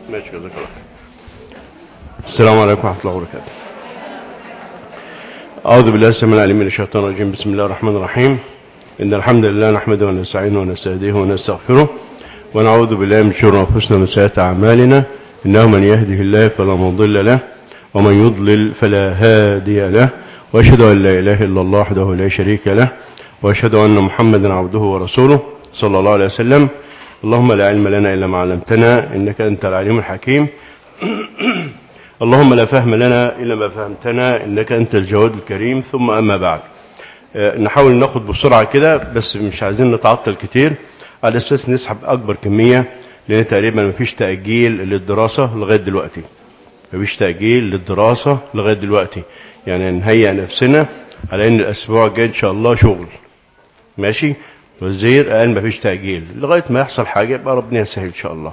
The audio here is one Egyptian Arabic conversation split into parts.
ماشي جزاك الله خير. السلام عليكم ورحمة الله وبركاته أعوذ بالله السميع العليم من الشيطان الرجيم بسم الله الرحمن الرحيم إن الحمد لله نحمده ونستعينه ونستهديه ونستغفره ونعوذ بالله من شرور أنفسنا وسيئات أعمالنا إنه من يهده الله فلا مضل له ومن يضلل فلا هادي له وأشهد أن لا إله إلا الله وحده لا شريك له وأشهد أن محمدا عبده ورسوله صلى الله عليه وسلم اللهم لا علم لنا إلا ما علمتنا إنك أنت العليم الحكيم اللهم لا فهم لنا إلا ما فهمتنا إنك أنت الجواد الكريم ثم أما بعد آه، نحاول ناخد بسرعة كده بس مش عايزين نتعطل كتير على أساس نسحب أكبر كمية لأن تقريبا مفيش تأجيل للدراسة لغاية دلوقتي مفيش تأجيل للدراسة لغاية دلوقتي يعني نهيئ نفسنا على أن الأسبوع الجاي إن شاء الله شغل ماشي والزير قال مفيش تأجيل لغاية ما يحصل حاجة يبقى ربنا يسهل إن شاء الله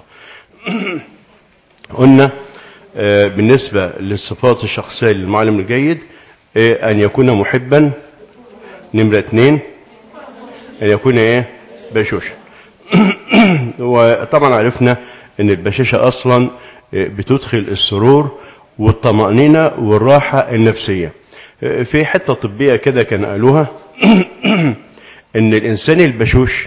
قلنا آه، بالنسبة للصفات الشخصية للمعلم الجيد آه، أن يكون محبا نمرة اثنين أن يكون إيه بشوشا وطبعا عرفنا أن البشاشة أصلا آه، بتدخل السرور والطمأنينة والراحة النفسية آه، في حتة طبية كده كان قالوها أن الإنسان البشوش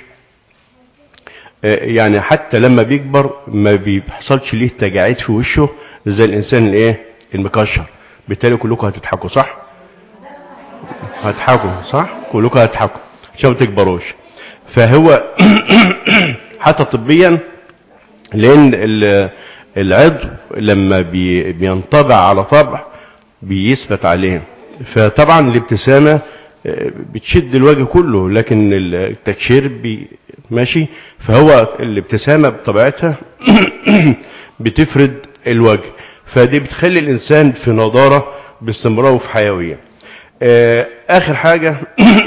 يعني حتى لما بيكبر ما بيحصلش ليه تجاعيد في وشه زي الانسان الايه المكشر بالتالي كلكم هتضحكوا صح هتضحكوا صح كلكم هتضحكوا عشان ما تكبروش فهو حتى طبيا لان ال- العضو لما بي- بينطبع على طبع بيثبت عليه فطبعا الابتسامه آه، بتشد الوجه كله لكن التكشير بي ماشي فهو الابتسامه بطبيعتها بتفرد الوجه فدي بتخلي الانسان في نضاره باستمرار وفي حيويه آه، اخر حاجه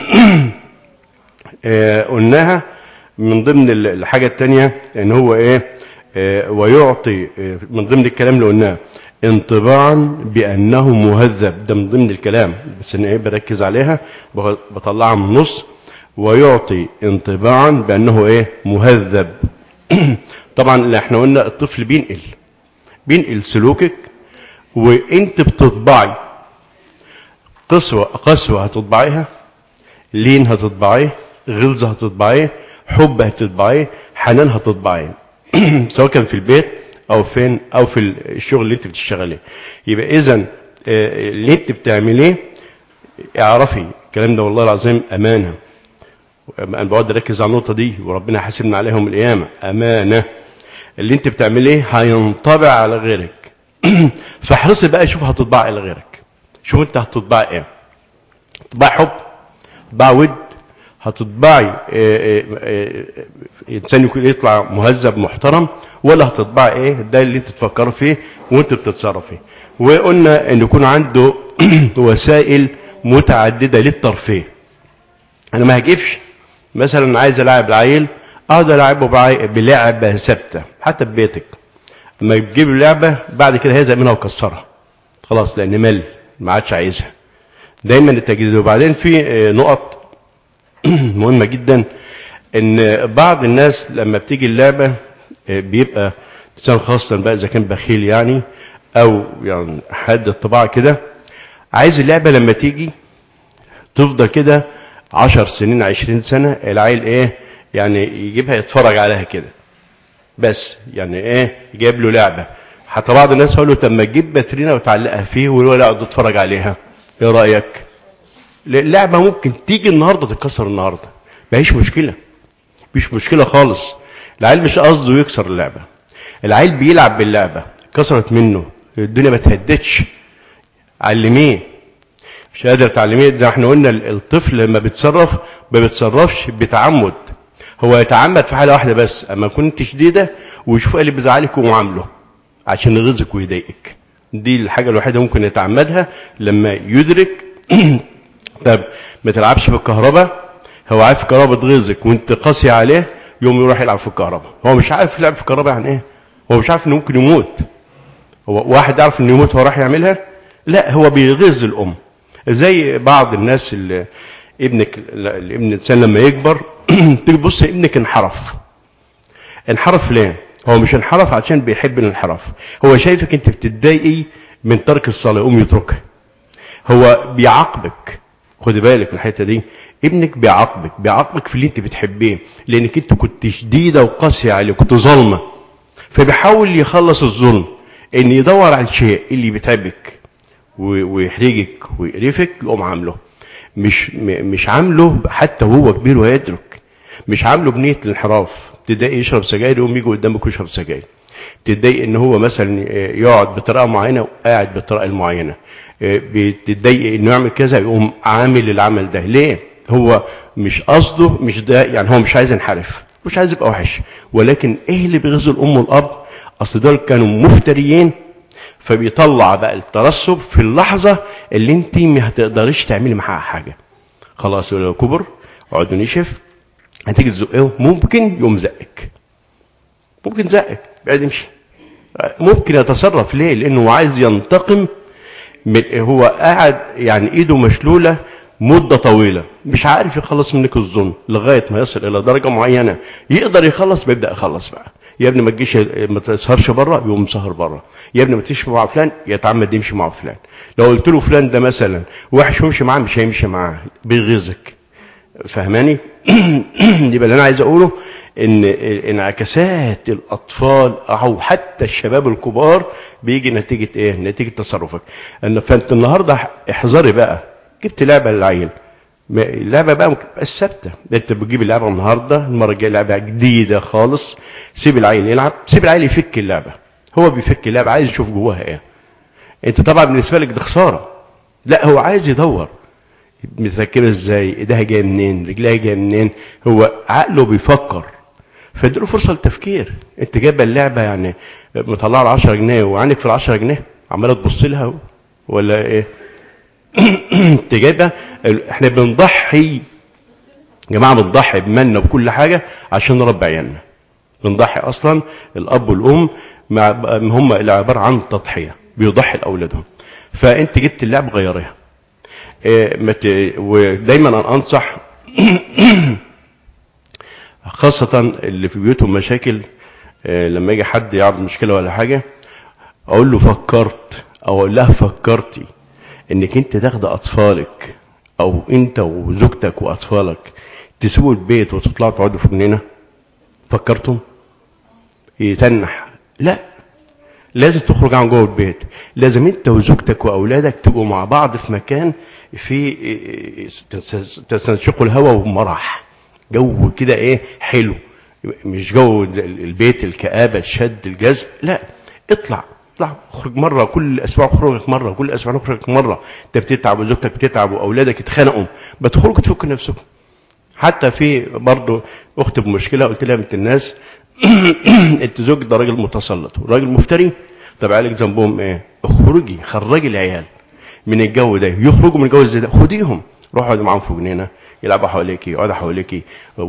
آه، قلناها من ضمن ال- الحاجه الثانيه ان هو ايه آه، ويعطي آه، من ضمن الكلام اللي قلناه انطباعا بانه مهذب ده من ضمن الكلام بس انا ايه بركز عليها بغ- بطلعها من النص ويعطي انطباعا بانه ايه مهذب طبعا اللي احنا قلنا الطفل بينقل بينقل سلوكك وانت بتطبعي قسوة قسوة هتطبعيها لين هتطبعيه غلظة هتطبعيه حب هتطبعيه حنان هتطبعيه سواء كان في البيت او فين او في الشغل اللي انت بتشتغليه يبقى اذا اللي انت بتعمليه اعرفي الكلام ده والله العظيم امانه انا بقعد اركز على النقطه دي وربنا حاسبنا عليها يوم القيامه امانه اللي انت بتعمليه هينطبع على غيرك فاحرصي بقى شوف هتطبع على غيرك شوف انت هتطبع ايه تطبع حب تطبع ود هتطبعي آه، آه، آه، انسان يكون يطلع مهذب محترم ولا هتطبعي ايه ده اللي انت تفكر فيه وانت بتتصرف فيه وقلنا ان يكون عنده وسائل متعدده للترفيه انا ما هجيبش مثلا عايز العب العيل اقعد العبه بعي- بلعبه ثابته حتى في بيتك لما تجيب لعبه بعد كده هيزهق منها وكسرها خلاص لان مل ما عادش عايزها دايما التجديد وبعدين في آه، نقط مهمه جدا ان بعض الناس لما بتيجي اللعبه آه، بيبقى انسان خاصه بقى اذا كان بخيل يعني او يعني حد الطباع كده عايز اللعبه لما تيجي تفضل كده عشر سنين عشرين سنة العيل ايه يعني يجيبها يتفرج عليها كده بس يعني ايه جايب له لعبة حتى بعض الناس يقول له طب ما تجيب باترينا وتعلقها فيه ويقول لا اقعد اتفرج عليها ايه رأيك اللعبة ممكن تيجي النهاردة تتكسر النهاردة مفيش مشكلة مفيش مشكلة خالص العيل مش قصده يكسر اللعبة العيل بيلعب باللعبة كسرت منه الدنيا ما تهدتش علميه مش قادر تعلميه زي ما احنا قلنا ال- الطفل لما بيتصرف ما بيتصرفش بتعمد هو يتعمد في حاله واحده بس اما كنت شديده ويشوف اللي بيزعلك ومعامله عشان يغيظك ويضايقك دي الحاجه الوحيده ممكن يتعمدها لما يدرك طب ما تلعبش في الكهرباء هو عارف الكهرباء بتغيظك وانت قاسي عليه يوم يروح يلعب في الكهرباء هو مش عارف يلعب في الكهرباء يعني ايه هو مش عارف انه ممكن يموت هو واحد يعرف انه يموت هو راح يعملها لا هو بيغز الام زي بعض الناس اللي ابنك الابن الانسان لما يكبر تيجي تبص ابنك انحرف انحرف ليه هو مش انحرف عشان بيحب الانحراف هو شايفك انت بتتضايقي من ترك الصلاه يقوم يتركها هو بيعاقبك خد بالك من الحته دي ابنك بيعاقبك بيعاقبك في اللي انت بتحبيه لانك انت كنت شديده وقاسيه عليه كنت ظالمه فبيحاول يخلص الظلم ان يدور على الشيء اللي بيتعبك ويحرجك ويقرفك يقوم عامله مش مش عامله حتى وهو كبير ويدرك مش عامله بنيه الانحراف تضايق يشرب سجاير يقوم يجي قدامك ويشرب سجاير تتضايق ان هو مثلا يقعد بطريقه معينه وقاعد بالطريقه المعينه بتتضايق انه يعمل كذا يقوم عامل العمل ده ليه هو مش قصده مش ده يعني هو مش عايز ينحرف مش عايز يبقى وحش ولكن ايه اللي بيغزو الام والاب اصل دول كانوا مفتريين فبيطلع بقى الترسب في اللحظة اللي انت ما هتقدريش تعملي معاها حاجة خلاص لو كبر عقده نشف هتيجي تزقه ممكن يقوم زقك ممكن زقك بعد يمشي ممكن يتصرف ليه لانه عايز ينتقم من هو قاعد يعني ايده مشلولة مدة طويلة مش عارف يخلص منك الظلم لغاية ما يصل الى درجة معينة يقدر يخلص بيبدأ يخلص بقى يا ابني ما تجيش ما تسهرش بره يقوم سهر بره يا ابني ما تمشي مع فلان يتعمد يمشي مع فلان لو قلت له فلان ده مثلا وحش ويمشي معاه مش هيمشي معاه بيغيظك فهماني يبقى اللي انا عايز اقوله ان انعكاسات الاطفال او حتى الشباب الكبار بيجي نتيجه ايه نتيجه تصرفك ان فانت النهارده احذري بقى جبت لعبه للعيل اللعبه بقى مش ثابته انت بتجيب اللعبه النهارده المره الجايه لعبه جديده خالص سيب العيل يلعب سيب العيل يفك اللعبه هو بيفك اللعبه عايز يشوف جواها ايه انت طبعا بالنسبه لك ده خساره لا هو عايز يدور متذكره ازاي ايديها جايه منين رجلها جايه منين هو عقله بيفكر فاديله فرصه للتفكير انت جايبه اللعبه يعني مطلعه ال 10 جنيه وعينك في ال 10 جنيه عماله تبص لها ولا ايه انت جايبه احنا بنضحي يا جماعه بنضحي بمالنا وبكل حاجه عشان نربي عيالنا بنضحي اصلا الاب والام مع هم اللي عباره عن تضحيه بيضحي لاولادهم فانت جبت اللعب غيرها إيه مت... ودايما انا انصح خاصة اللي في بيوتهم مشاكل إيه لما يجي حد يعرض مشكلة ولا حاجة اقول له فكرت او اقول لها فكرتي انك انت تاخد اطفالك او انت وزوجتك واطفالك تسيبوا البيت وتطلعوا تقعدوا في جنينه فكرتم يتنح لا لازم تخرج عن جوه البيت لازم انت وزوجتك واولادك تبقوا مع بعض في مكان في تستنشقوا الهواء ومرح جو كده ايه حلو مش جو البيت الكآبة الشد الجذب لا اطلع اطلع اخرج مره كل اسبوع اخرجك مره كل اسبوع اخرجك مره انت بتتعب وزوجتك بتتعب واولادك اتخانقوا بتخرجوا تفكوا نفسكم حتى في برضه اخت بمشكله قلت لها بنت الناس انت زوج ده راجل متسلط وراجل مفتري طب عيالك ذنبهم ايه اخرجي خرجي العيال من الجو ده يخرجوا من الجو زي ده خديهم روحوا اقعدوا معاهم في جنينه يلعبوا حواليكي يقعدوا حواليكي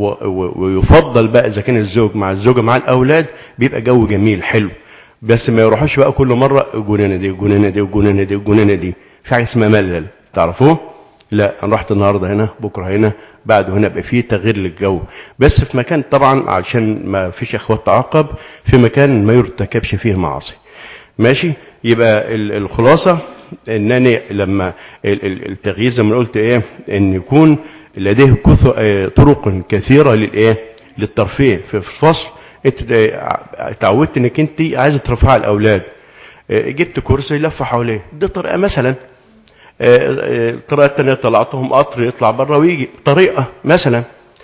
ويفضل بقى اذا كان الزوج مع الزوجه مع الاولاد بيبقى جو جميل حلو بس ما يروحوش بقى كل مره الجنينه دي الجنينه دي الجنينه دي الجنينه دي في حاجه اسمها ملل تعرفوه لا انا رحت النهارده هنا بكره هنا بعده هنا يبقى فيه تغيير للجو بس في مكان طبعا عشان ما فيش اخوات تعاقب في مكان ما يرتكبش فيه معاصي ماشي يبقى الخلاصه انني لما التغيير زي ما قلت ايه ان يكون لديه طرق كثيره للايه للترفيه في الفصل انت اتعودت انك انت عايزه ترفعي الاولاد جبت كرسي يلف حواليه دي طريقه مثلا الطريقه الثانيه طلعتهم قطر يطلع بره ويجي طريقه مثلا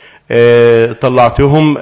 طلعتهم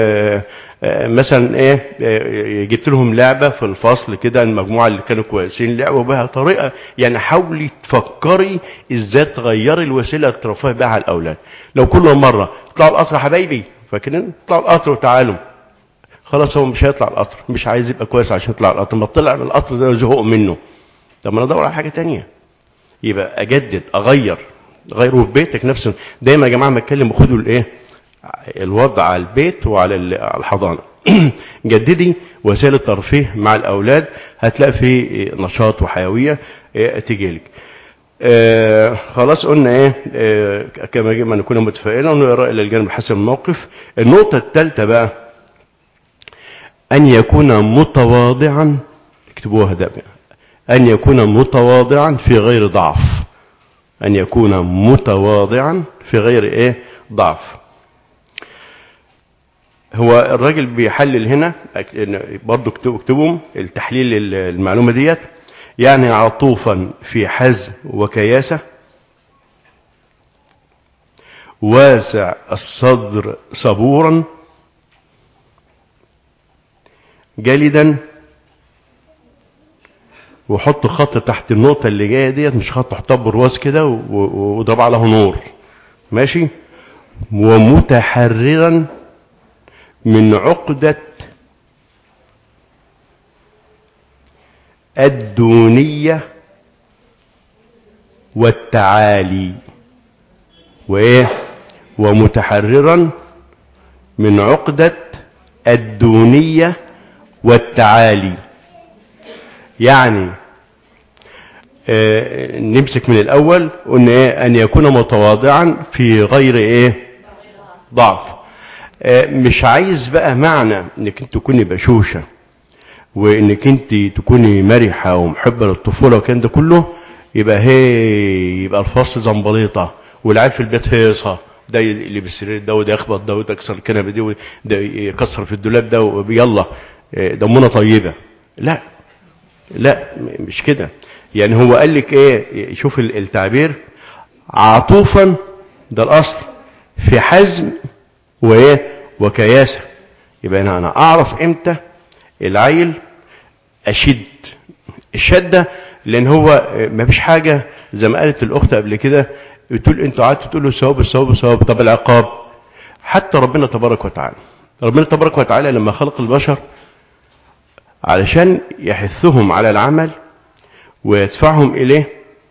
مثلا ايه جبت لهم لعبه في الفصل كده المجموعه اللي كانوا كويسين لعبوا بها طريقه يعني حاولي تفكري ازاي تغيري الوسيله اللي ترفعي بها على الاولاد لو كل مره اطلعوا القطر يا حبايبي فاكرين اطلعوا القطر وتعالوا خلاص هو مش هيطلع القطر مش عايز يبقى كويس عشان يطلع القطر ما طلع من القطر ده زهق منه طب ما انا ادور على حاجه تانية يبقى اجدد اغير غيره في بيتك نفسه دايما يا جماعه ما اتكلم خدوا الايه الوضع على البيت وعلى الحضانه جددي وسائل الترفيه مع الاولاد هتلاقي في نشاط وحيويه تيجي لك آه خلاص قلنا ايه آه كما ما نكون متفائلين ونقرا الى الجانب حسب الموقف النقطه الثالثه بقى أن يكون متواضعا اكتبوها ده أن يكون متواضعا في غير ضعف أن يكون متواضعا في غير إيه ضعف هو الراجل بيحلل هنا برضو اكتبهم التحليل المعلومة ديت يعني عطوفا في حزم وكياسة واسع الصدر صبورا جلدا وحط خط تحت النقطة اللي جاية ديت مش خط حطها برواز كده وضرب عليه نور ماشي ومتحررا من عقدة الدونية والتعالي وإيه ومتحررا من عقدة الدونية والتعالي يعني آه نمسك من الأول قلنا إيه أن يكون متواضعا في غير إيه ضعف آه مش عايز بقى معنى انك انت تكوني بشوشة وانك انت تكوني مرحة ومحبة للطفولة وكان ده كله يبقى هي يبقى الفصل زنبليطة والعيال في البيت هيصة ده اللي بالسرير ده وده يخبط ده وده يكسر الكنبه دي وده يكسر في الدولاب ده يلا دمنا طيبه لا لا مش كده يعني هو قال لك ايه شوف التعبير عطوفا ده الاصل في حزم وايه وكياسه يبقى انا انا اعرف امتى العيل اشد الشده لان هو ما فيش حاجه زي ما قالت الاخت قبل كده بتقول انتوا قعدتوا تقولوا ثواب الثواب الثواب طب العقاب حتى ربنا تبارك وتعالى ربنا تبارك وتعالى لما خلق البشر علشان يحثهم على العمل ويدفعهم اليه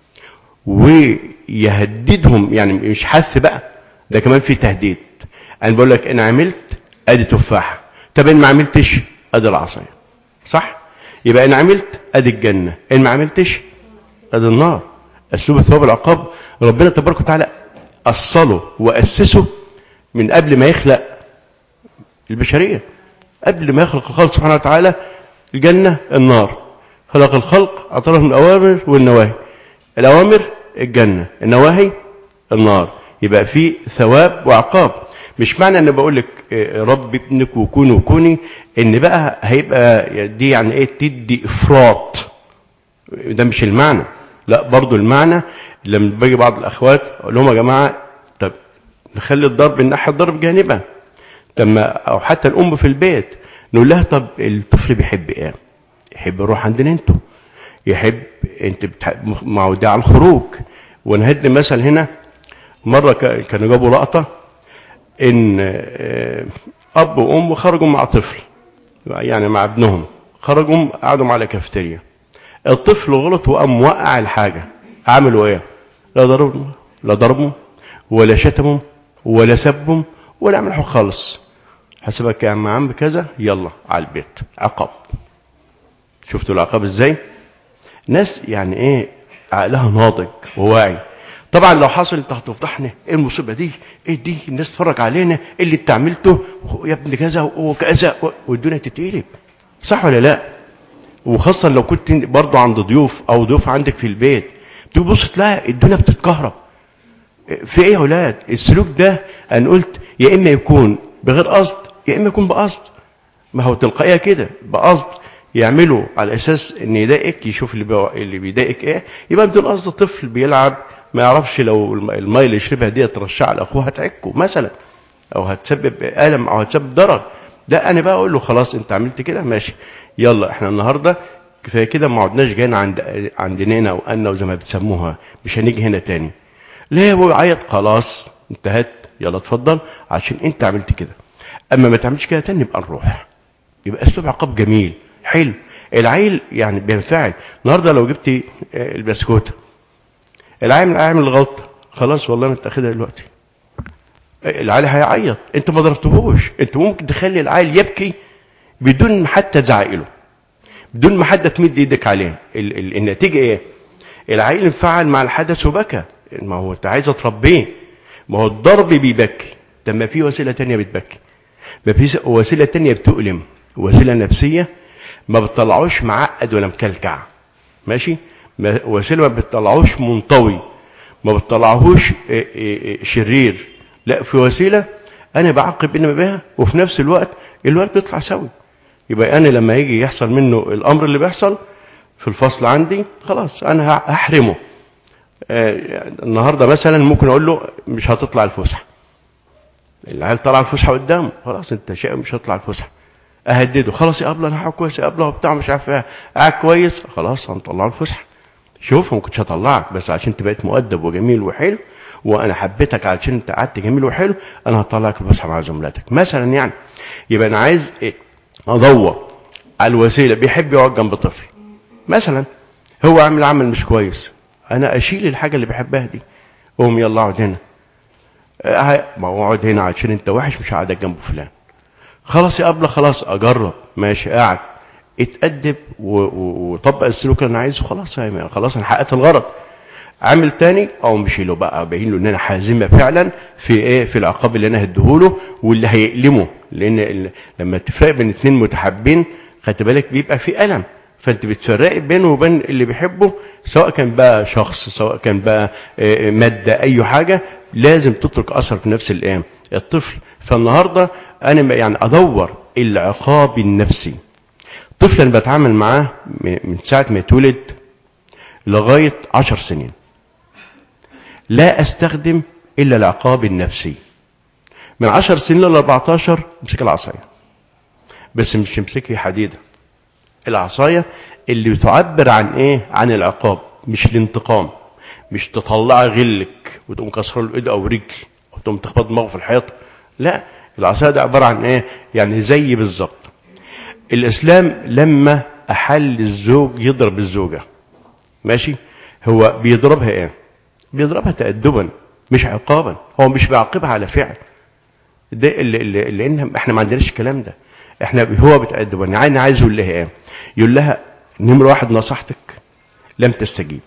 ويهددهم يعني مش حث بقى ده كمان في تهديد انا بقول لك ان عملت ادي تفاحه طب ان ما عملتش ادي العصايه صح يبقى ان عملت ادي الجنه ان ما عملتش ادي النار اسلوب الثواب العقاب ربنا تبارك وتعالى اصله واسسه من قبل ما يخلق البشريه قبل ما يخلق الخلق سبحانه وتعالى الجنه النار خلق الخلق اعطاهم الاوامر والنواهي الاوامر الجنه النواهي النار يبقى في ثواب وعقاب مش معنى ان بقول لك رب ابنك وكوني وكوني ان بقى هيبقى دي يعني ايه تدي افراط ده مش المعنى لا برضو المعنى لما باجي بعض الاخوات اقول لهم يا جماعه طب نخلي الضرب الناحيه الضرب جانبا طب ما او حتى الام في البيت نقول لها طب الطفل بيحب ايه يحب يروح عندنا انتوا يحب انت معودة على الخروج ونهد مثل هنا مرة كانوا جابوا لقطة ان اب وام خرجوا مع طفل يعني مع ابنهم خرجوا قعدوا على كافتيريا الطفل غلط وقام موقع الحاجة عملوا ايه لا ضربهم لا ضربهم ولا شتمهم ولا سبهم ولا عمل حاجه خالص حسبك يا عم عم بكذا يلا على البيت عقاب شفتوا العقاب ازاي ناس يعني ايه عقلها ناضج وواعي طبعا لو حصل انت هتفضحنا ايه المصيبه دي ايه دي الناس تتفرج علينا ايه اللي انت عملته يا ابن كذا وكذا والدنيا تتقلب صح ولا لا وخاصه لو كنت برضه عند ضيوف او ضيوف عندك في البيت تبص تلاقي الدنيا بتتكهرب في ايه يا اولاد السلوك ده انا قلت يا اما يكون بغير قصد يا اما يكون بقصد ما هو تلقائيه كده بقصد يعملوا على اساس ان يضايقك يشوف اللي بي... اللي بيضايقك ايه يبقى بدون قصد طفل بيلعب ما يعرفش لو الميه اللي يشربها دي ترشها على اخوه هتعكه مثلا او هتسبب الم او هتسبب ضرر ده انا بقى اقول له خلاص انت عملت كده ماشي يلا احنا النهارده كفايه كده ما عدناش جايين عند عند نينا وانا وزي ما بتسموها مش هنيجي هنا تاني ليه هو يعيط خلاص انتهت يلا اتفضل عشان انت عملت كده اما ما تعملش كده تاني يبقى نروح يبقى اسلوب عقاب جميل حلو العيل يعني بينفعل النهارده لو جبتي البسكوته العيل عامل الغلطه خلاص والله ما انت اخدها دلوقتي العيل هيعيط انت ما ضربتهوش انت ممكن تخلي العيل يبكي بدون حتى تزعق له بدون ما حد تمد ايدك عليه ال ال النتيجه ايه العيل انفعل مع الحدث وبكى ما هو انت عايز تربيه ما هو الضرب بيبكي طب ما في وسيله تانية بتبكي ما في وسيله تانية بتؤلم وسيلة نفسية ما بتطلعوش معقد ولا مكلكع ماشي ما- وسيلة ما بتطلعوش منطوي ما بتطلعهوش إيه إيه إيه شرير لا في وسيلة انا بعقب انما بها وفي نفس الوقت الوقت بيطلع سوي يبقى انا لما يجي يحصل منه الامر اللي بيحصل في الفصل عندي خلاص انا ه- هحرمه آه، النهارده مثلا ممكن اقول له مش هتطلع الفسحه العيال طلع الفسحه قدامه خلاص انت شيء مش هتطلع الفسحه اهدده خلاص يا ابله انا هقعد كويس يا ابله وبتاع مش عارف ايه قاعد كويس خلاص هنطلعه الفسحه شوف ما كنتش هطلعك بس عشان انت بقيت مؤدب وجميل وحلو وانا حبيتك علشان انت قعدت جميل وحلو انا هطلعك الفسحه مع زملاتك مثلا يعني يبقى انا عايز ايه ادور على الوسيله بيحب يقعد جنب طفل مثلا هو عامل عمل مش كويس انا اشيل الحاجه اللي بيحبها دي قوم يلا اقعد هنا آه، ما هو اقعد هنا عشان انت وحش مش هقعدك جنب فلان خلاص يا ابله خلاص اجرب ماشي قاعد اتأدب و- و- وطبق السلوك اللي انا عايزه خلاص يا خلاص انا حققت الغرض عامل تاني او مش له بقى باين له ان انا حازمه فعلا في ايه في العقاب اللي انا هديهوله واللي هيألمه لان ال- لما تفرق بين اتنين متحابين خدت بالك بيبقى في ألم فانت بتفرقي بينه وبين اللي بيحبه سواء كان بقى شخص سواء كان بقى آه، مادة اي حاجة لازم تترك اثر في نفس الايه الطفل فالنهاردة انا م- يعني ادور العقاب النفسي الطفل انا بتعامل معاه من من ساعة ما يتولد لغاية عشر سنين لا استخدم الا العقاب النفسي من عشر سنين ل 14 امسك العصايه بس مش تمسكي حديده العصايه اللي بتعبر عن ايه عن العقاب مش الانتقام مش تطلع غلك وتقوم كسر له ايد او رجل او تقوم تخبط دماغه في الحيط لا العصايه دي عباره عن ايه يعني زي بالظبط الاسلام لما احل الزوج يضرب الزوجه ماشي هو بيضربها ايه بيضربها تأدبا مش عقابا هو مش بيعاقبها على فعل ده اللي اللي لان احنا ما عندناش الكلام ده احنا هو بتأدبا يعني عايز يقول لها ايه يقول لها نمره واحد نصحتك لم تستجيبي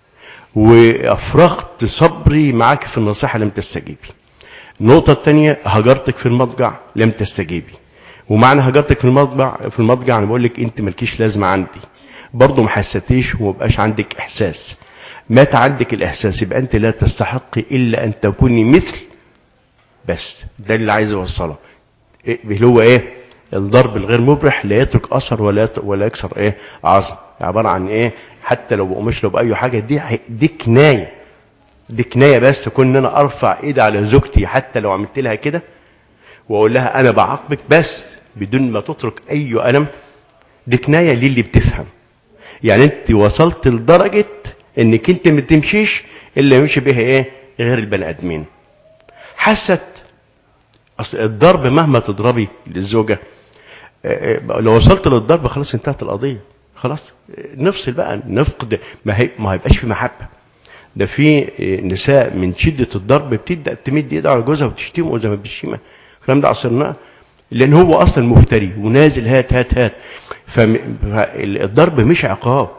وافرغت صبري معاك في النصيحه لم تستجيبي النقطه الثانيه هجرتك في المضجع لم تستجيبي ومعنى هجرتك في المضجع في المضجع انا بقول لك انت مالكيش لازمه عندي برضه ما حسيتيش وما بقاش عندك احساس مات عندك الاحساس يبقى انت لا تستحقي الا ان تكوني مثل بس ده اللي عايز اوصله إيه اللي هو ايه الضرب الغير مبرح لا يترك اثر ولا يت- ولا يكسر ايه عظم عباره عن ايه حتى لو بقومش له باي حاجه دي ح- دي كنايه دي كنايه بس تكون ان انا ارفع ايدي على زوجتي حتى لو عملت لها كده واقول لها انا بعاقبك بس بدون ما تترك اي الم دي كنايه للي بتفهم يعني انت وصلت لدرجه انك انت ما تمشيش الا يمشي بها ايه غير البني ادمين حست اصل الضرب مهما تضربي للزوجه آه، آه، لو وصلت للضرب خلاص انتهت القضيه خلاص آه، نفصل بقى نفقد ما هي ما هيبقاش في محبه ده في آه، نساء من شده الضرب بتبدا تمد ايدها على جوزها وتشتمه زي ما بتشتمها الكلام ده عصرناه لان هو اصلا مفتري ونازل هات هات هات فم- فالضرب مش عقاب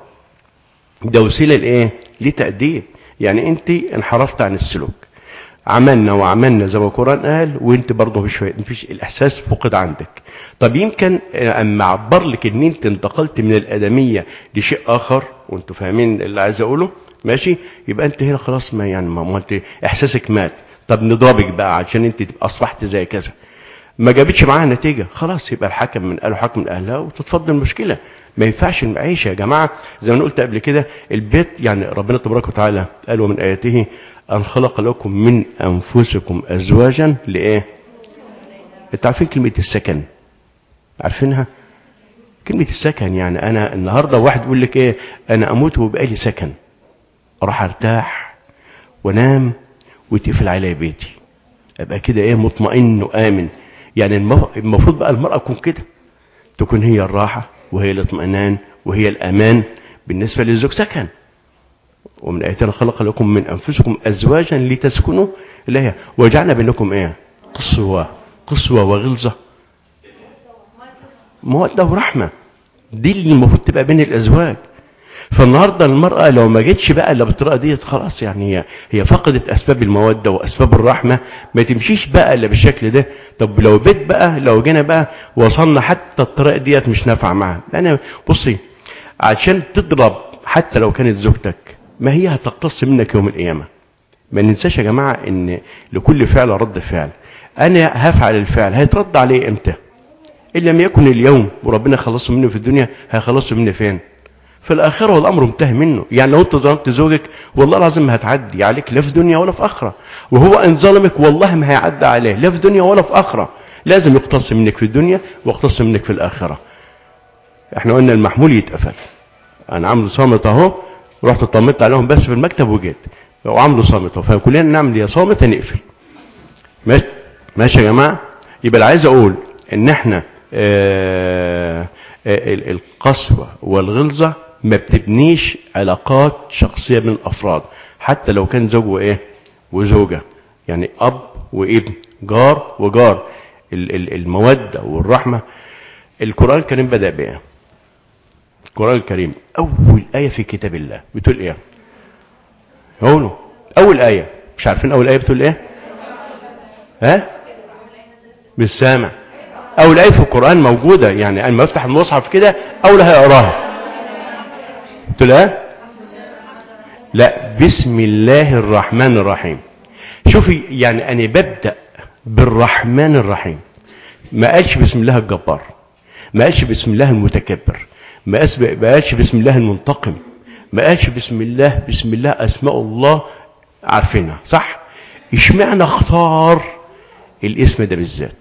ده وسيله لايه لتاديب يعني انت انحرفت عن السلوك عملنا وعملنا زي ما القران قال وانت برضه مفيش مفيش الاحساس فقد عندك طب يمكن اما اعبر لك ان انت انتقلت من الادميه لشيء اخر وانتوا فاهمين اللي عايز اقوله ماشي يبقى انت هنا خلاص ما يعني ما ما انت احساسك مات طب نضربك بقى عشان انت تبقى اصبحت زي كذا ما جابتش معاها نتيجة خلاص يبقى الحكم من قاله حكم من أهلها وتتفضل المشكلة ما ينفعش المعيشة يا جماعة زي ما أنا قلت قبل كده البيت يعني ربنا تبارك وتعالى قال ومن آياته أن خلق لكم من أنفسكم أزواجا لإيه أنتوا عارفين كلمة السكن عارفينها كلمة السكن يعني أنا النهاردة واحد يقول لك إيه أنا أموت ويبقى لي سكن أروح أرتاح وأنام وتقفل عليا بيتي ابقى كده ايه مطمئن وامن يعني المف- المفروض بقى المرأة تكون كده تكون هي الراحة وهي الاطمئنان وهي الأمان بالنسبة للزوج سكن ومن آياتنا خلق لكم من أنفسكم أزواجا لتسكنوا إليها وجعلنا بينكم إيه قسوة قسوة وغلظة مودة ورحمة دي اللي المفروض تبقى بين الأزواج فالنهارده المرأة لو ما جتش بقى الا بالطريقة ديت خلاص يعني هي هي فقدت اسباب المودة واسباب الرحمة ما تمشيش بقى الا بالشكل ده طب لو بيت بقى لو جينا بقى وصلنا حتى الطريقة ديت مش نافعة معاها انا بصي عشان تضرب حتى لو كانت زوجتك ما هي هتقتص منك يوم القيامة ما ننساش يا جماعة ان لكل فعل رد فعل انا هفعل الفعل هيترد عليه امتى ان لم يكن اليوم وربنا خلصه منه في الدنيا هيخلصه منه فين في الآخرة والأمر منتهي منه يعني لو أنت ظلمت زوجك والله العظيم ما هتعدي عليك لا في دنيا ولا في آخرة وهو إن ظلمك والله ما هيعدي عليه لا في دنيا ولا في آخرة لازم يقتص منك في الدنيا ويقتص منك في الآخرة احنا قلنا المحمول يتقفل أنا عامله صامت أهو رحت طمنت عليهم بس في المكتب وجيت وعامله صامت أهو فكلنا نعمل يا صامت هنقفل ماشي ماشي يا جماعة يبقى اللي عايز أقول إن احنا آه القسوة والغلظة ما بتبنيش علاقات شخصية من الأفراد حتى لو كان زوج وإيه وزوجة يعني أب وابن جار وجار المودة والرحمة القرآن الكريم بدأ بإيه القرآن الكريم أول آية في كتاب الله بتقول إيه قولوا أول آية مش عارفين أول آية بتقول إيه ها بالسامع أول آية في القرآن موجودة يعني أنا ما أفتح المصحف كده أول هيقراها قلت له لا بسم الله الرحمن الرحيم شوفي يعني أنا ببدأ بالرحمن الرحيم ما قالش بسم الله الجبار ما قالش بسم الله المتكبر ما قالش بسم الله المنتقم ما قالش بسم الله بسم الله أسماء الله عارفينها صح اشمعنى اختار الاسم ده بالذات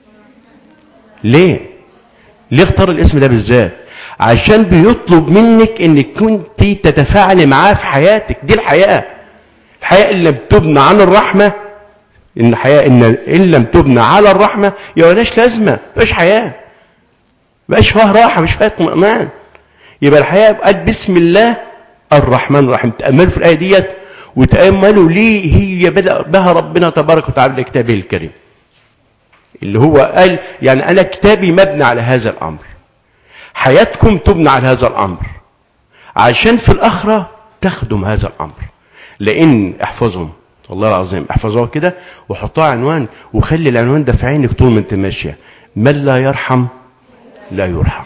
ليه ليه اختار الاسم ده بالذات عشان بيطلب منك انك كنت تتفاعل معاه في حياتك دي الحياة الحياة اللي بتبنى عن الرحمة ان الحياة ان, إن لم تبنى على الرحمة يبقاش لازمة مبقاش حياة مبقاش فيها راحة مش فيها اطمئنان يبقى الحياة قال بسم الله الرحمن الرحيم تأملوا في الآية ديت وتأملوا ليه هي بدأ بها ربنا تبارك وتعالى كتابه الكريم اللي هو قال يعني أنا كتابي مبني على هذا الأمر حياتكم تبنى على هذا الأمر عشان في الآخرة تخدم هذا الأمر لأن احفظهم والله العظيم احفظوها كده وحطوها عنوان وخلي العنوان ده في عينك طول ما انت ماشية من لا يرحم لا يرحم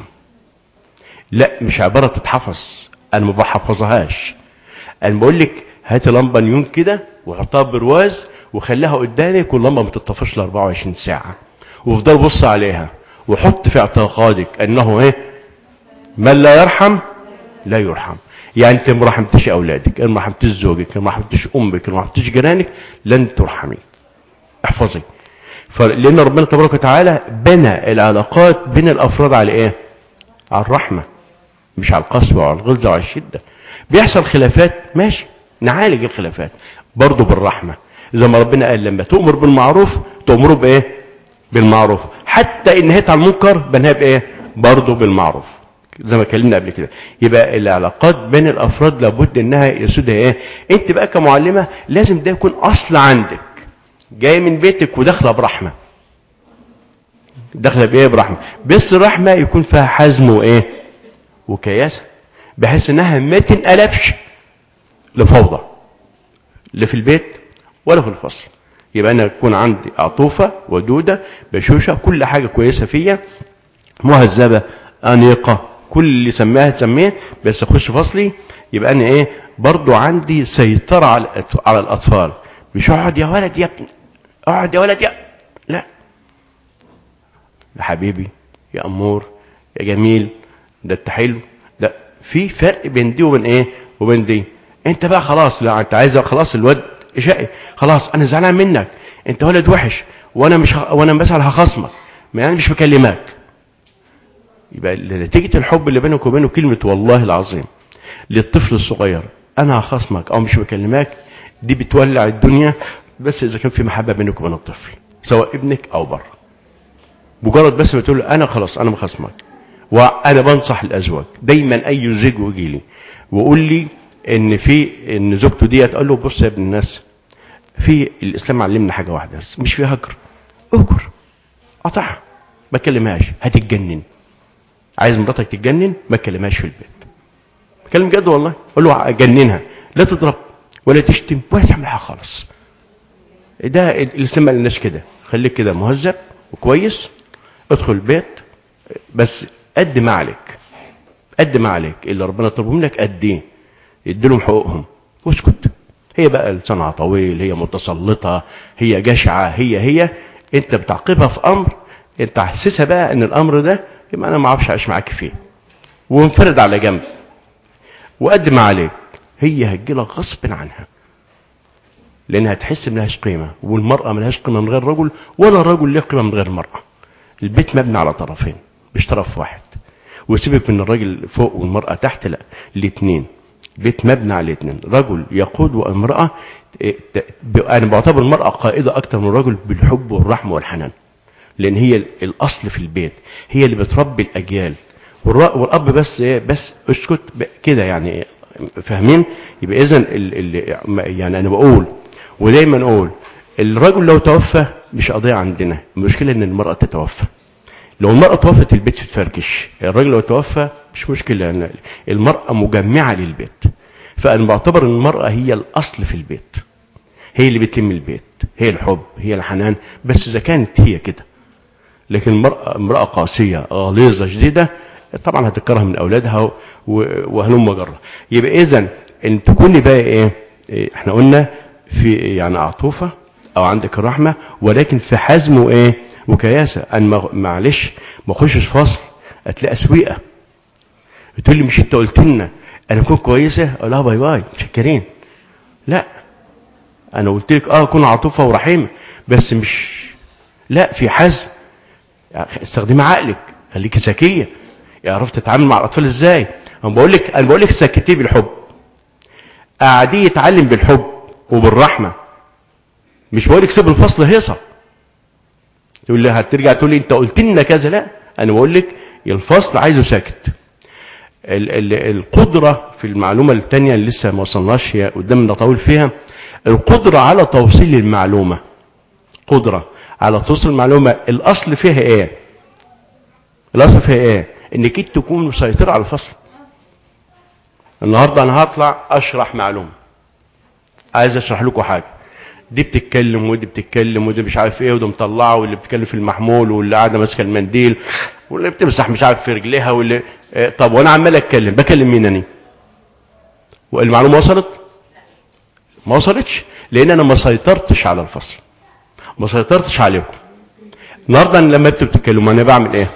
لا مش عبارة تتحفظ انا ما بحفظهاش انا بقول لك هات لمبه نيون كده وحطها برواز وخليها قدامك واللمبه ما تطفش ل 24 ساعه وافضل بص عليها وحط في اعتقادك انه ايه من لا يرحم لا يرحم يعني انت ما رحمتش اولادك ما رحمتش زوجك ما رحمتش امك ما رحمتش جيرانك لن ترحمي احفظي فلان ربنا تبارك وتعالى بنى العلاقات بين الافراد على ايه على الرحمه مش على القسوه وعلى الغلظه وعلى الشده بيحصل خلافات ماشي نعالج الخلافات برضه بالرحمه زي ما ربنا قال لما تؤمر بالمعروف تؤمره بايه بالمعروف حتى ان نهيت عن المنكر بنهى بايه برضه بالمعروف زي ما اتكلمنا قبل كده يبقى العلاقات بين الافراد لابد انها يسودها ايه انت بقى كمعلمه لازم ده يكون اصل عندك جاي من بيتك وداخله برحمه داخله بايه برحمه بس الرحمه يكون فيها حزم وايه وكياسه بحيث انها ما تنقلبش لفوضى لا في البيت ولا في الفصل يبقى انا يكون عندي عطوفه ودوده بشوشه كل حاجه كويسه فيا مهذبه انيقه كل اللي سماها تسميه بس اخش فصلي يبقى انا ايه برضو عندي سيطره على على الاطفال مش اقعد يا ولد يا ابني اقعد يا ولد يا لا يا حبيبي يا امور يا جميل ده انت حلو ده في فرق بين دي وبين ايه وبين دي انت بقى خلاص لا انت عايز خلاص الواد شقي خلاص انا زعلان منك انت ولد وحش وانا مش ه... وانا مثلا هخصمك ما انا مش بكلمك يبقى نتيجه الحب اللي بينك وبينه كلمه والله العظيم للطفل الصغير انا هخصمك او مش بكلمك دي بتولع الدنيا بس اذا كان في محبه بينك وبين الطفل سواء ابنك او بره مجرد بس ما تقول له انا خلاص انا مخصمك وانا بنصح الازواج دايما اي زوج يجي لي ويقول لي ان في ان زوجته ديت قال له بص يا ابن الناس في الاسلام علمنا حاجه واحده بس مش في هجر اهجر قطعها ما تكلمهاش هتتجنن عايز مراتك تتجنن ما تكلمهاش في البيت ما كلام جد والله قول له جننها لا تضرب ولا تشتم ولا تعمل حاجه خالص ده لسه ما قلناش كده خليك كده مهذب وكويس ادخل البيت بس قد ما عليك قد ما عليك اللي ربنا طلبه منك قد ايه ادي لهم حقوقهم واسكت هي بقى لسانها طويل هي متسلطه هي جشعه هي هي انت بتعاقبها في امر انت حسسها بقى ان الامر ده يبقى انا ما اعرفش اعيش معاك فيه وانفرد على جنب وقد ما عليك هي هتجيلك غصب عنها لانها تحس ملهاش قيمه والمراه ملهاش قيمه من غير رجل ولا الرجل له قيمه من غير المراه البيت مبني على طرفين مش طرف واحد وسيبك من الراجل فوق والمراه تحت لا الاثنين بيت مبني على الاثنين رجل يقود وامراه انا بعتبر المراه قائده اكتر من الرجل بالحب والرحمه والحنان لان هي الاصل في البيت هي اللي بتربي الاجيال والاب بس ايه بس اسكت كده يعني فاهمين يبقى اذا يعني انا بقول ودايما اقول الرجل لو توفى مش قضيه عندنا المشكله ان المراه تتوفى لو المراه توفت البيت تتفركش الراجل لو توفى مش مشكله يعني المراه مجمعه للبيت فانا بعتبر ان المراه هي الاصل في البيت هي اللي بتلم البيت هي الحب هي الحنان بس اذا كانت هي كده لكن المرأة امرأة قاسية غليظة شديدة طبعا هتكره من أولادها وهلم جرة يبقى إذا أن تكوني بقى إيه إحنا قلنا في يعني عطوفة أو عندك الرحمة ولكن في حزم وإيه وكياسة أنا معلش ما أخشش فصل هتلاقي سويقة تقول لي مش أنت قلت لنا أنا أكون كويسة أقول لها باي باي متشكرين لا أنا قلت لك أه أكون عاطفة ورحيمة بس مش لا في حزم استخدمي عقلك خليكي ذكيه عرفت تتعامل مع الاطفال ازاي انا بقول لك انا بقول لك سكتيه بالحب قعديه يتعلم بالحب وبالرحمه مش بقول لك سيب الفصل هيصه تقول لي هترجع تقول لي انت قلت لنا كذا لا انا بقول لك الفصل عايزه ساكت ال ال القدره في المعلومه الثانيه اللي لسه ما وصلناش هي قدامنا طويل فيها القدره على توصيل المعلومه قدره على توصل المعلومة الأصل فيها إيه الأصل فيها إيه إنك انت تكون مسيطر على الفصل النهاردة أنا هطلع أشرح معلومة عايز أشرح لكم حاجة دي بتتكلم ودي بتتكلم ودي مش عارف ايه ودي مطلعه واللي بتتكلم في المحمول واللي قاعده ماسكه المنديل واللي بتمسح مش عارف في رجليها واللي إيه طب وانا عمال اتكلم بكلم مين اني والمعلومه وصلت ما وصلتش لان انا ما سيطرتش على الفصل ما سيطرتش عليكم النهارده لما انتوا بتتكلموا انا بعمل ايه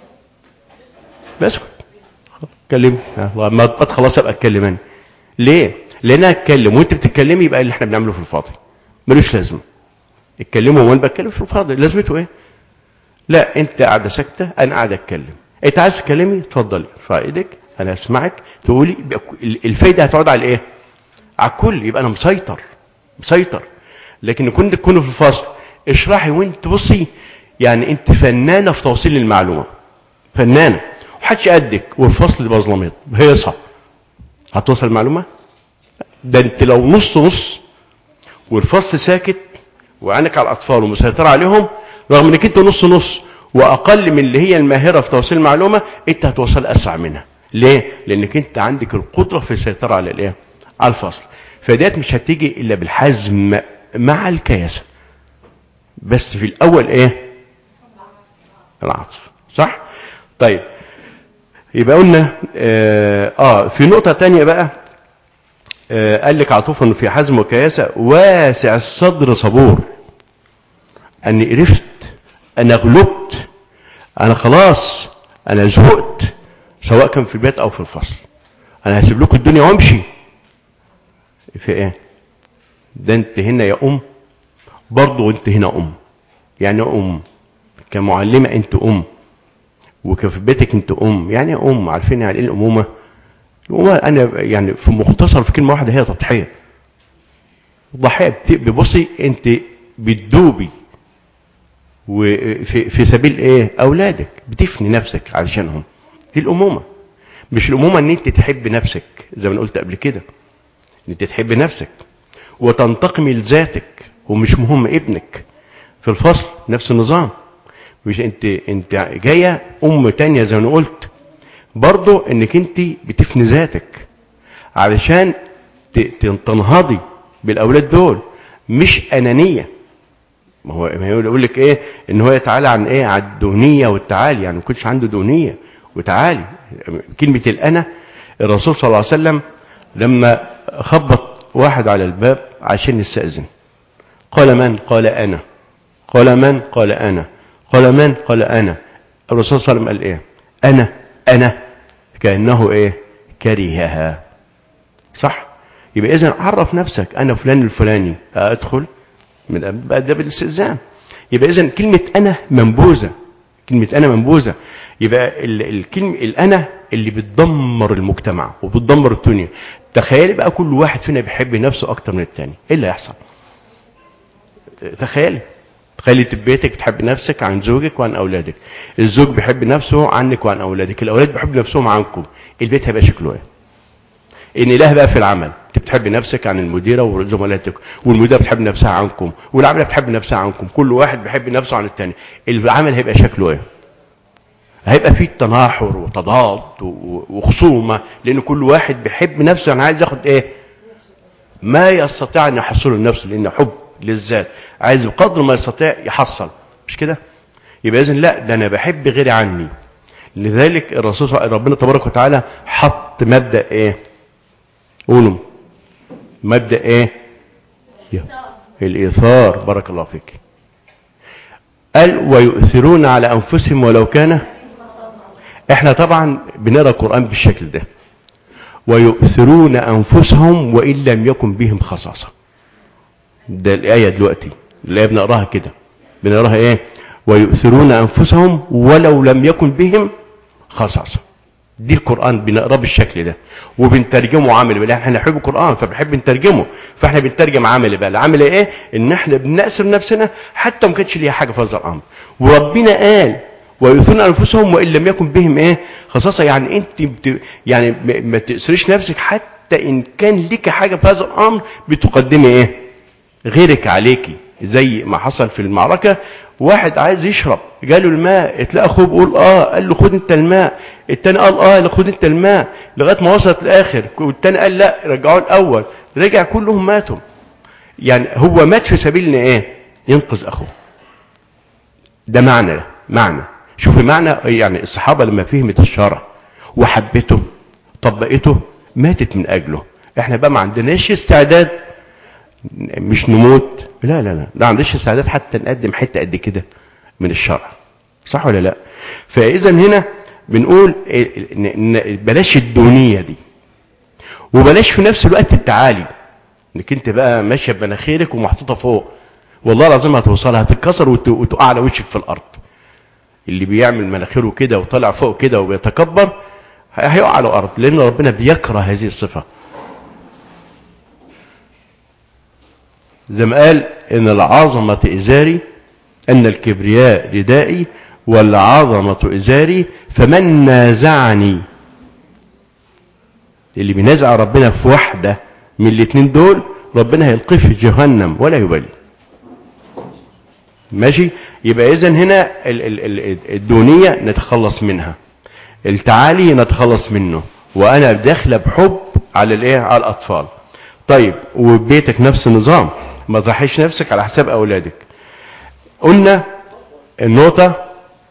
بسكت اتكلم ما خلاص ابقى اتكلم انا ليه لان انا اتكلم وانت بتتكلمي يبقى اللي احنا بنعمله في الفاضي ملوش لازمه اتكلموا وانا بتكلم في الفاضي لازمته ايه لا انت قاعده ساكته انا قاعد اتكلم انت عايز تكلمي اتفضلي ارفع ايدك انا اسمعك تقولي الفايده هتقعد على ايه على الكل يبقى انا مسيطر مسيطر لكن كنت تكونوا في الفصل اشرحي وانت بصي يعني انت فنانة في توصيل المعلومة فنانة وحدش قدك والفصل بظلمت هيصة هتوصل المعلومة ده انت لو نص نص والفصل ساكت وعينك على الاطفال ومسيطر عليهم رغم انك انت نص نص واقل من اللي هي الماهرة في توصيل المعلومة انت هتوصل اسرع منها ليه لانك انت عندك القدرة في السيطرة على الايه على الفصل فديت مش هتيجي الا بالحزم مع الكياسة بس في الاول ايه العطف صح طيب يبقى قلنا اه, آه في نقطة تانية بقى آه قال لك عطوفا في حزم وكياسة واسع الصدر صبور اني قرفت انا غلبت انا خلاص انا زهقت سواء كان في البيت او في الفصل انا هسيب لكم الدنيا وامشي في ايه ده انت هنا يا ام برضه انت هنا ام يعني ام كمعلمة انت ام وفي بيتك انت ام يعني ام عارفين يعني ايه الامومة الامومة انا يعني في مختصر في كلمة واحدة هي تضحية الضحية بصي انت بتدوبي وفي في سبيل ايه اولادك بتفني نفسك علشانهم دي الامومة مش الامومة ان انت تحب نفسك زي ما قلت قبل كده ان انت تحب نفسك وتنتقمي لذاتك ومش مهم ابنك في الفصل نفس النظام مش انت انت جايه ام تانية زي ما قلت برضه انك انت بتفني ذاتك علشان تنهضي بالاولاد دول مش انانيه ما هو ما يقول لك ايه ان هو يتعالى عن ايه عن الدونيه والتعالي يعني ما يكونش عنده دونيه وتعالي كلمه الانا الرسول صلى الله عليه وسلم لما خبط واحد على الباب عشان يستأذن قال من قال انا قال من قال انا قال من قال انا الرسول صلى الله عليه وسلم قال ايه انا انا كانه ايه كرهها صح يبقى اذا عرف نفسك انا فلان الفلاني ادخل من اداب الاستئذان يبقى اذا كلمه انا منبوذه كلمه انا منبوذه يبقى الكلمه الانا اللي بتدمر المجتمع وبتدمر الدنيا تخيل بقى كل واحد فينا بيحب نفسه اكتر من الثاني ايه اللي هيحصل تخيل تخيلي بيتك بتحب نفسك عن زوجك وعن اولادك الزوج بيحب نفسه عنك وعن اولادك الاولاد بيحبوا نفسهم عنكم البيت هيبقى شكله ايه ان اله بقى في العمل انت بتحب نفسك عن المديره وزملاتك والمديره بتحب نفسها عنكم والعامله بتحب نفسها عنكم كل واحد بيحب نفسه عن الثاني العمل هيبقى شكله ايه هيبقى فيه تناحر وتضاد وخصومه لان كل واحد بيحب نفسه انا عايز ياخد ايه ما يستطيع ان يحصله لنفسه لان حب للذات عايز بقدر ما يستطيع يحصل مش كده يبقى اذن لا ده انا بحب غيري عني لذلك الرسول ربنا تبارك وتعالى حط مبدا ايه قولوا مبدا ايه الايثار بارك الله فيك قال ويؤثرون على انفسهم ولو كان احنا طبعا بنقرا القران بالشكل ده ويؤثرون انفسهم وان لم يكن بهم خصاصه ده الايه دلوقتي الايه بنقراها كده بنقراها ايه ويؤثرون انفسهم ولو لم يكن بهم خصاصه دي القرآن بنقراه بالشكل ده وبنترجمه عملي بقى احنا نحب القرآن فبنحب نترجمه فاحنا بنترجم عملي بقى العمل ايه ان احنا بنأسر نفسنا حتى ما كانش ليها حاجة في هذا الامر وربنا قال ويؤثرون انفسهم وان لم يكن بهم ايه خصاصة يعني انت بت يعني ما تأسريش نفسك حتى ان كان لك حاجة في هذا الامر بتقدمي ايه غيرك عليكي زي ما حصل في المعركة واحد عايز يشرب جاله الماء اتلاقى اخوه بيقول اه قال له خد انت الماء التاني قال اه خد انت الماء لغايه ما وصلت الاخر والتاني قال لا رجعوه الاول رجع كلهم ماتوا يعني هو مات في سبيل ان ايه ينقذ اخوه ده معنى ده معنى شوفي معنى يعني الصحابه لما فهمت الشرع وحبته طبقته ماتت من اجله احنا بقى ما عندناش استعداد مش نموت لا لا لا لا عندناش استعداد حتى نقدم حته قد كده من الشرع صح ولا لا فاذا هنا بنقول بلاش الدونيه دي وبلاش في نفس الوقت التعالي انك انت بقى ماشيه بمناخيرك ومحطوطه فوق والله العظيم هتوصلها هتتكسر وتقع على وشك في الارض اللي بيعمل مناخيره كده وطالع فوق كده وبيتكبر هيقع على الارض لان ربنا بيكره هذه الصفه زي ما قال ان العظمه ازاري ان الكبرياء ردائي والعظمه ازاري فمن نازعني اللي بينازع ربنا في واحده من الاثنين دول ربنا هيلقيه في جهنم ولا يبالي ماشي يبقى اذا هنا الدونيه نتخلص منها التعالي نتخلص منه وانا داخله بحب على الايه على الاطفال طيب وبيتك نفس النظام ما تضحيش نفسك على حساب اولادك قلنا النقطه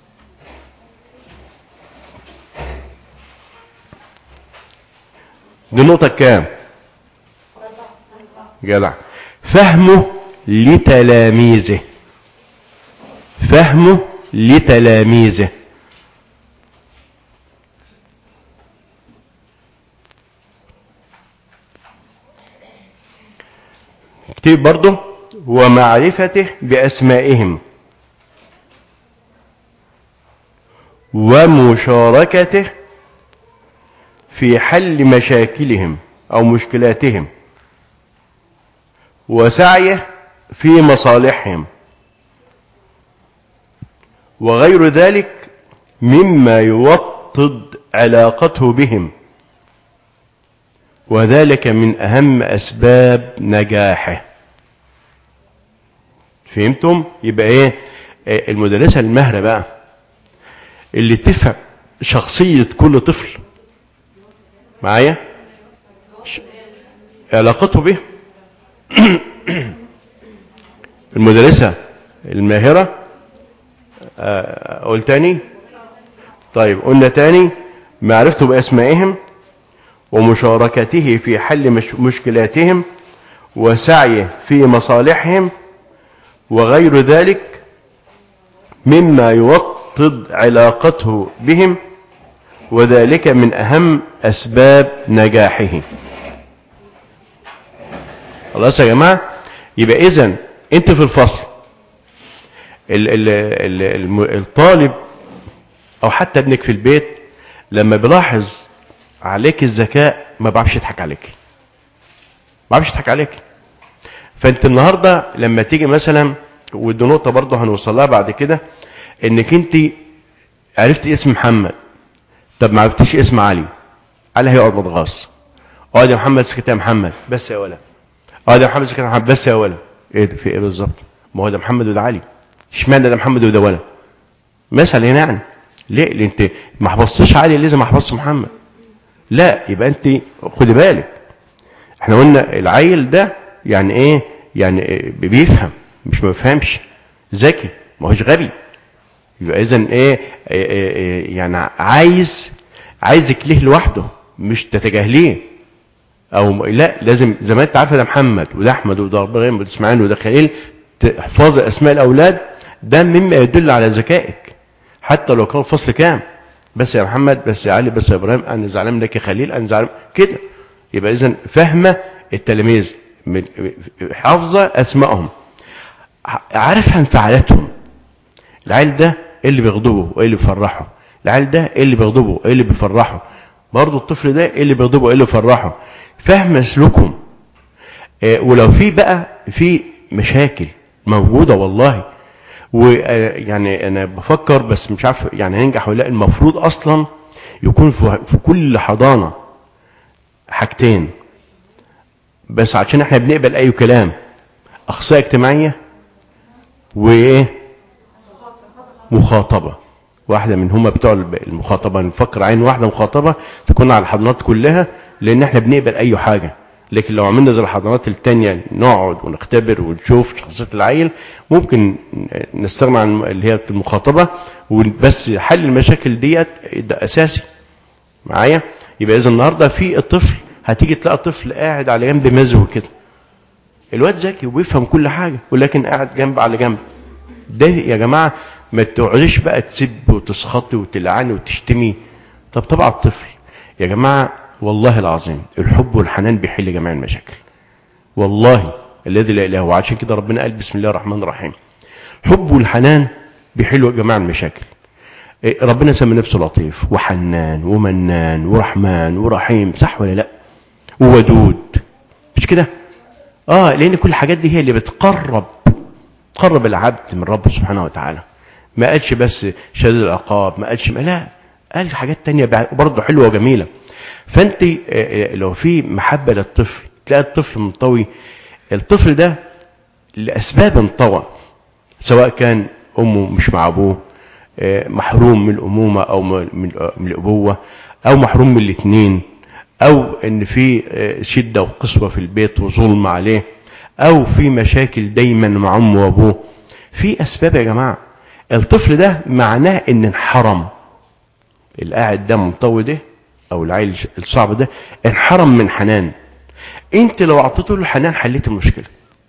دي النقطه كام جدع فهمه لتلاميذه فهمه لتلاميذه كتير برضه ومعرفته بأسمائهم ومشاركته في حل مشاكلهم أو مشكلاتهم وسعيه في مصالحهم وغير ذلك مما يوطد علاقته بهم وذلك من أهم أسباب نجاحه فهمتم يبقى ايه المدرسة المهرة بقى اللي تفهم شخصية كل طفل معايا علاقته به المدرسة الماهرة آه، أقول تاني طيب قلنا تاني معرفته بأسمائهم ومشاركته في حل مش مشكلاتهم وسعيه في مصالحهم وغير ذلك مما يوطد علاقته بهم وذلك من أهم أسباب نجاحه خلاص يا جماعة يبقى إذن أنت في الفصل ال ال ال الطالب أو حتى ابنك في البيت لما بيلاحظ عليك الذكاء ما بعرفش يضحك عليك ما بعرفش يضحك عليك فانت النهارده لما تيجي مثلا ودي نقطه برضه هنوصل لها بعد كده انك انت عرفت اسم محمد طب ما عرفتيش اسم علي علي هيقعد متغاص اقعد يا محمد سكت يا محمد بس يا ولا اقعد يا محمد سكت يا محمد بس يا ولا ايه ده في ايه بالظبط ما هو ده محمد وده علي اشمعنى ده محمد وده ولا مثلا هنا يعني ليه لان انت ما حفظتش علي لازم احفظ محمد لا يبقى انت خدي بالك احنا قلنا العيل ده يعني ايه يعني إيه بيفهم مش ما بيفهمش ذكي ما هوش غبي يبقى اذا ايه, إيه, إيه, إيه يعني عايز عايزك ليه لوحده مش تتجاهليه او لا لازم زي ما انت عارفه ده محمد وده احمد وده ابراهيم وده اسماعيل وده خليل تحفظ اسماء الاولاد ده مما يدل على ذكائك حتى لو كان فصل كام بس يا محمد بس يا علي بس يا ابراهيم انا زعلان منك يا خليل انا زعلان كده يبقى اذا فاهمه التلاميذ من حافظه اسمائهم عارفه انفعالاتهم العيل ده ايه اللي بيغضبه وايه اللي بيفرحه العيل ده ايه اللي بيغضبه وايه اللي بيفرحه برضه الطفل ده ايه اللي بيغضبه وايه اللي بيفرحه فاهم سلوكهم إيه ولو في بقى في مشاكل موجوده والله ويعني انا بفكر بس مش عارف يعني هننجح ولا لا المفروض اصلا يكون في كل حضانه حاجتين بس عشان احنا بنقبل اي كلام اخصائيه اجتماعيه وايه مخاطبه واحده من هما بتوع المخاطبه نفكر عين واحده مخاطبه تكون على الحضانات كلها لان احنا بنقبل اي حاجه لكن لو عملنا زي الحضانات التانية نقعد ونختبر ونشوف شخصية العيل ممكن نستغنى عن اللي هي المخاطبة بس حل المشاكل ديت ده أساسي معايا يبقى إذا النهاردة في الطفل هتيجي تلاقي طفل قاعد على جنب مزه كده الواد ذكي وبيفهم كل حاجة ولكن قاعد جنب على جنب ده يا جماعة ما تقعدش بقى تسب وتسخطي وتلعني وتشتمي طب طبعا الطفل يا جماعة والله العظيم الحب والحنان بيحل جميع المشاكل والله الذي لا اله وعشان كده ربنا قال بسم الله الرحمن الرحيم حب والحنان بيحلوا جميع المشاكل ربنا سمى نفسه لطيف وحنان ومنان ورحمن ورحيم صح ولا لا وودود مش كده اه لان كل الحاجات دي هي اللي بتقرب تقرب العبد من ربه سبحانه وتعالى ما قالش بس شديد العقاب ما قالش ما لا قال حاجات تانية برضه حلوة وجميلة فانت لو في محبة للطفل تلاقي الطفل منطوي الطفل ده لأسباب انطوى سواء كان أمه مش مع أبوه محروم من الأمومة أو من الأبوة أو محروم من الاثنين أو إن في شدة وقسوة في البيت وظلم عليه أو في مشاكل دايما مع أمه وأبوه في أسباب يا جماعة الطفل ده معناه إن انحرم القاعد ده منطوي ده او العيل الصعب ده انحرم من حنان انت لو اعطيته له حنان حليت المشكله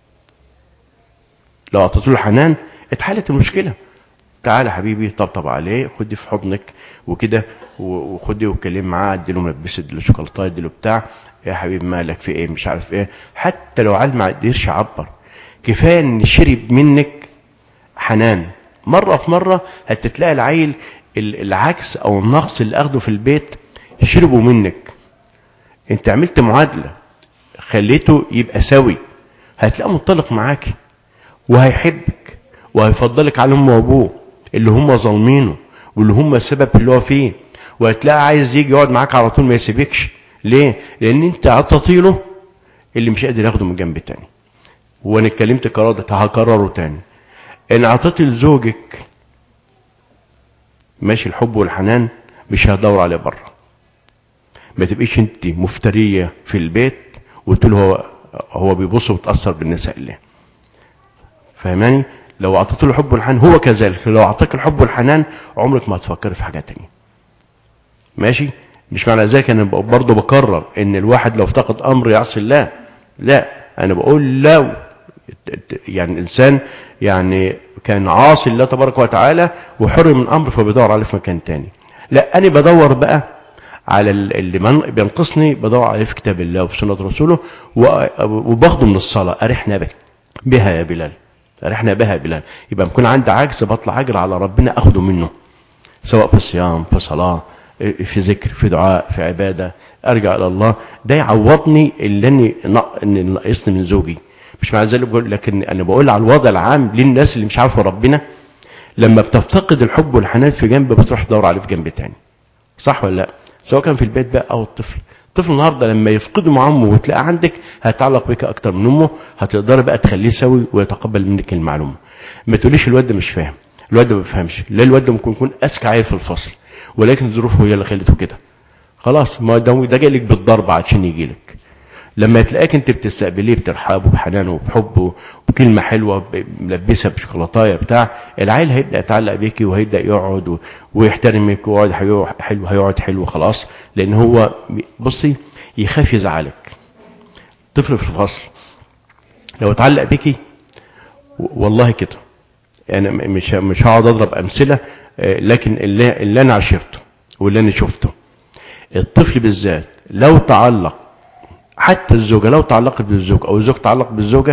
لو اعطيته له حنان اتحلت المشكله تعالى حبيبي طبطب عليه خدي في حضنك وكده وخدي واتكلم معاه اديله ملبس اديله شوكولاته اديله بتاع يا حبيبي مالك في ايه مش عارف ايه حتى لو عيل ما قدرش يعبر كفايه ان شرب منك حنان مره في مره هتتلاقي العيل العكس او النقص اللي اخده في البيت شربوا منك انت عملت معادلة خليته يبقى سوي هتلاقيه منطلق معاك وهيحبك وهيفضلك على امه وابوه اللي هم ظالمينه واللي هم السبب اللي هو فيه وهتلاقيه عايز يجي يقعد معاك على طول ما يسيبكش ليه لان انت عطيتي له اللي مش قادر ياخده من جنب تاني وانا اتكلمت قرار هكرره تاني ان عطيتي لزوجك ماشي الحب والحنان مش هدور عليه بره ما تبقيش انت مفترية في البيت وقلت له هو هو بيبص وتاثر بالنساء اللي فاهماني لو اعطيت له حب والحنان هو كذلك لو اعطاك الحب والحنان عمرك ما هتفكر في حاجه تانية ماشي مش معنى ذلك انا برضه بكرر ان الواحد لو افتقد امر يعصي الله لا انا بقول لو يعني الانسان يعني كان عاصي الله تبارك وتعالى وحرم من امر فبيدور عليه في مكان تاني لا انا بدور بقى على اللي من بينقصني بدور عليه في كتاب الله وفي سنه رسوله وباخده من الصلاه ارحنا بها يا بلال ارحنا بها يا بلال يبقى بكون عندي عجز بطلع اجري على ربنا اخده منه سواء في الصيام في صلاه في ذكر في دعاء في عباده ارجع الى الله ده يعوضني اللي اني ناقصني من زوجي مش معنى ذلك بقول لكن انا بقول على الوضع العام للناس اللي مش عارفه ربنا لما بتفتقد الحب والحنان في جنب بتروح تدور عليه في جنب تاني صح ولا لا سواء كان في البيت بقى او الطفل الطفل النهارده لما يفقده مع امه وتلاقيه عندك هيتعلق بك اكتر من امه هتقدر بقى تخليه سوي ويتقبل منك المعلومه ما تقوليش الواد ده مش فاهم الواد ده ما بيفهمش لا الواد ده ممكن يكون اذكى عيل في الفصل ولكن ظروفه هي اللي خلته كده خلاص ما ده ده جاي لك بالضرب عشان يجي لك لما تلاقيك انت بتستقبليه بترحابه بحنانه وبحبه وبكلمه حلوه ملبسها بشوكولاتايه بتاع العيل هيبدا يتعلق بيكي وهيبدا يقعد ويحترمك ويقعد حلو هيقعد حلو خلاص لان هو بصي يخاف يزعلك طفل في الفصل لو اتعلق بيكي والله كده انا يعني مش مش هقعد اضرب امثله لكن اللي, اللي انا عشرته واللي انا شفته الطفل بالذات لو تعلق حتى الزوجة لو تعلقت بالزوج أو الزوج تعلق بالزوجة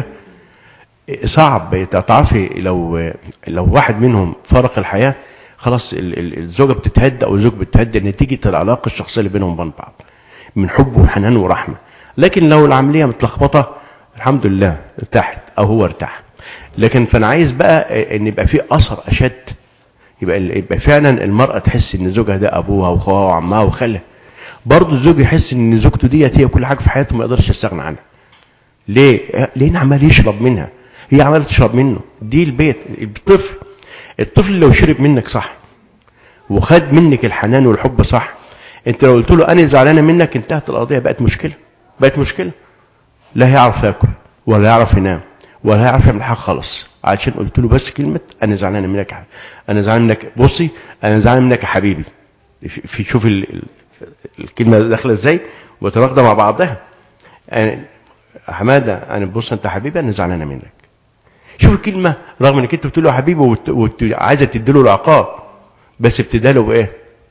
صعب تعرفي لو لو واحد منهم فارق الحياة خلاص الزوجة بتتهد أو الزوج بتتهد نتيجة العلاقة الشخصية اللي بينهم وبين بعض من حب وحنان ورحمة لكن لو العملية متلخبطة الحمد لله ارتاحت أو هو ارتاح لكن فأنا عايز بقى إن يبقى في أثر أشد يبقى يبقى فعلا المرأة تحس إن زوجها ده أبوها وأخوها وعمها وخالها برضه الزوج يحس ان زوجته ديت هي كل حاجه في حياته ما يقدرش يستغنى عنها ليه لان عمال يشرب منها هي عماله تشرب منه دي البيت الطفل الطفل لو شرب منك صح وخد منك الحنان والحب صح انت لو قلت له انا زعلانه منك انتهت القضيه بقت مشكله بقت مشكله لا هيعرف ياكل ولا يعرف ينام ولا هيعرف يعمل حاجه خالص عشان قلت له بس كلمه انا زعلانه منك انا زعلان منك بصي انا زعلان منك يا حبيبي في شوف الكلمة داخلة ازاي وتناقضة مع بعضها يعني حمادة انا بص انت حبيبي انا زعلانة منك شوف الكلمة رغم انك انت بتقول له حبيبي وعايزة تديله العقاب بس بتداله بايه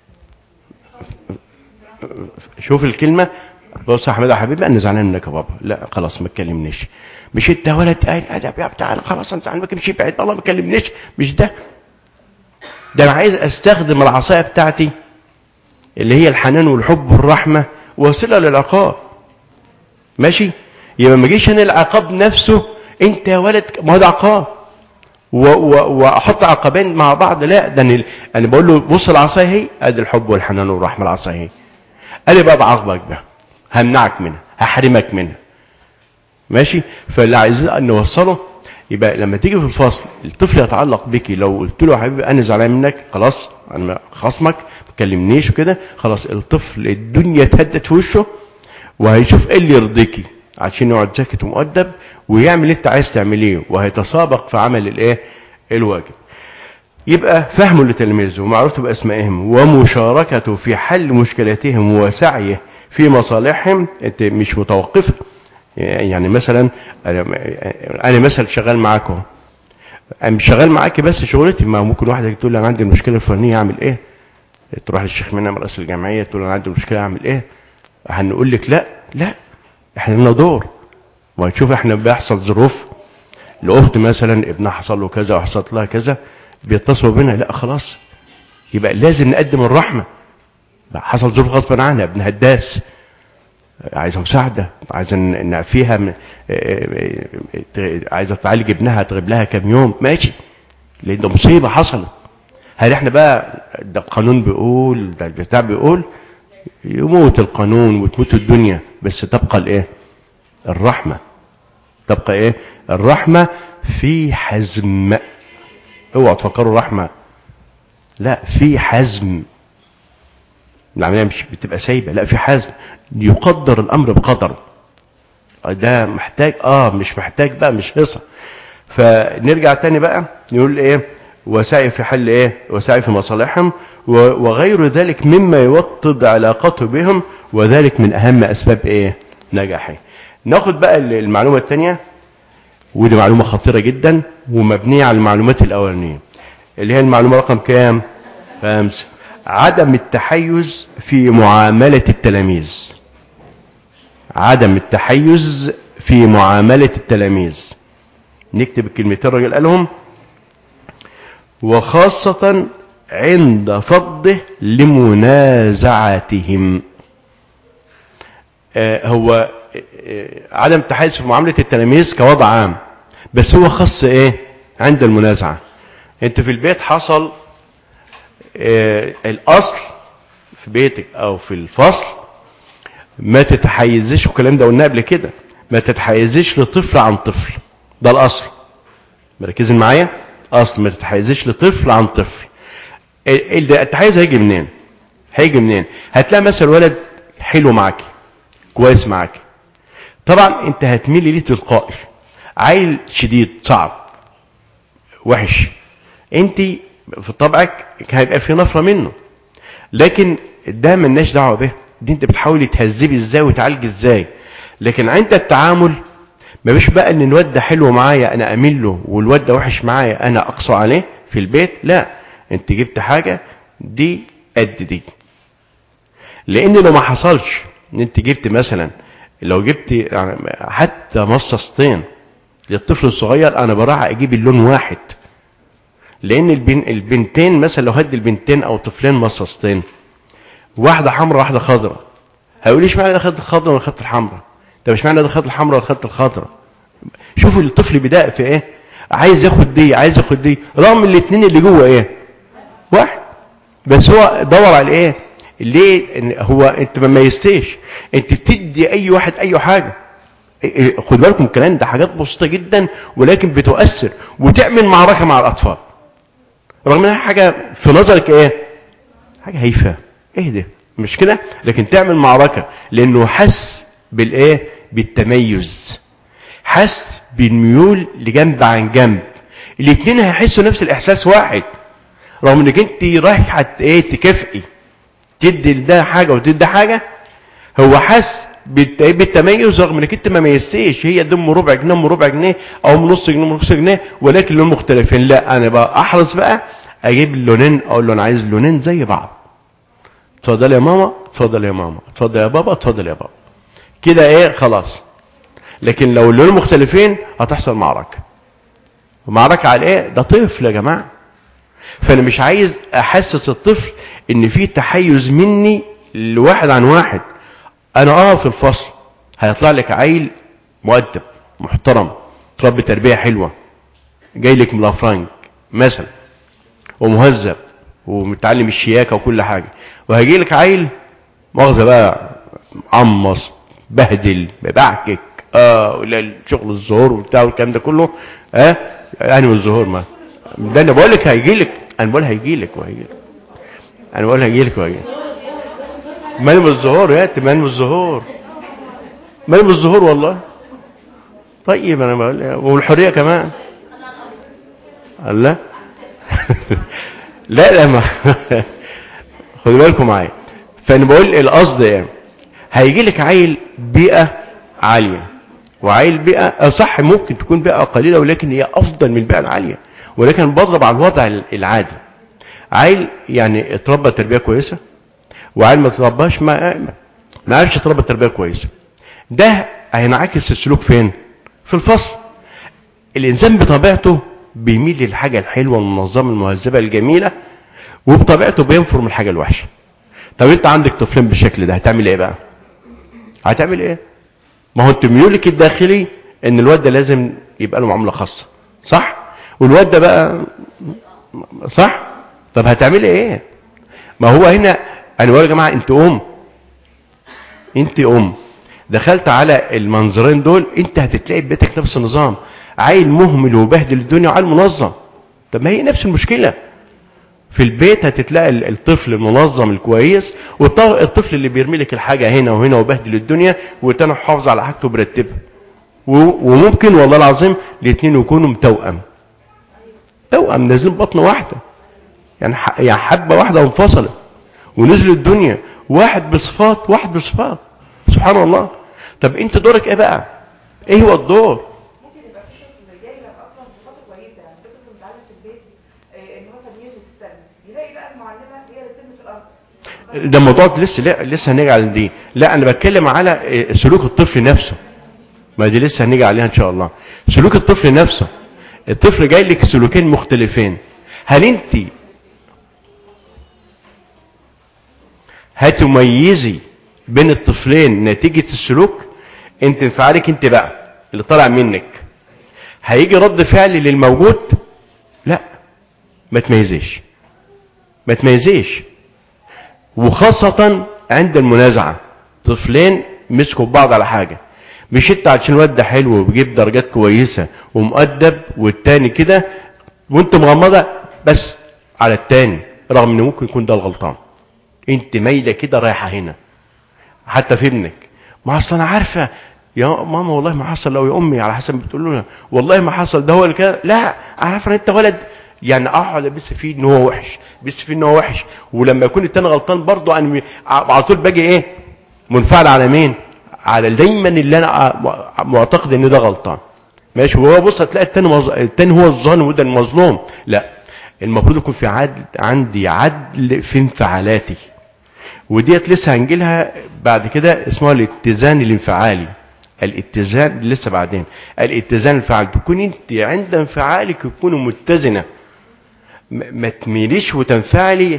شوف الكلمة بص يا حماده يا حبيبي انا زعلان منك يا بابا لا خلاص ما تكلمنيش مش انت ولد قايل ادب يا بتاع خلاص انت زعلان مش بعيد الله ما تكلمنيش مش ده ده انا عايز استخدم العصايه بتاعتي اللي هي الحنان والحب والرحمة وسيلة للعقاب ماشي يبقى ما جيش انا العقاب نفسه انت يا ولد ما هو ده عقاب واحط عقبين مع بعض لا ده انا انا بقول له بص العصايه اهي ادي الحب والحنان والرحمه العصايه اهي انا بقى بعاقبك بقى همنعك منها هحرمك منها ماشي فاللي عايزين نوصله يبقى لما تيجي في الفصل الطفل يتعلق بك لو قلت له يا حبيبي انا زعلان منك خلاص انا خصمك ما تكلمنيش وكده خلاص الطفل الدنيا اتهدت في وشه وهيشوف ايه اللي يرضيكي عشان يقعد ساكت ومؤدب ويعمل اللي انت عايز تعمليه وهيتسابق في عمل الايه الواجب يبقى فهمه لتلاميذه ومعرفته باسمائهم ومشاركته في حل مشكلاتهم وسعيه في مصالحهم انت مش متوقف يعني مثلا انا مثلا شغال معاكم انا شغال معاكي بس شغلتي ما ممكن واحده تقول لي انا عندي المشكله الفلانيه اعمل ايه تروح للشيخ منى رئيس الجمعيه تقول انا عندي مشكله اعمل ايه هنقول لك لا لا احنا لنا دور وهتشوف احنا بيحصل ظروف لاخت مثلا ابنها حصل له كذا وحصلت لها كذا بيتصلوا بينا لا خلاص يبقى لازم نقدم الرحمه حصل ظروف غصبا عنها ابن هداس عايزه مساعده عايزه نعفيها من عايزه تعالج ابنها تغيب لها كام يوم ماشي لان ده مصيبه حصلت هل احنا بقى ده القانون بيقول ده البتاع بيقول يموت القانون وتموت الدنيا بس تبقى الايه الرحمه تبقى ايه الرحمه في حزم اوعوا تفكروا رحمه لا في حزم العمليه مش بتبقى سايبه لا في حزم يقدر الامر بقدر ده محتاج اه مش محتاج بقى مش هصة فنرجع تاني بقى نقول ايه وسعي في حل ايه وسعي في مصالحهم وغير ذلك مما يوطد علاقته بهم وذلك من اهم اسباب ايه نجاحه ناخد بقى المعلومة الثانية ودي معلومة خطيرة جدا ومبنية على المعلومات الاولانية اللي هي المعلومة رقم كام خمسة عدم التحيز في معاملة التلاميذ عدم التحيز في معاملة التلاميذ نكتب الكلمتين الراجل قالهم وخاصة عند فضه لمنازعتهم آه هو آه عدم التحيز في معاملة التلاميذ كوضع عام بس هو خاص ايه عند المنازعة انت في البيت حصل آه الاصل في بيتك او في الفصل ما تتحيزش والكلام ده قلناه قبل كده ما تتحيزش لطفل عن طفل ده الاصل مركزين معايا اصل ما تتحيزش لطفل عن طفل التحيز هيجي منين هيجي منين هتلاقي مثلا ولد حلو معاك كويس معاك طبعا انت هتميل ليه تلقائي عيل شديد صعب وحش انت في طبعك هيبقى في نفره منه لكن ده ملناش دعوه به دي انت بتحاولي تهذبي ازاي وتعالجي ازاي لكن عند التعامل ما بيش بقى ان الواد ده حلو معايا انا اميل له والواد ده وحش معايا انا اقصى عليه في البيت لا انت جبت حاجة دي قد دي لان لو ما حصلش ان انت جبت مثلا لو جبت يعني حتى مصاصتين للطفل الصغير انا براعي اجيب اللون واحد لان البن البنتين مثلا لو هدي البنتين او طفلين مصاصتين واحده حمراء واحده خضراء هيقول لي اشمعنى ده خدت الخضراء ولا خدت الحمراء طب اشمعنى ده خدت الحمراء ولا خدت الخضراء شوفوا الطفل بداء في ايه عايز ياخد دي عايز ياخد دي رغم الاثنين اللي جوه ايه واحد بس هو دور على ايه ليه إن هو انت ما ميزتش انت بتدي اي واحد اي حاجه خد بالكم الكلام ده حاجات بسيطه جدا ولكن بتؤثر وتعمل معركه مع الاطفال رغم انها حاجه في نظرك ايه حاجه هايفه ايه ده مش كده لكن تعمل معركه لانه حس بالايه بالتميز حس بالميول لجنب عن جنب الاثنين هيحسوا نفس الاحساس واحد رغم انك انت رايحه ايه تكافئي تدي لده حاجه وتدي ده حاجه هو حس بالتميز رغم انك انت ما ميزتيش هي دم ربع جنيه من ربع جنيه او من نص جنيه من نص جنيه ولكن لون مختلفين لا انا بقى احرص بقى اجيب اللونين اقول له انا عايز لونين زي بعض اتفضل يا ماما اتفضل يا ماما اتفضل يا بابا اتفضل يا بابا كده ايه خلاص لكن لو اللون مختلفين هتحصل معركه معركه على ايه ده طفل يا جماعه فانا مش عايز احسس الطفل ان في تحيز مني لواحد عن واحد انا اه في الفصل هيطلع لك عيل مؤدب محترم تربي تربيه حلوه جاي لك من الافرنج مثلا ومهذب ومتعلم الشياكه وكل حاجه وهيجي لك عيل مؤاخذه بقى عمص بهدل ببعكك اه ولا شغل الظهور وبتاع والكلام ده كله اه يعني من الظهور ما ده انا بقول لك هيجي لك انا بقول هيجي لك وهيجي لك انا بقول هيجي لك وهيجي لك مالي من الظهور يا مالي من الظهور مالي من الظهور والله طيب انا بقول والحريه كمان قال لا لا لا ما خدوا بالكم معايا فانا بقول القصد ايه هيجي لك عيل بيئه عاليه وعيل بيئه صح ممكن تكون بيئه قليله ولكن هي افضل من البيئه العاليه ولكن بضرب على الوضع العادي عيل يعني اتربى تربيه كويسه وعيل ما ترباش ما ما عرفش يتربى تربيه كويسه ده هينعكس السلوك فين في الفصل الانسان بطبيعته بيميل للحاجه الحلوه المنظمه المهذبه الجميله وبطبيعته بينفر من الحاجه الوحشه طب انت عندك طفلين بالشكل ده هتعمل ايه بقى هتعمل ايه ما هو انت ميولك الداخلي ان الواد ده لازم يبقى له معامله خاصه صح والواد ده بقى صح طب هتعملي ايه ما هو هنا انا بقول يا جماعه انت ام انت ام دخلت على المنظرين دول انت هتتلاقي في بيتك نفس النظام عيل مهمل وبهدل الدنيا وعيل منظم طب ما هي نفس المشكله في البيت هتتلاقي الطفل المنظم الكويس والطفل اللي بيرمي لك الحاجه هنا وهنا وبهدل الدنيا والتاني حافظ على حاجته وبرتبها و- وممكن والله العظيم الاثنين يكونوا توأم توأم نازلين بطن واحدة يعني ح- يعني حبة واحدة انفصلت ونزلوا الدنيا واحد بصفات واحد بصفات سبحان الله طب انت دورك ايه بقى ايه هو الدور ممكن يبقى في طفل جاي لك اصلا صفاته كويسه يعني في طفل متعلم في البيت آه، انه مثلا ينزل في السلم يلاقي بقى المعلمه هي اللي بترمي في الارض ده موضوع لسه لا لسه هنيجي على دي لا انا بتكلم على إيه، سلوك الطفل نفسه ما دي لسه هنيجي عليها ان شاء الله سلوك الطفل نفسه الطفل جاي لك سلوكين مختلفين هل انت هتميزي بين الطفلين نتيجة السلوك انت انفعالك انت بقى اللي طالع منك هيجي رد فعل للموجود لا ما تميزيش ما تميزيش وخاصة عند المنازعة طفلين مسكوا ببعض على حاجة مش انت عشان الواد ده حلو وبيجيب درجات كويسة ومؤدب والتاني كده وانت مغمضة بس على التاني رغم ان ممكن يكون ده الغلطان انت مايلة كده رايحة هنا حتى في ابنك ما اصل انا عارفة يا ماما والله ما حصل لو يا امي على حسب بتقول له والله ما حصل ده هو اللي كده لا انا عارفه ان انت ولد يعني اقعد ابث فيه ان هو وحش بس فيه ان هو وحش ولما يكون التاني غلطان برضه انا م- على طول باجي ايه منفعل على مين على دايما اللي انا أ- معتقد ان ده غلطان ماشي وهو بص هتلاقي التاني مظ... التاني هو الظالم وده المظلوم لا المفروض يكون في عدل عندي عدل في انفعالاتي وديت لسه هنجيلها بعد كده اسمها الاتزان الانفعالي الاتزان لسه بعدين الاتزان الانفعالي تكون انت عند انفعالك تكون متزنه م- ما تميليش وتنفعلي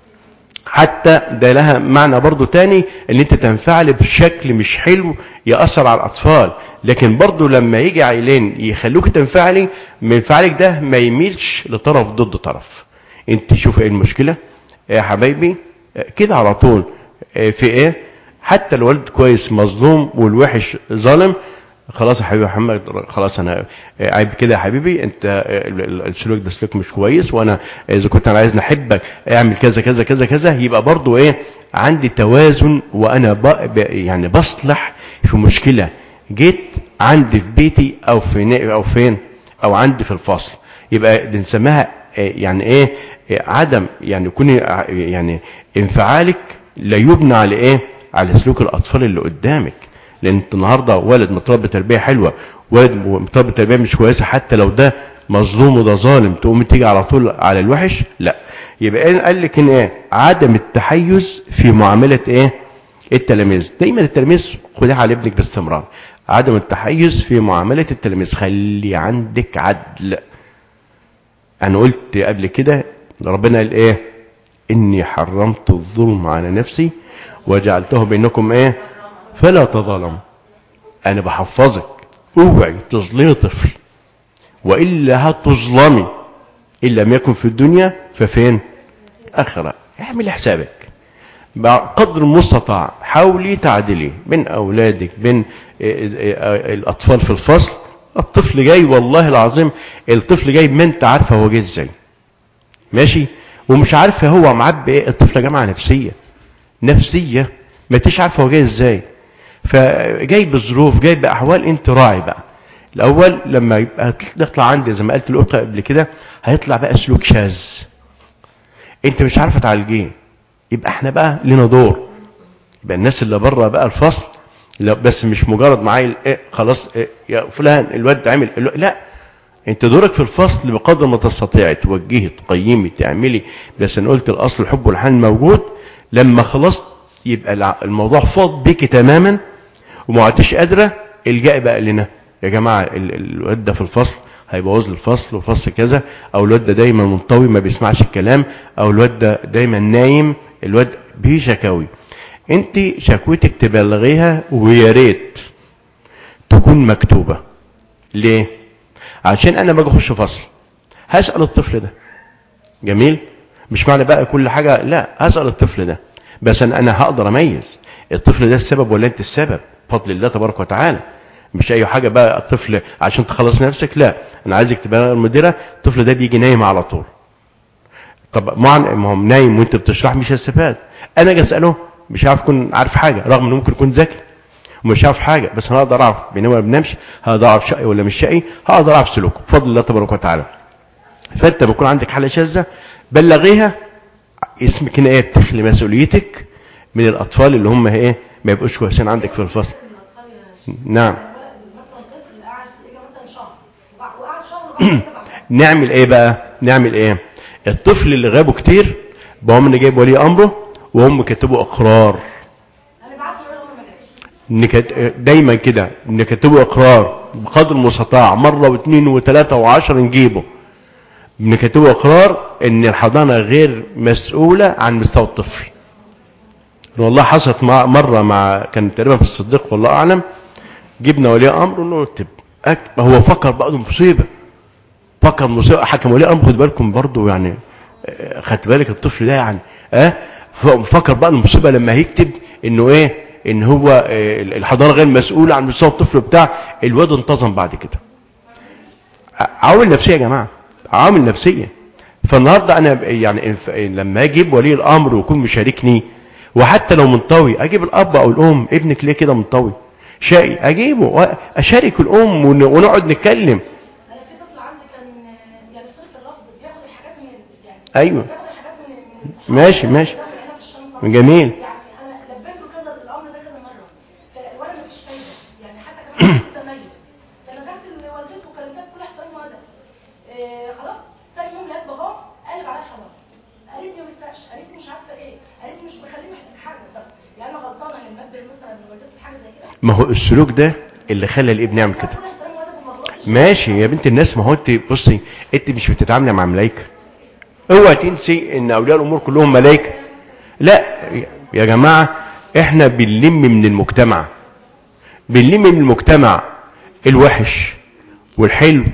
حتى ده لها معنى برضو تاني ان انت تنفعل بشكل مش حلو يأثر على الاطفال لكن برضو لما يجي عيلين يخلوك تنفعلي من انفعالك ده ما يميلش لطرف ضد طرف انت شوف ايه المشكلة يا حبايبي آه، كده على طول آه، في ايه حتى الولد كويس مظلوم والوحش ظالم خلاص يا حبيبي محمد خلاص انا آه، عيب كده يا حبيبي انت آه، ال- ال- السلوك ده سلوك مش كويس وانا اذا كنت انا عايز نحبك اعمل كذا كذا كذا كذا يبقى برضو ايه عندي توازن وانا ب... ب... يعني بصلح في مشكله جيت عندي في بيتي او في ن- او فين او عندي في الفصل يبقى بنسميها آه، يعني ايه آه، عدم يعني يكون آه، يعني انفعالك لا يبنى على ايه على سلوك الاطفال اللي قدامك لان انت النهارده ولد متربي تربيه حلوه ولد متربي تربيه مش كويسه حتى لو ده مظلوم وده ظالم تقوم تيجي على طول على الوحش لا يبقى إيه قال لك ان ايه عدم التحيز في معامله ايه التلاميذ دايما التلاميذ خديها على ابنك باستمرار عدم التحيز في معامله التلاميذ خلي عندك عدل انا قلت قبل كده ربنا قال ايه اني حرمت الظلم على نفسي وجعلته بينكم ايه فلا تظلم انا بحفظك اوعي تظلمي طفل والا هتظلمي ان لم يكن في الدنيا ففين اخره اعمل حسابك بقدر المستطاع حاولي تعدلي بين اولادك بين آه، آه، آه، الاطفال في الفصل الطفل جاي والله العظيم الطفل جاي ما انت عارفه هو جاي ازاي ماشي ومش عارفه هو معبي ايه الطفل جامعه نفسيه نفسيه ما انتش عارفه هو جاي ازاي فجاي بظروف جاي باحوال انت راعي بقى الاول لما يبقى تطلع عندي زي ما قلت الاخت قبل كده هيطلع بقى سلوك شاذ انت مش عارفه تعالجيه يبقى احنا بقى لنا دور يبقى الناس اللي بره بقى الفصل لا بس مش مجرد معايا ايه خلاص إيه يا فلان الواد عمل الو- لا انت دورك في الفصل بقدر ما تستطيع توجهي تقيمي تعملي بس انا قلت الاصل الحب والحنان موجود لما خلاص يبقى الع- الموضوع فاض بيكي تماما وما عدتش قادره الجأي بقى لنا يا جماعه ال- ال- الواد ده في الفصل هيبوظ لي الفصل وفصل كذا او الواد ده دايما منطوي ما بيسمعش الكلام او الواد ده دايما نايم الواد بيه شكاوي انت شكوتك تبلغيها ويا ريت تكون مكتوبه ليه عشان انا باجي اخش فصل هسال الطفل ده جميل مش معنى بقى كل حاجه لا هسال الطفل ده بس انا انا هقدر اميز الطفل ده السبب ولا انت السبب بفضل الله تبارك وتعالى مش اي حاجه بقى الطفل عشان تخلص نفسك لا انا عايزك تبقى المديره الطفل ده بيجي نايم على طول طب مع ما هو نايم وانت بتشرح مش هيستفاد انا اجي اساله مش عارف يكون عارف حاجه رغم انه ممكن يكون ذكي ومش عارف حاجه بس انا هقدر اعرف بينما ما بنامش هقدر اعرف شقي ولا مش شقي هقدر اعرف سلوكه بفضل الله تبارك وتعالى فانت بيكون عندك حاله شاذه بلغيها اسمك هنا ايه بتخلي مسؤوليتك من الاطفال اللي هم ايه ما يبقوش كويسين عندك في الفصل الأطفال يا شيخ. نعم مثلا طفل قعد إجا مثلا شهر وبع- وقعد شهر وبعد كده بعد نعمل ايه بقى نعمل ايه الطفل اللي غابوا كتير بقوم انا جايب ولي امره وهم كتبوا اقرار أنا بعت له الولد ما جاش نكت... دايما كده نكتبوا اقرار بقدر المستطاع مره واثنين وثلاثه وعشرة نجيبه نكتبوا اقرار ان الحضانه غير مسؤوله عن مستوى الطفل والله حصلت مع مره مع كان تقريبا في الصديق والله اعلم جبنا ولي امر ونقول اكتب أكتب. هو فكر بقى ده مصيبه فكر مصيبه حكم ولي امر خد بالكم برضه يعني آه، خدت بالك الطفل ده يعني اه ف- فكر بقى المصيبه لما هيكتب انه ايه ان هو آه، الحضانه غير مسؤوله عن مستوى الطفل بتاع الواد انتظم بعد كده عوامل نفسيه يا جماعه عوامل نفسيه فالنهارده انا ب- يعني إنف- لما اجيب ولي الامر ويكون مشاركني وحتى لو منطوي اجيب الاب او الام ابنك ليه كده منطوي شقي اجيبه واشارك الام ون- ونقعد نتكلم أنا في طفل عندي كان آه، يعني صرف اللفظ بياخد الحاجات من يعني ايوه بياخد الحاجات من من الصحاب. ماشي ماشي بياخد هنا في الشنطة. جميل يعني انا لبيت له كذا الامر ده كذا مره فالولد مفيش فايده يعني حتى كمان عنده تميز فندهت لوالدته وكلمتها بكل احترام وادب آه خلاص تاني يوم لقيت باباه قلب عليا الحوار قالت لي ما بيسرقش قالت لي مش عارفه ايه قالت لي مش بخليه محتاج حاجه طب يعني انا غلطانه لما انبه مثلا من والدته بحاجه زي كده ما هو السلوك ده اللي خلى الابن يعمل كده بكل احترام وادب وما غلطتش ماشي يا بنت الناس ما هو انت بصي انت مش بتتعاملي مع ملائكه اوعى تنسي ان اولياء الامور كلهم ملائكه لا يا جماعه احنا بنلم من المجتمع بنلم من المجتمع الوحش والحلو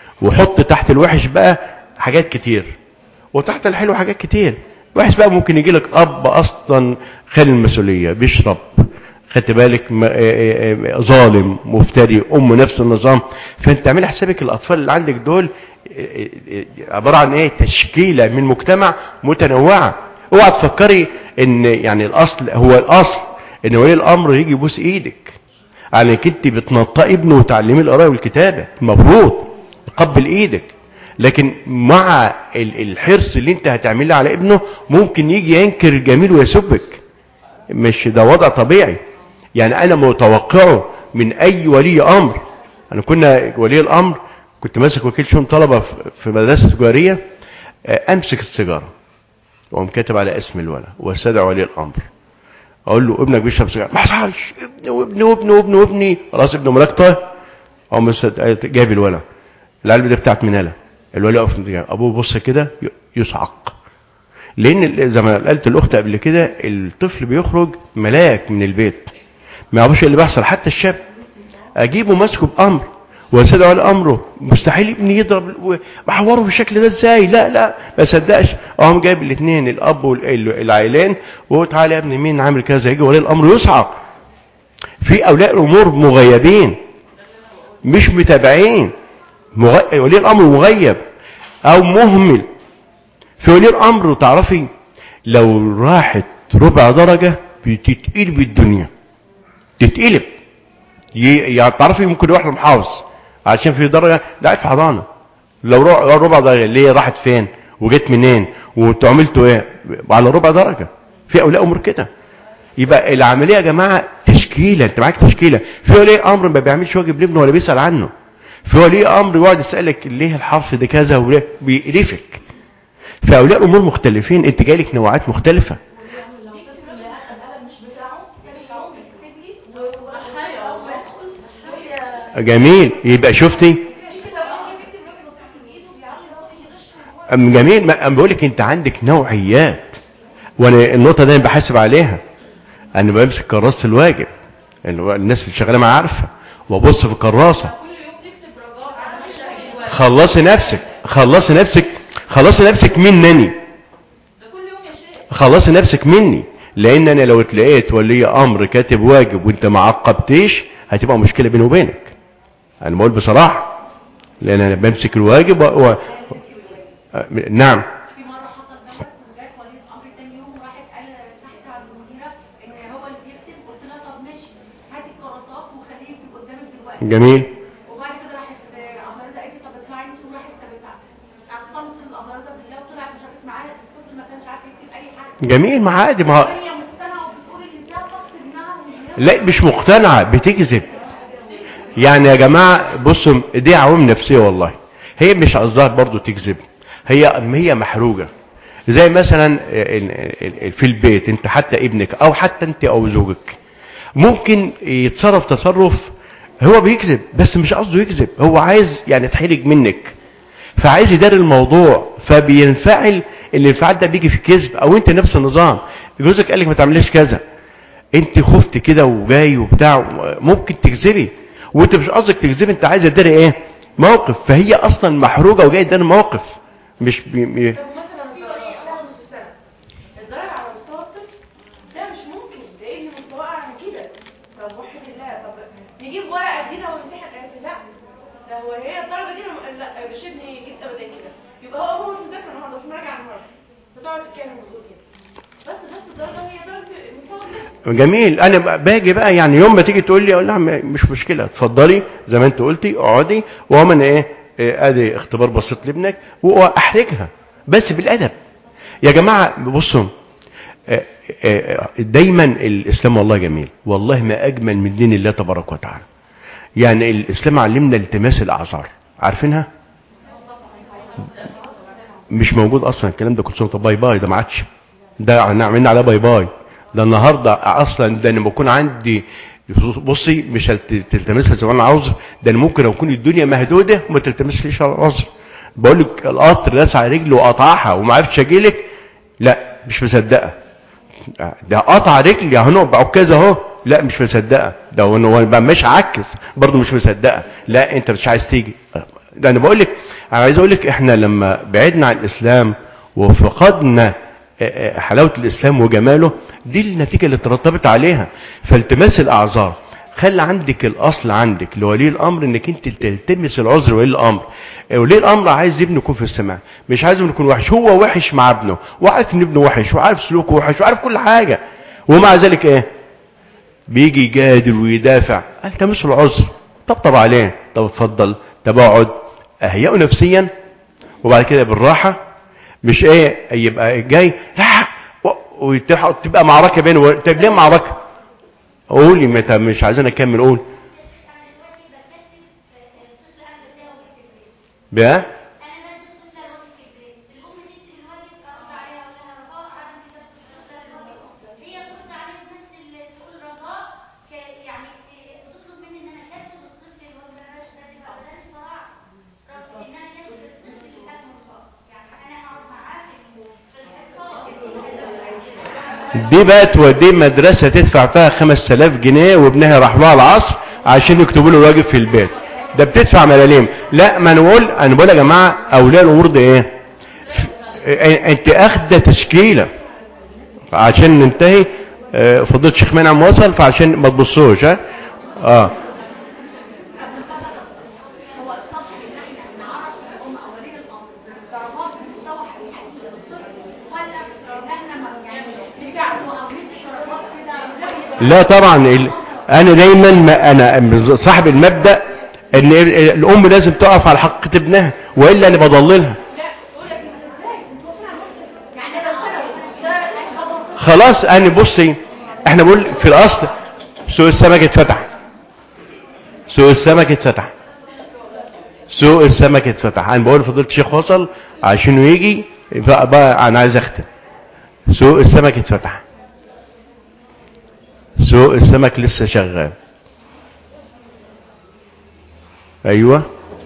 وحط تحت الوحش بقى حاجات كتير وتحت الحلو حاجات كتير وحش بقى ممكن يجي لك اب اصلا خالي المسؤوليه بيشرب خدت بالك م- آه، آه، آه، ظالم مفتري ام نفس النظام فانت اعمل حسابك الاطفال اللي عندك دول آه، آه، آه، عباره عن ايه تشكيله من مجتمع متنوعه اوعى تفكري ان يعني الاصل هو الاصل ان ولي الامر يجي يبوس ايدك على انت بتنطقي ابنه وتعلميه القراءه والكتابه المفروض تقبل ايدك لكن مع ال- الحرص اللي انت هتعمله على ابنه ممكن يجي ينكر الجميل ويسبك مش ده وضع طبيعي يعني انا متوقعه من اي ولي امر انا كنا ولي الامر كنت ماسك وكيل شؤون طلبه في- في مدرسه تجاريه آه، امسك السيجاره واقوم كاتب على اسم الولد واستدعي ولي الامر اقول له ابنك بيشرب سيجاره ما حصلش ابني وابني وابني وابني وابني خلاص ابنه ملاكطه اقوم مست- جايب الولد العلبه دي بتاعت مناله الولد يقف في ابوه بص كده ي- يصعق لان ال- زي ما قالت الاخت قبل كده الطفل بيخرج ملاك من البيت ما يعرفش اللي بيحصل حتى الشاب اجيبه ماسكه بامر واستدعي لامره مستحيل ابني يضرب بحوره بالشكل ده ازاي لا لا ما صدقش اقوم جايب الاثنين الاب والعائلين وتعالى يا ابني مين عامل كذا يجي ولي الامر يصعق في اولياء الامور مغيبين مش متابعين مغ... ولي الامر مغيب او مهمل في ولي الامر تعرفي لو راحت ربع درجه بتتقلب الدنيا تتقلب ي- يعني تعرفي ممكن يروح لمحافظ عشان في درجه ده قاعد في حضانه لو رو- ربع درجه اللي هي راحت فين وجت منين وانتوا عملتوا ايه على ربع درجه في اولياء امور كده يبقى العمليه يا جماعه تشكيله انت معاك تشكيله في ولي امر ما بيعملش واجب لابنه ولا بيسال عنه في ولي امر يقعد يسالك ليه الحرف ده كذا وليه بيقرفك فاولياء الامور مختلفين انت جايلك نوعات مختلفه لو طفل اخذ قلم مش بتاعه تاني يوم يكتب لي وضحايا اول ما يدخل يقول لي جميل يبقى شفتي كده بقى يكتب راجل الطفل بايده بيعلي ده يغش وهو أم جميل ما أم بقول لك انت عندك نوعيات وانا النقطه دي انا بحاسب عليها انا بمسك كراسه الواجب اللي هو الناس اللي شغاله معايا عارفه وابص في الكراسه كل يوم نكتب رجاء على مشاكل الولد خلصي نفسك خلصي نفسك خلصي نفسك منني ده كل يوم يا شيخ خلصي نفسك مني لان انا لو اتلقيت ولي امر كاتب واجب وانت ما عقبتيش هتبقى مشكله بيني وبينك انا بقول بصراحه لان انا بمسك الواجب و... و... نعم في مرة حصل دوت وجات وليد أمر تاني يوم وراحت قال تحت عند المديرة إن هو اللي بيكتب قلت لها طب ماشي هاتي الكراسة جميل وبعد كده راحت الأمراضة قالت لي طب اطلعي انت وراحت طب اعتصمت الأمراضة بالله وطلعت وشافت معايا الطفل ما كانش عارف يكتب أي حاجة جميل ما عادي ما هو- وهي مقتنعة وبتقول إن ده فقد ابنها وإن هي لا مش مقتنعة بتكذب يعني يا جماعة بصوا دي عوامل نفسية والله هي مش قصدها برضو تكذب هي هي محروجة زي مثلا ال- ال- ال- في البيت انت حتى ابنك او حتى انت او زوجك ممكن يتصرف تصرف هو بيكذب بس مش قصده يكذب هو عايز يعني يتحرج منك فعايز يدار الموضوع فبينفعل الانفعال ده بيجي في كذب او انت نفس النظام جوزك قال لك ما تعمليش كذا انت خفت كده وجاي وبتاع ممكن تكذبي وانت مش قصدك تكذبي انت عايزه تداري ايه موقف فهي اصلا محروجه وجايه تداري موقف مش بي... بي... طب مثلا الضرر نص السنه الضرر على مستوى الطفل ده مش ممكن لان مستواه عن كده طب وحد الله طب نجيب ورقه جديده ونمتحن قالت لي لا ده هو هي الدرجه دي أنا- لا مش ابني جيت ابدا كده يبقى هو هو مش مذاكر النهارده مش مراجع النهارده فتقعد تتكلم وتقول كده بس نفس الدرجه هي درجه مستوى الطفل جميل انا بقى- باجي بقى يعني يوم ما تيجي تقول لي اقول لها م- مش مشكله اتفضلي زي ما انت قلتي اقعدي وهو من ايه إيه، ادي اختبار بسيط لابنك واحرجها بس بالادب يا جماعه بصوا آه، آه، دايما الاسلام والله جميل والله ما اجمل من دين الله تبارك وتعالى يعني الاسلام علمنا التماس الاعذار عارفينها مش موجود اصلا الكلام ده كل سنه طب باي باي ده ما عادش ده احنا عملنا عليه باي باي ده النهارده اصلا ده انا بكون عندي بصي مش هت- تلتمسها زي ما انا عاوز ده انا ممكن اكون الدنيا مهدوده وما تلتمسليش العذر بقول لك القطر داس على رجلي وقطعها وما عرفتش اجي لك لا مش مصدقه ده قطع رجلي اهو بعكاز اهو لا مش مصدقه ده هو هو بقى مش عكس برضه مش مصدقه لا انت مش عايز تيجي ده انا بقول لك انا عايز اقول لك احنا لما بعدنا عن الاسلام وفقدنا آه، آه، حلاوه الاسلام وجماله دي النتيجه اللي ترتبط عليها فالتماس الاعذار خلي عندك الاصل عندك لولي الامر انك انت تلتمس العذر ولي الامر ولي الامر عايز ابنه يكون في السماء مش عايز ابنه يكون وحش هو وحش مع ابنه وعارف ان ابنه وحش وعارف سلوكه وحش وعارف كل حاجه ومع ذلك ايه بيجي يجادل ويدافع التمس العذر طبطب عليه طب اتفضل طب اقعد اهيئه نفسيا وبعد كده بالراحه مش ايه يبقى جاي لا و- وتح- تبقى معركه بينه وبين- طب ليه معركه قولي متى مش عايزين اكمل قول بقى انا بدرس طفله الواجب في البيت الام تكتب الواجب ارد عليها اقول لها رجاء عدم كتابه الطفل الواجب هي ترد عليه بنفس ال- تقول رجاء ك- يعني إيه، بتطلب مني ان انا اكتب الطفل الواجب بلاش ده تبقى بدل صراع رغم ان انا كاتب الطفل اللي كان مرصاص يعني انا اقعد معاه في ال- في الحصه دي بقى توديه مدرسة تدفع فيها 5000 جنيه وابنها راح لها العصر عشان يكتبوا له الواجب في البيت ده بتدفع ملاليم لا ما انا بقول انا بقول يا جماعه اولياء الامور ده ايه إيه، انت اخده تشكيله عشان ننتهي آه، فضيله الشيخ منعم وصل فعشان ما تبصوش ها اه هو الصح ان احنا نعرف الام او ولي الامر درجات مستوى حقيقي للطفل ولا ان احنا ما- يعني نساعده او ندي درجات كده لا طبعا ال... انا دايما ما انا صاحب المبدا ان ال- الام لازم تقف على حق ابنها والا انا بضللها لا تقول لك انت ازاي انت واقفين على نفسك يعني ده ثانوي ده هذا خلاص انا بصي احنا بقول في الاصل سوق السمك اتفتح سوق السمك اتفتح سوق السمك اتفتح انا بقول فضيله الشيخ وصل عشان يجي بقى, بقى انا عايز اختم سوق السمك اتفتح سوق السمك لسه شغال ايوه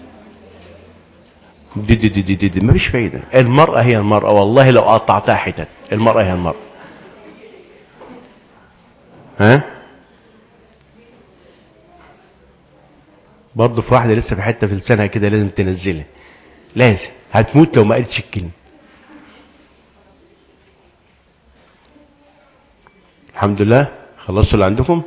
دي دي دي دي, دي, دي. مفيش فايده المراه هي المراه والله لو قطعتها حتت المراه هي المراه ها برضه في واحده لسه في حته في لسانها كده لازم تنزلها لازم هتموت لو ما قالتش الكلمه الحمد لله خلصتوا اللي عندكم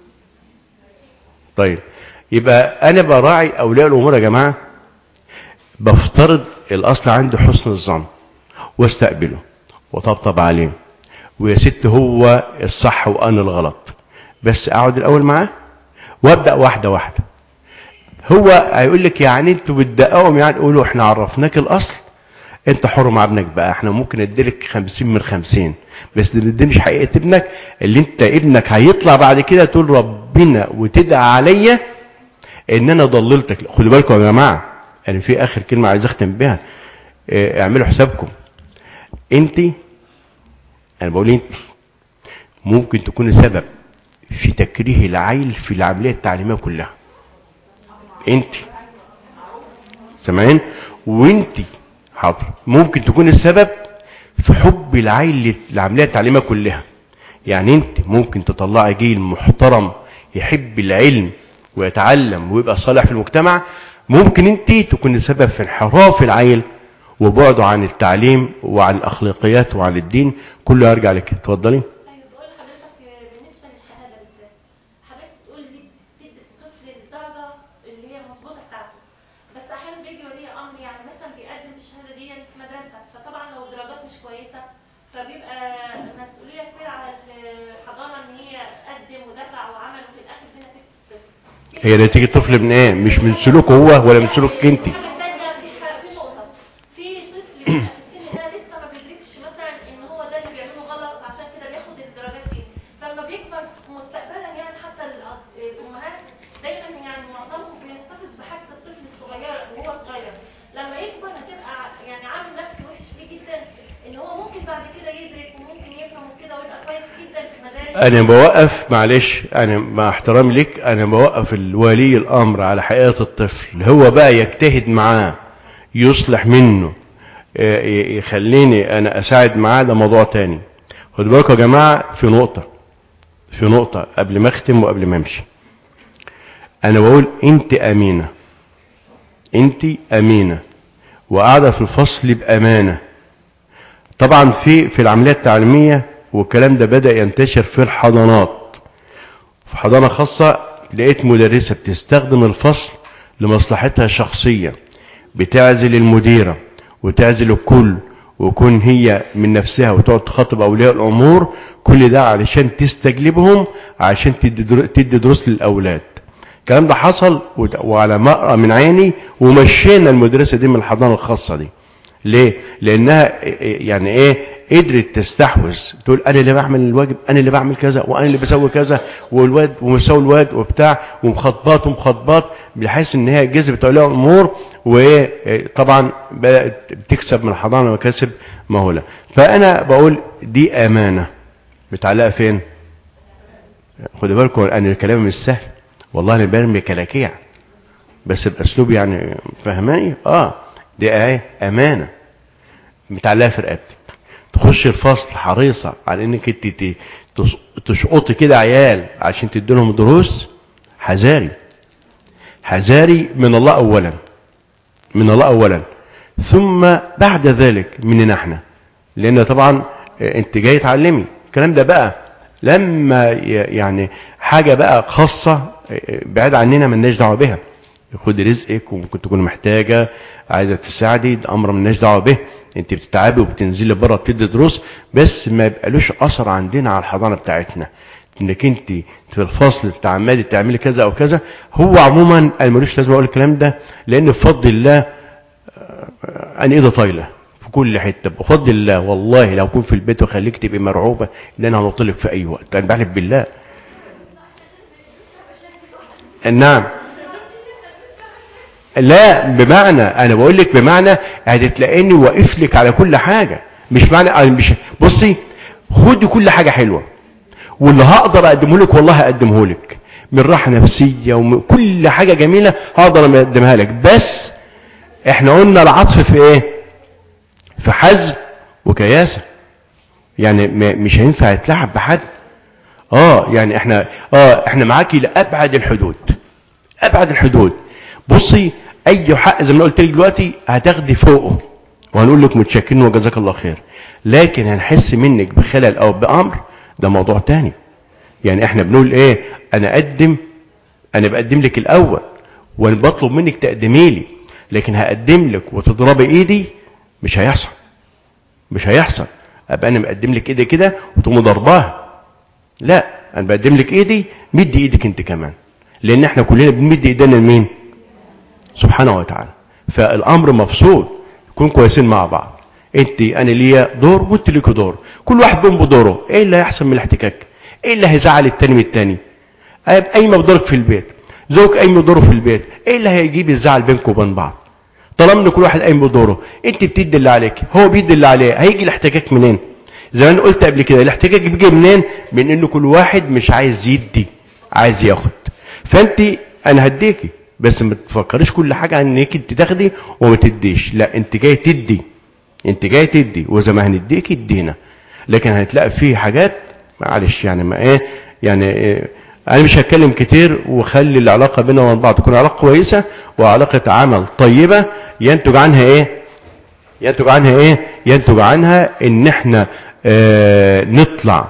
طيب يبقى انا براعي اولياء الامور يا جماعه بفترض الاصل عنده حسن الظن واستقبله وطبطب عليه ويا ست هو الصح وانا الغلط بس اقعد الاول معاه وابدا واحده واحده هو هيقول لك يعني انتوا بتدققوا يعني قولوا احنا عرفناك الاصل انت حر مع ابنك بقى احنا ممكن نديلك خمسين من خمسين بس دي مش حقيقة ابنك اللي انت ابنك هيطلع بعد كده تقول ربنا وتدعى عليا ان انا ضللتك خدوا بالكم يا جماعة انا في اخر كلمة عايز اختم بها اه، اعملوا حسابكم انت انا بقول انت ممكن تكون سبب في تكريه العيل في العملية التعليمية كلها انت سامعين وانت حاضر ممكن تكون السبب في حب العيل للعملية التعليمية كلها يعني انت ممكن تطلعي جيل محترم يحب العلم ويتعلم ويبقى صالح في المجتمع ممكن انت تكون السبب في انحراف العيل وبعده عن التعليم وعن الاخلاقيات وعن الدين كله يرجع لك اتفضلي ايوه بقول لحضرتك بالنسبه للشهاده بالذات حضرتك بتقول لي تدي الطفل الدرجه اللي هي المظبوطه بتاعته بس احيانا بيجي ولي امر يعني مثلا بيقدم الشهاده دي في مدرسه فطبعا لو الدرجات مش كويسه فبيبقى مسؤوليه كبيره على الحضانه ان هي قدم ودفع وعمل وفي الاخر دي نتيجه الطفل. هي نتيجة طفل من ايه مش من سلوكه هو ولا من سلوكك انت حاجة تانية في ح- في نقطة في طفل بيبقى في السن ده لسه ما بيدركش مثلا ان هو ده اللي بيعمله غلط عشان كده بياخد الدرجات دي فلما بيكبر مستقبلا يعني حتى الأ- الامهات دايما يعني معظمهم بيحتفظ بحاجة الطفل الصغير وهو صغير لما يكبر هتبقى يعني عامل نفسي وحش ليه جدا ان هو ممكن بعد كده يدرك وممكن يفهم وكده ويبقى كويس جدا في المدارس انا بوقف معلش انا مع احترامي لك انا بوقف الولي الامر على حقيقة الطفل هو بقى يجتهد معاه يصلح منه اه، ي- يخليني انا اساعد معاه ده موضوع تاني خدوا بالكم يا جماعة في نقطة في نقطة قبل ما اختم وقبل ما امشي انا بقول انت امينة انت امينة وقاعدة في الفصل بامانة طبعا في في العملية التعليمية والكلام ده بدأ ينتشر في الحضانات في حضانة خاصة لقيت مدرسة بتستخدم الفصل لمصلحتها الشخصية بتعزل المديرة وتعزل الكل ويكون هي من نفسها وتقعد تخاطب أولياء الأمور كل ده علشان تستجلبهم عشان تدي در- تدي دروس للأولاد الكلام ده حصل وت- وعلى مقرأ من عيني ومشينا المدرسة دي من الحضانة الخاصة دي ليه لانها يعني ايه قدرت تستحوذ تقول انا اللي بعمل الواجب انا اللي بعمل كذا وانا اللي بسوي كذا والواد ومساوي الواد وبتاع ومخاطبات ومخاطبات بحيث ان هي جذبت اولياء الامور وطبعا بدات بتكسب من الحضانه مكاسب مهوله فانا بقول دي امانه متعلقه فين خدوا بالكم انا الكلام مش سهل والله انا برمي كلاكيع بس باسلوب يعني فهماني اه دي ايه امانه متعلقه في رقبتك تخش الفصل حريصه على انك انت ت- تس- تشقطي كده عيال عشان تدي لهم دروس حذاري حذاري من الله اولا من الله اولا ثم بعد ذلك مننا احنا لان طبعا آه، انت جاي تعلمي الكلام ده بقى لما ي- يعني حاجه بقى خاصه آه، بعيد عننا ملناش دعوه بها خد رزقك وممكن تكون محتاجه عايزه تساعدي ده امر ملناش دعوه به انت بتتعبي وبتنزلي بره بتدي دروس بس ما يبقالوش اثر عندنا على الحضانه بتاعتنا انك انت في الفصل تعمدي تعملي كذا او كذا هو عموما انا ملوش لازم اقول الكلام ده لان بفضل الله انا ايدي طايله في كل حته بفضل الله والله لو كنت في البيت وخليك تبقي مرعوبه ان انا هنطلق في اي وقت انا بحلف بالله نعم لا بمعنى انا بقول لك بمعنى هتلاقيني واقف لك على كل حاجه مش معنى أنا مش بصي خدي كل حاجه حلوه واللي هقدر اقدمه لك والله هقدمه لك من راحه نفسيه وكل حاجه جميله هقدر اقدمها لك بس احنا قلنا العطف في ايه في حزم وكياسه يعني ما- مش هينفع يتلعب بحد اه يعني احنا اه احنا معاكي لابعد الحدود ابعد الحدود بصي اي حق زي ما قلت لك دلوقتي هتاخدي فوقه وهنقول لك متشكرين وجزاك الله خير لكن هنحس منك بخلل او بامر ده موضوع تاني يعني احنا بنقول ايه انا اقدم انا بقدم لك الاول وانا بطلب منك تقدمي لي لكن هقدم لك وتضربي ايدي مش هيحصل مش هيحصل ابقى انا مقدم لك ايدي كده وتقوم ضرباها لا انا بقدم لك ايدي مد ايدك انت كمان لان احنا كلنا بنمد ايدينا لمين سبحانه وتعالى فالامر مفصول يكون كويسين مع بعض انت انا ليا دور وانت ليكوا دور كل واحد بيقوم بدوره ايه اللي هيحصل من الاحتكاك ايه اللي هيزعل التاني من التاني قايمه بدورك في البيت زوجك قايم بدوره في البيت ايه اللي هيجيب الزعل بينكم وبين بعض طالما ان كل واحد قايم بدوره انت بتدي اللي عليك هو بيدي اللي عليه هيجي الاحتكاك منين زي ما انا قلت قبل كده الاحتكاك بيجي منين من ان كل واحد مش عايز يدي عايز ياخد فانت انا هديكي بس ما تفكريش كل حاجه عن انك انت تاخدي وما تديش لا انت جاي تدي انت جاي تدي واذا ما هنديك ادينا لكن هتلاقي فيه حاجات معلش يعني ما ايه يعني إيه انا مش هتكلم كتير وخلي العلاقه بيننا وبين بعض تكون علاقه كويسه وعلاقه عمل طيبه ينتج عنها ايه ينتج عنها ايه ينتج عنها ان احنا اه نطلع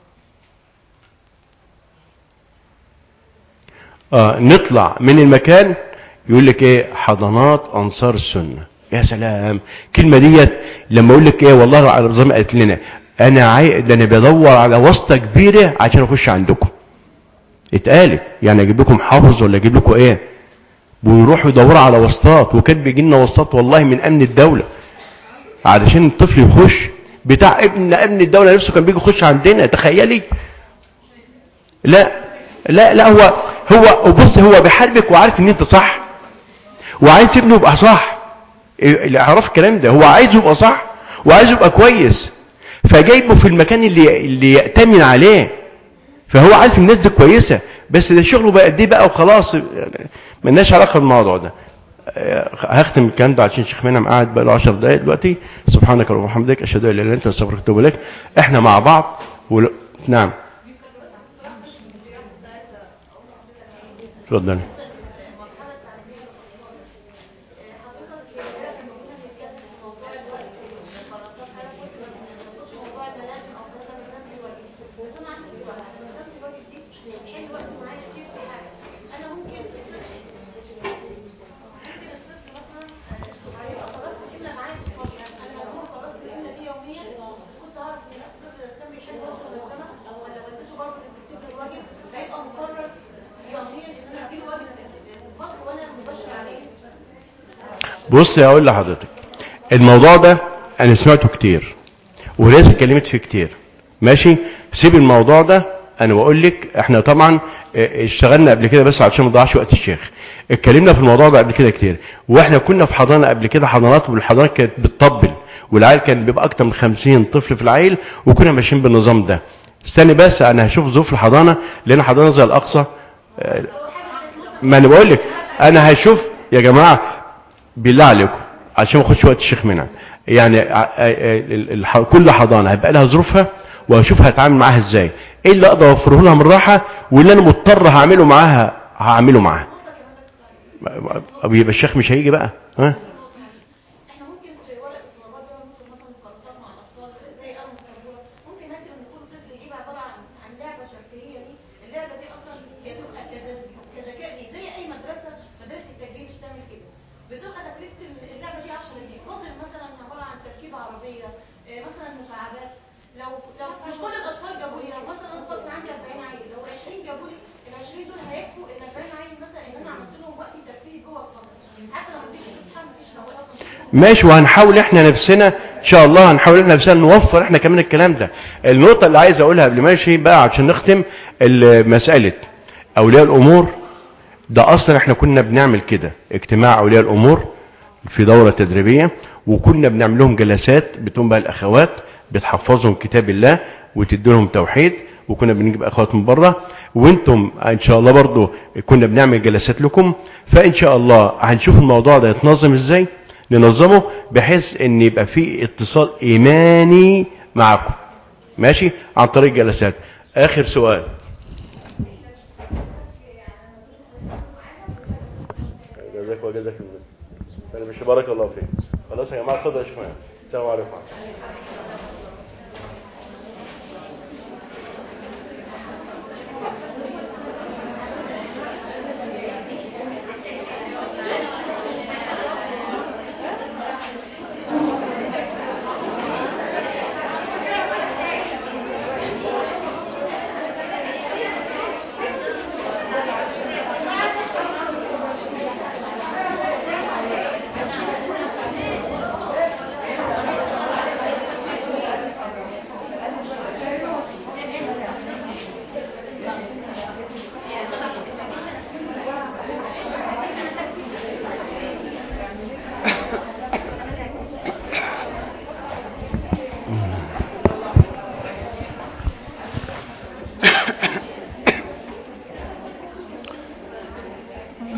اه نطلع من المكان يقول لك ايه حضانات انصار السنه يا سلام الكلمه ديت لما اقول لك ايه والله على زي ما قالت لنا انا عاي... ده انا بدور على واسطه كبيره عشان اخش عندكم اتقالت يعني اجيب لكم حافظ ولا اجيب لكم ايه ويروحوا يدوروا على واسطات وكان بيجي لنا واسطات والله من امن الدوله علشان الطفل يخش بتاع ابن امن الدوله نفسه كان بيجي يخش عندنا تخيلي لا لا لا هو هو بص هو بيحاربك وعارف ان انت صح وعايز ابنه يبقى صح اللي اعرف الكلام ده هو عايزه يبقى صح وعايزه يبقى كويس فجايبه في المكان اللي اللي يأتمن عليه فهو عارف الناس دي كويسه بس ده شغله بقى قد ايه بقى وخلاص ملناش علاقه بالموضوع ده هختم الكلام ده عشان شيخ منعم قاعد بقى له 10 دقائق دلوقتي سبحانك اللهم وبحمدك اشهد ان لا اله الا انت استغفرك واتوب اليك احنا مع بعض ول... نعم اتفضل بص اقول لحضرتك الموضوع ده انا سمعته كتير وناس اتكلمت فيه كتير ماشي سيب الموضوع ده انا بقول لك احنا طبعا اشتغلنا قبل كده بس عشان ما نضيعش وقت الشيخ اتكلمنا في الموضوع ده قبل كده كتير واحنا كنا في حضانه قبل كده حضانات والحضانات كانت بتطبل والعيل كان بيبقى اكتر من 50 طفل في العيل وكنا ماشيين بالنظام ده استني بس انا هشوف ظروف الحضانه لان حضانه زي الاقصى ما انا بقول لك انا هشوف يا جماعه بالله عليكم عشان ما اخدش وقت الشيخ منها يعني كل حضانه هيبقى لها ظروفها واشوف هتعامل معاها ازاي ايه اللي اقدر اوفره لها من راحه واللي انا مضطر هعمله معاها هعمله معاها يبقى الشيخ مش هيجي بقى ها احنا ممكن في ورقه الطلبات زي ما ممكن مثلا مقرصات مع الاطفال زي قلم السبوره ممكن نكتب ان كل طفل يجيب عباره عن عن لعبه ترفيهيه دي اللعبه دي اصلا هي بتبقى كذا- كذكاء ليه زي اي مدرسه مدرسه التجريب بتعمل كده بتبقى تكلفه اللعبه دي 10 جنيه فاضل مثلا عباره عن تركيب عربيه إيه مثلا مكعبات لو لو مش كل الاطفال جابوا لي لو مثلا الفصل عندي 40 عيل لو 20 جابوا لي ال 20 دول هيكفوا ال 40 عيل مثلا ان انا عملت لهم وقت ترفيه جوه الفصل حتى لو مفيش فسحه مفيش روقات مفيش ماشي وهنحاول احنا نفسنا ان شاء الله هنحاول احنا نفسنا نوفر احنا كمان الكلام ده النقطه اللي عايز اقولها قبل ما امشي بقى عشان نختم ال- مساله اولياء الامور ده اصلا احنا كنا بنعمل كده اجتماع اولياء الامور في دوره تدريبيه وكنا بنعمل لهم جلسات بتقوم بقى الاخوات بتحفظهم كتاب الله وتدي لهم توحيد وكنا بنجيب اخوات من بره وانتم ان شاء الله برضو كنا بنعمل جلسات لكم فان شاء الله هنشوف الموضوع ده يتنظم ازاي ننظمه بحيث ان يبقى في اتصال ايماني معكم ماشي عن طريق جلسات اخر سؤال جزاك وجزاك الله انا مش بارك الله فيك خلاص يا جماعه اتفضل يا شيخ مهند. السلام عليكم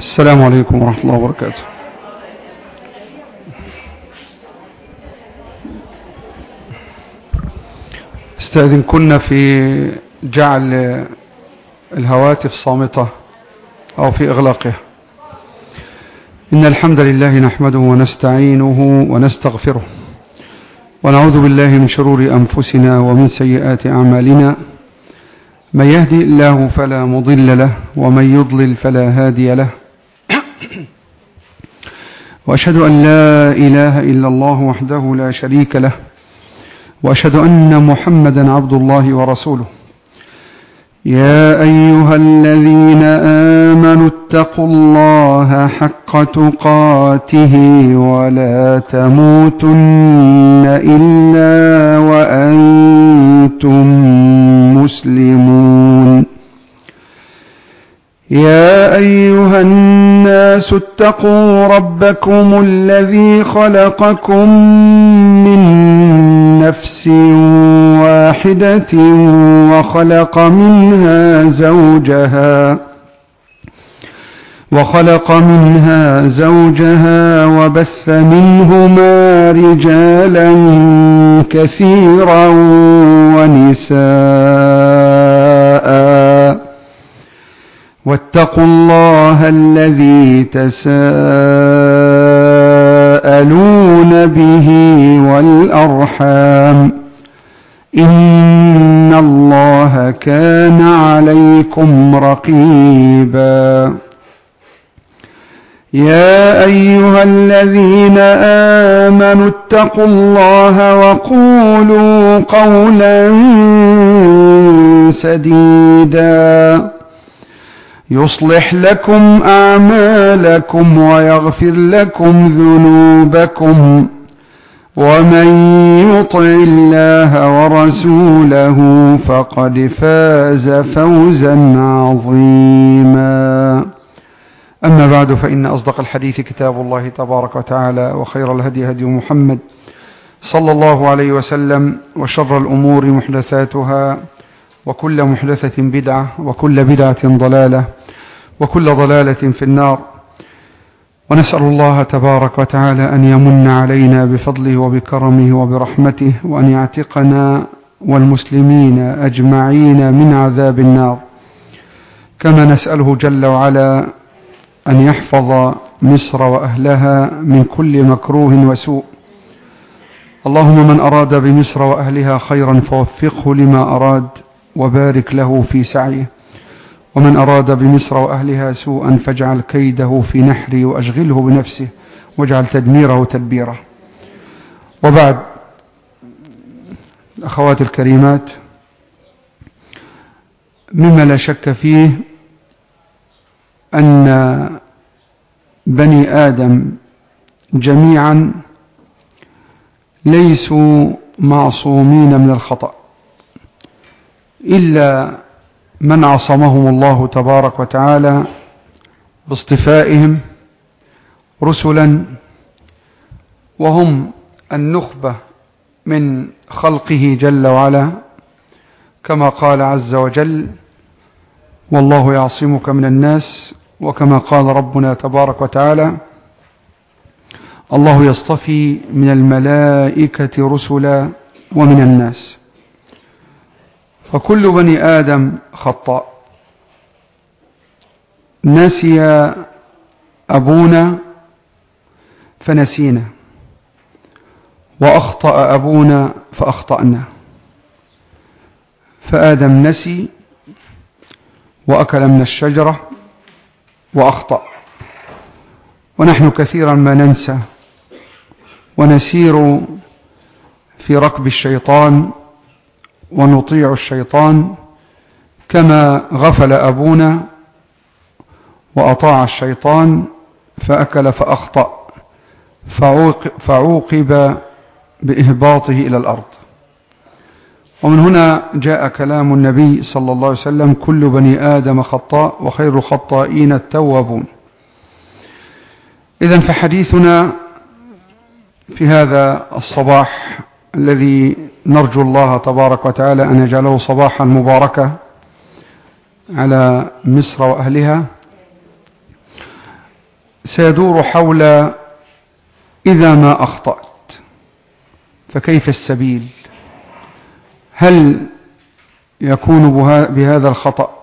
السلام عليكم ورحمة الله وبركاته استأذن كنا في جعل الهواتف صامتة أو في إغلاقها إن الحمد لله نحمده ونستعينه ونستغفره ونعوذ بالله من شرور أنفسنا ومن سيئات أعمالنا من يهدي الله فلا مضل له ومن يضلل فلا هادي له وأشهد أن لا إله إلا الله وحده لا شريك له وأشهد أن محمدا عبد الله ورسوله يا أيها الذين آمنوا اتقوا الله حق تقاته ولا تموتن إلا وأنتم مسلمون يا أيها الناس اتقوا ربكم الذي خلقكم من نفس واحدة وخلق منها زوجها وخلق منها زوجها وبث منهما رجالا كثيرا ونساء واتقوا الله الذي تساءلون به والأرحام إن الله كان عليكم رقيبا يا أيها الذين آمنوا اتقوا الله وقولوا قولا سديدا يصلح لكم أعمالكم ويغفر لكم ذنوبكم ومن يطع الله ورسوله فقد فاز فوزا عظيما أما بعد فإن أصدق الحديث كتاب الله تبارك وتعالى وخير الهدي هدي محمد صلى الله عليه وسلم وشر الأمور محدثاتها وكل محدثة بدعة وكل بدعة ضلالة وكل ضلالة في النار ونسأل الله تبارك وتعالى أن يمن علينا بفضله وبكرمه وبرحمته وأن يعتقنا والمسلمين أجمعين من عذاب النار كما نسأله جل وعلا أن يحفظ مصر وأهلها من كل مكروه وسوء اللهم من أراد بمصر وأهلها خيرا فوفقه لما أراد وبارك له في سعيه ومن أراد بمصر وأهلها سوءا فاجعل كيده في نحره وأشغله بنفسه واجعل تدميره تدبيره وبعد أخوات الكريمات مما لا شك فيه أن بني آدم جميعا ليسوا معصومين من الخطأ إلا من عصمهم الله تبارك وتعالى باصطفائهم رسلا وهم النخبة من خلقه جل وعلا كما قال عز وجل والله يعصمك من الناس وكما قال ربنا تبارك وتعالى الله يصطفي من الملائكة رسلا ومن الناس فكل بني آدم خطاء نسي أبونا فنسينا وأخطأ أبونا فأخطأنا فآدم نسي وأكل من الشجرة وأخطأ ونحن كثيرا ما ننسى ونسير في ركب الشيطان ونطيع الشيطان كما غفل أبونا وأطاع الشيطان فأكل فأخطأ فعوقب بإهباطه إلى الأرض ومن هنا جاء كلام النبي صلى الله عليه وسلم كل بني آدم خطاء وخير الخطائين التوابون إذا فحديثنا في هذا الصباح الذي نرجو الله تبارك وتعالى أن يجعله صباحا مباركة على مصر وأهلها سيدور حول إذا ما أخطأت فكيف السبيل هل يكون بها- بهذا الخطأ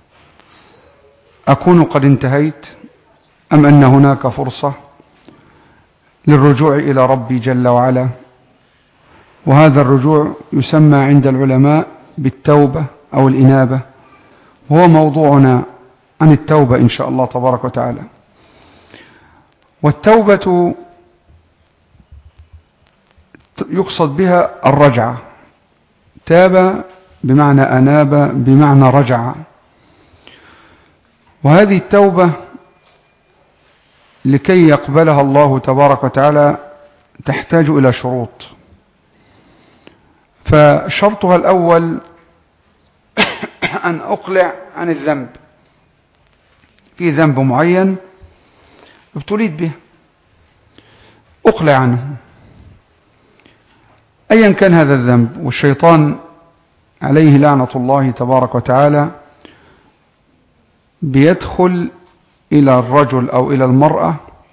أكون قد انتهيت أم أن هناك فرصة للرجوع إلى ربي جل وعلا وهذا الرجوع يسمى عند العلماء بالتوبة أو الإنابة وهو موضوعنا عن التوبة إن شاء الله تبارك وتعالى والتوبة يقصد بها الرجعة تاب بمعنى أناب بمعنى رجع وهذه التوبة لكي يقبلها الله تبارك وتعالى تحتاج إلى شروط فشرطها الأول أن أقلع عن الذنب في ذنب معين ابتليت به أقلع عنه أيا كان هذا الذنب والشيطان عليه لعنة الله تبارك وتعالى بيدخل إلى الرجل أو إلى المرأة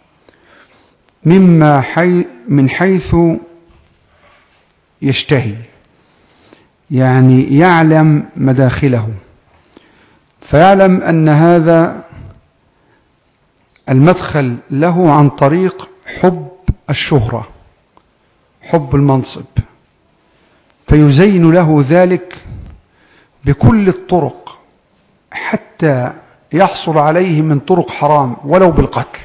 مما حي من حيث يشتهي يعني يعلم مداخله فيعلم أن هذا المدخل له عن طريق حب الشهرة حب المنصب فيزين له ذلك بكل الطرق حتى يحصل عليه من طرق حرام ولو بالقتل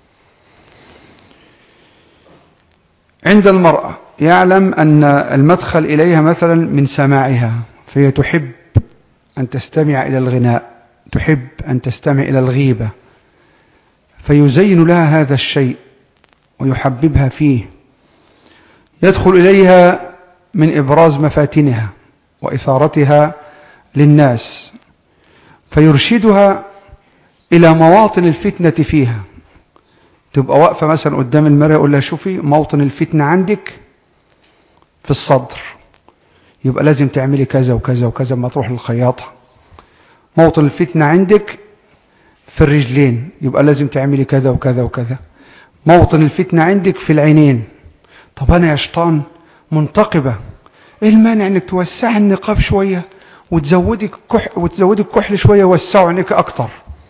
عند المرأة يعلم أن المدخل إليها مثلا من سماعها فهي تحب أن تستمع إلى الغناء تحب أن تستمع إلى الغيبة فيزين لها هذا الشيء ويحببها فيه يدخل إليها من إبراز مفاتنها وإثارتها للناس فيرشدها إلى مواطن الفتنة فيها تبقى واقفة مثلا قدام المرأة يقول لها شوفي موطن الفتنة عندك في الصدر يبقى لازم تعملي كذا وكذا وكذا ما تروح للخياطة موطن الفتنة عندك في الرجلين يبقى لازم تعملي كذا وكذا وكذا موطن الفتنة عندك في العينين طب أنا يا شيطان منتقبة إيه المانع إنك توسعي النقاب شوية وتزودي الكح وتزودي الكحل شوية وسعوا عينيك أكتر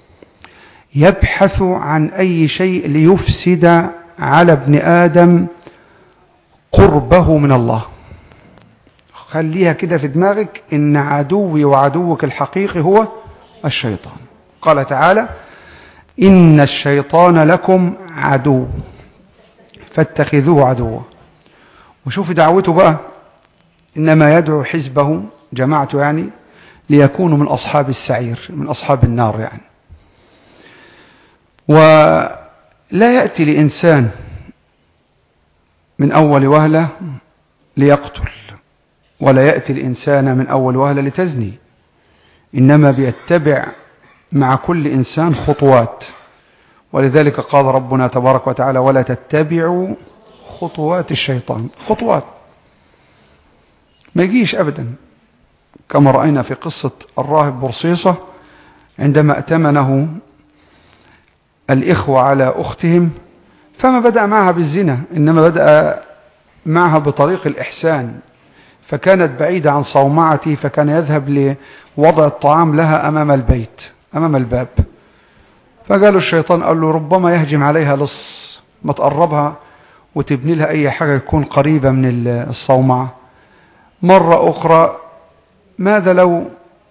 يبحث عن أي شيء ليفسد على ابن آدم قربه من الله خليها كده في دماغك إن عدوي وعدوك الحقيقي هو الشيطان قال تعالى إن الشيطان لكم عدو فاتخذوه عدوا وشوف دعوته بقى إنما يدعو حزبه جماعته يعني ليكونوا من أصحاب السعير من أصحاب النار يعني ولا يأتي لإنسان من أول وهلة ليقتل ولا يأتي الإنسان من أول وهلة لتزني إنما بيتبع مع كل إنسان خطوات ولذلك قال ربنا تبارك وتعالى ولا تتبعوا خطوات الشيطان خطوات ما يجيش أبدا كما رأينا في قصة الراهب برصيصة عندما أتمنه الإخوة على أختهم فما بدأ معها بالزنا إنما بدأ معها بطريق الإحسان فكانت بعيدة عن صومعتي فكان يذهب لوضع الطعام لها أمام البيت أمام الباب فقالوا الشيطان قال له ربما يهجم عليها لص ما تقربها وتبني لها أي حاجة تكون قريبة من الصومعة مرة أخرى ماذا لو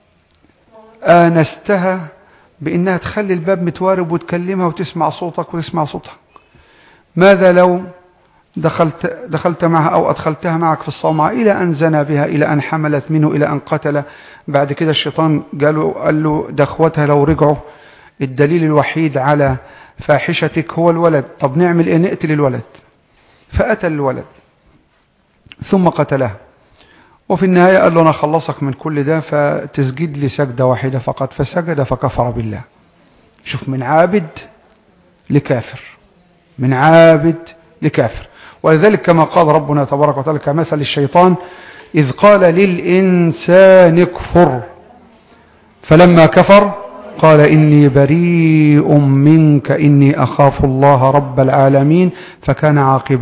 آنستها بإنها تخلي الباب متوارب وتكلمها وتسمع صوتك وتسمع صوتها ماذا لو دخلت, دخلت معها أو أدخلتها معك في الصومعة إلى أن زنى بها إلى أن حملت منه إلى أن قتل بعد كده الشيطان قال قال له دخوتها لو رجعوا الدليل الوحيد على فاحشتك هو الولد طب نعمل إيه نقتل الولد فأتى الولد ثم قتله وفي النهاية قال له أنا خلصك من كل ده فتسجد لي سجدة واحدة فقط فسجد فكفر بالله شوف من عابد لكافر من عابد لكافر ولذلك كما قال ربنا تبارك وتعالى كمثل الشيطان إذ قال للإنسان اكفر فلما كفر قال إني بريء منك إني أخاف الله رب العالمين فكان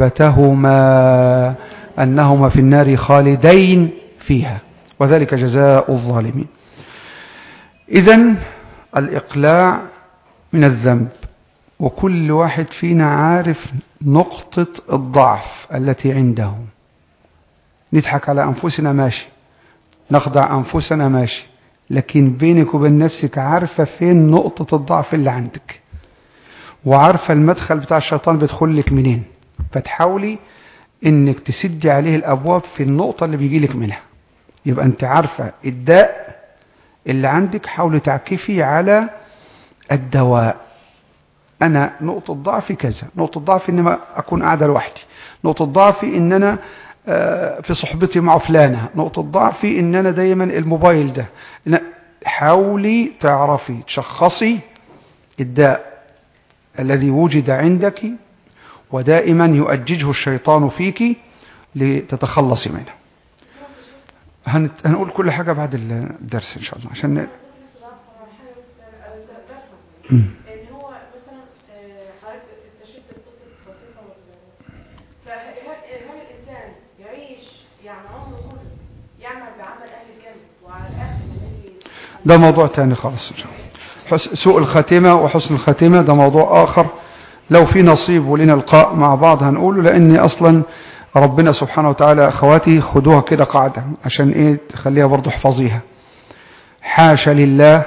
عاقبتهما أنهما في النار خالدين فيها وذلك جزاء الظالمين إذا الإقلاع من الذنب وكل واحد فينا عارف نقطة الضعف التي عنده نضحك على أنفسنا ماشي نخدع أنفسنا ماشي لكن بينك وبين نفسك عارفة فين نقطة الضعف اللي عندك وعارفة المدخل بتاع الشيطان بيدخل لك منين فتحاولي انك تسدي عليه الابواب في النقطة اللي بيجي لك منها يبقى انت عارفة الداء اللي عندك حاولي تعكفي على الدواء انا نقطة ضعفي كذا نقطة ضعفي ان ما اكون قاعدة لوحدي نقطة ضعفي ان انا آه، في صحبتي مع فلانة نقطة ضعفي ان انا دايما الموبايل ده لا، حاولي تعرفي تشخصي الداء الذي وجد عندك ودائما يؤججه الشيطان فيك لتتخلصي منه هنت- هنقول كل حاجة بعد الدرس إن شاء الله عشان ن- بس بعرف على حاجة بس أنا بفهم مم. ان هو مثلا آه، حضرتك استشهدت بقصه بسيطه ولا فهل هل الانسان يعيش يعني عمره كله يعمل بعمل اهل الجنه وعلى الاخر يلاقي ده موضوع تاني خالص إن شاء الله حس- سوء الخاتمة وحسن الخاتمة ده موضوع آخر لو في نصيب ولنا لقاء مع بعض هنقوله لأن أصلا ربنا سبحانه وتعالى أخواتي خدوها كده قاعدة عشان إيه تخليها برضو احفظيها حاشا لله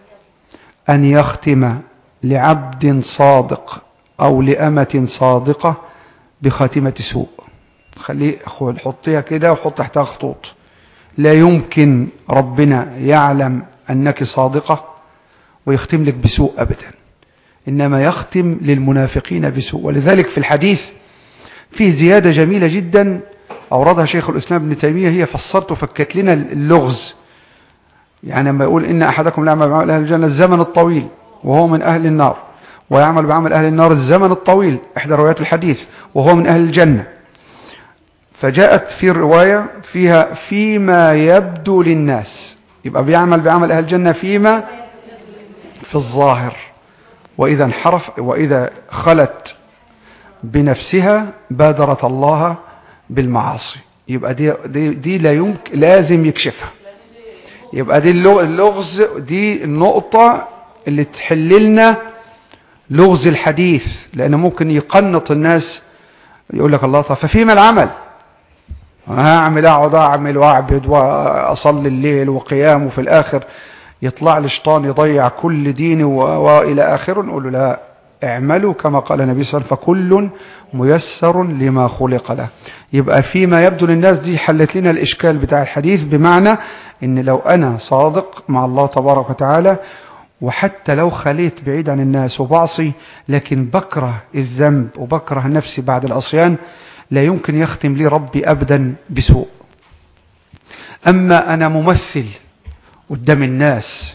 أن يختم لعبد صادق أو لأمة صادقة بخاتمة سوء خليه خد حطيها كده وحط تحتها خطوط لا يمكن ربنا يعلم أنك صادقة ويختم لك بسوء أبدا إنما يختم للمنافقين بسوء ولذلك في الحديث فيه زيادة جميلة جدا أوردها شيخ الإسلام ابن تيمية هي فسرت وفكت لنا اللغز يعني لما يقول إن أحدكم لا يعمل بعمل أهل الجنة الزمن الطويل وهو من أهل النار ويعمل بعمل أهل النار الزمن الطويل إحدى روايات الحديث وهو من أهل الجنة فجاءت في الرواية فيها فيما يبدو للناس يبقى بيعمل بعمل أهل الجنة فيما في الظاهر وإذا انحرف وإذا خلت بنفسها بادرت الله بالمعاصي يبقى دي, دي, دي لا يمكن لازم يكشفها يبقى دي اللغ- اللغز دي النقطة اللي تحل لنا لغز الحديث لأنه ممكن يقنط الناس يقول لك الله طب ففيما العمل هعمل اقعد اعمل واعبد واصلي الليل وقيام وفي الاخر يطلع لي شيطان يضيع كل ديني و- والى اخره نقول له لا اعملوا كما قال النبي صلى الله عليه وسلم فكل ميسر لما خلق له يبقى فيما يبدو للناس دي حلت لنا الاشكال بتاع الحديث بمعنى ان لو انا صادق مع الله تبارك وتعالى وحتى لو خليت بعيد عن الناس وبعصي لكن بكره الذنب وبكره نفسي بعد العصيان لا يمكن يختم لي ربي أبدا بسوء أما أنا ممثل قدام الناس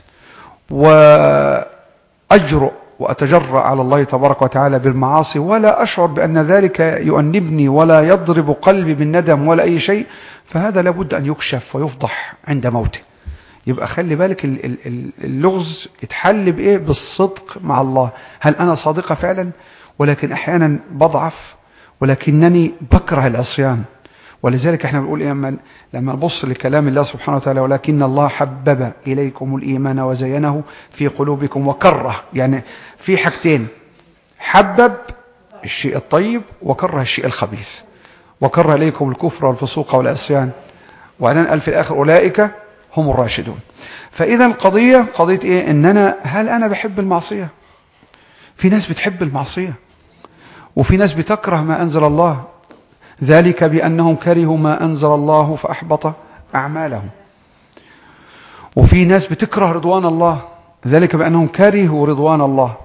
وأجرؤ وأتجرأ على الله تبارك وتعالى بالمعاصي ولا أشعر بأن ذلك يؤنبني ولا يضرب قلبي بالندم ولا أي شيء فهذا لابد أن يكشف ويفضح عند موته يبقى خلي بالك ال- ال- ال- اللغز يتحل بإيه بالصدق مع الله هل أنا صادقة فعلا ولكن أحيانا بضعف ولكنني بكره العصيان ولذلك احنا بنقول إيه لما لما نبص لكلام الله سبحانه وتعالى ولكن الله حبب إليكم الإيمان وزينه في قلوبكم وكره يعني في حاجتين حبب الشيء الطيب وكره الشيء الخبيث وكره إليكم الكفر والفسوق والعصيان وبعدين قال في الآخر أولئك هم الراشدون فإذا القضية قضية إيه إن أنا هل أنا بحب المعصية في ناس بتحب المعصية وفي ناس بتكره ما أنزل الله ذلك بأنهم كرهوا ما أنزل الله فأحبط أعمالهم وفي ناس بتكره رضوان الله ذلك بأنهم كرهوا رضوان الله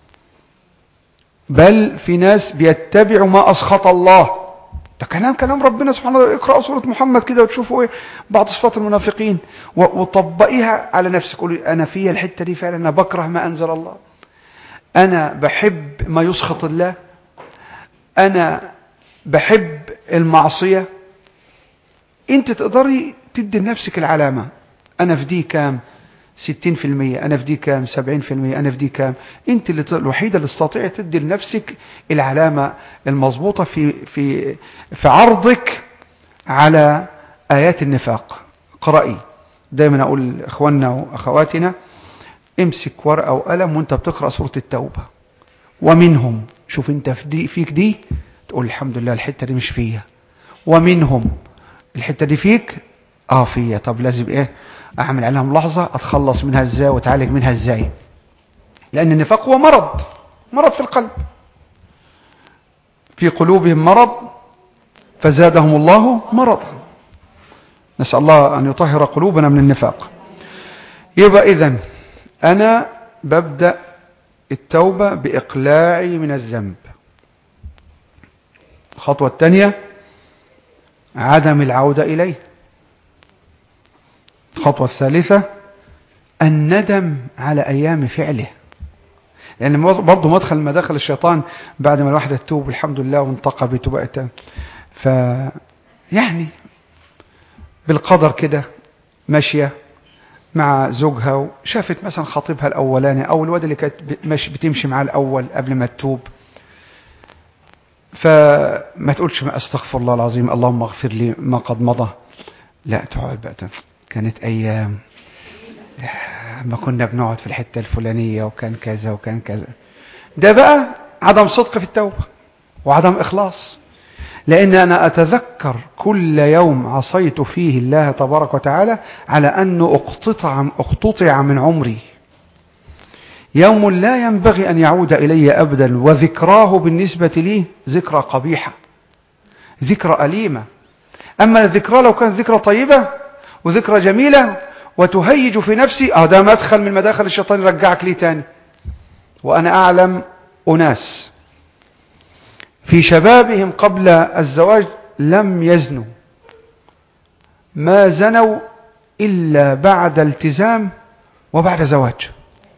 بل في ناس بيتبعوا ما أسخط الله ده كلام كلام ربنا سبحانه وتعالى اقرأ سورة محمد كده وتشوفوا ايه بعض صفات المنافقين و- وطبقيها على نفسك قولي أنا فيها الحتة دي فعلا أنا بكره ما أنزل الله أنا بحب ما يسخط الله أنا بحب المعصية أنت تقدري تدي لنفسك العلامة أنا في دي كام ستين في المية أنا في دي كام سبعين في المية أنا في دي كام أنت اللي ت- الوحيدة اللي تستطيع تدي لنفسك العلامة المضبوطة في, في, في عرضك على آيات النفاق قرأي دايما أقول لإخواننا وأخواتنا امسك ورقة وقلم وانت بتقرأ سورة التوبة ومنهم شوف انت في دي فيك دي تقول الحمد لله الحتة دي مش فيا ومنهم الحتة دي فيك اه فيا طب لازم ايه اعمل عليها ملاحظة اتخلص منها ازاي واتعالج منها ازاي لان النفاق هو مرض مرض في القلب في قلوبهم مرض فزادهم الله مرضا نسأل الله أن يطهر قلوبنا من النفاق يبقى إذن أنا ببدأ التوبة بإقلاعي من الذنب الخطوة الثانية عدم العودة إليه الخطوة الثالثة الندم على أيام فعله لأن برضه مدخل مداخل الشيطان بعد ما الواحدة تتوب الحمد لله وانتقبت وبقت ف يعني بالقدر كده ماشية مع زوجها وشافت مثلا خطيبها الأولاني أو الواد اللي كانت ماشي بتمشي معاه الأول قبل ما تتوب فما تقولش ما أستغفر الله العظيم اللهم اغفر لي ما قد مضى لا تقعد بقى كانت أيام ما كنا بنقعد في الحتة الفلانية وكان كذا وكان كذا ده بقى عدم صدق في التوبة وعدم إخلاص لأن أنا أتذكر كل يوم عصيت فيه الله تبارك وتعالى على أنه اقتطع, اقتطع من عمري يوم لا ينبغي أن يعود إلي أبدا وذكراه بالنسبة لي ذكرى قبيحة ذكرى أليمة أما الذكرى لو كانت ذكرى طيبة وذكرى جميلة وتهيج في نفسي اه ده مدخل من مداخل الشيطان يرجعك ليه تاني وأنا أعلم أناس في شبابهم قبل الزواج لم يزنوا ما زنوا إلا بعد التزام وبعد زواج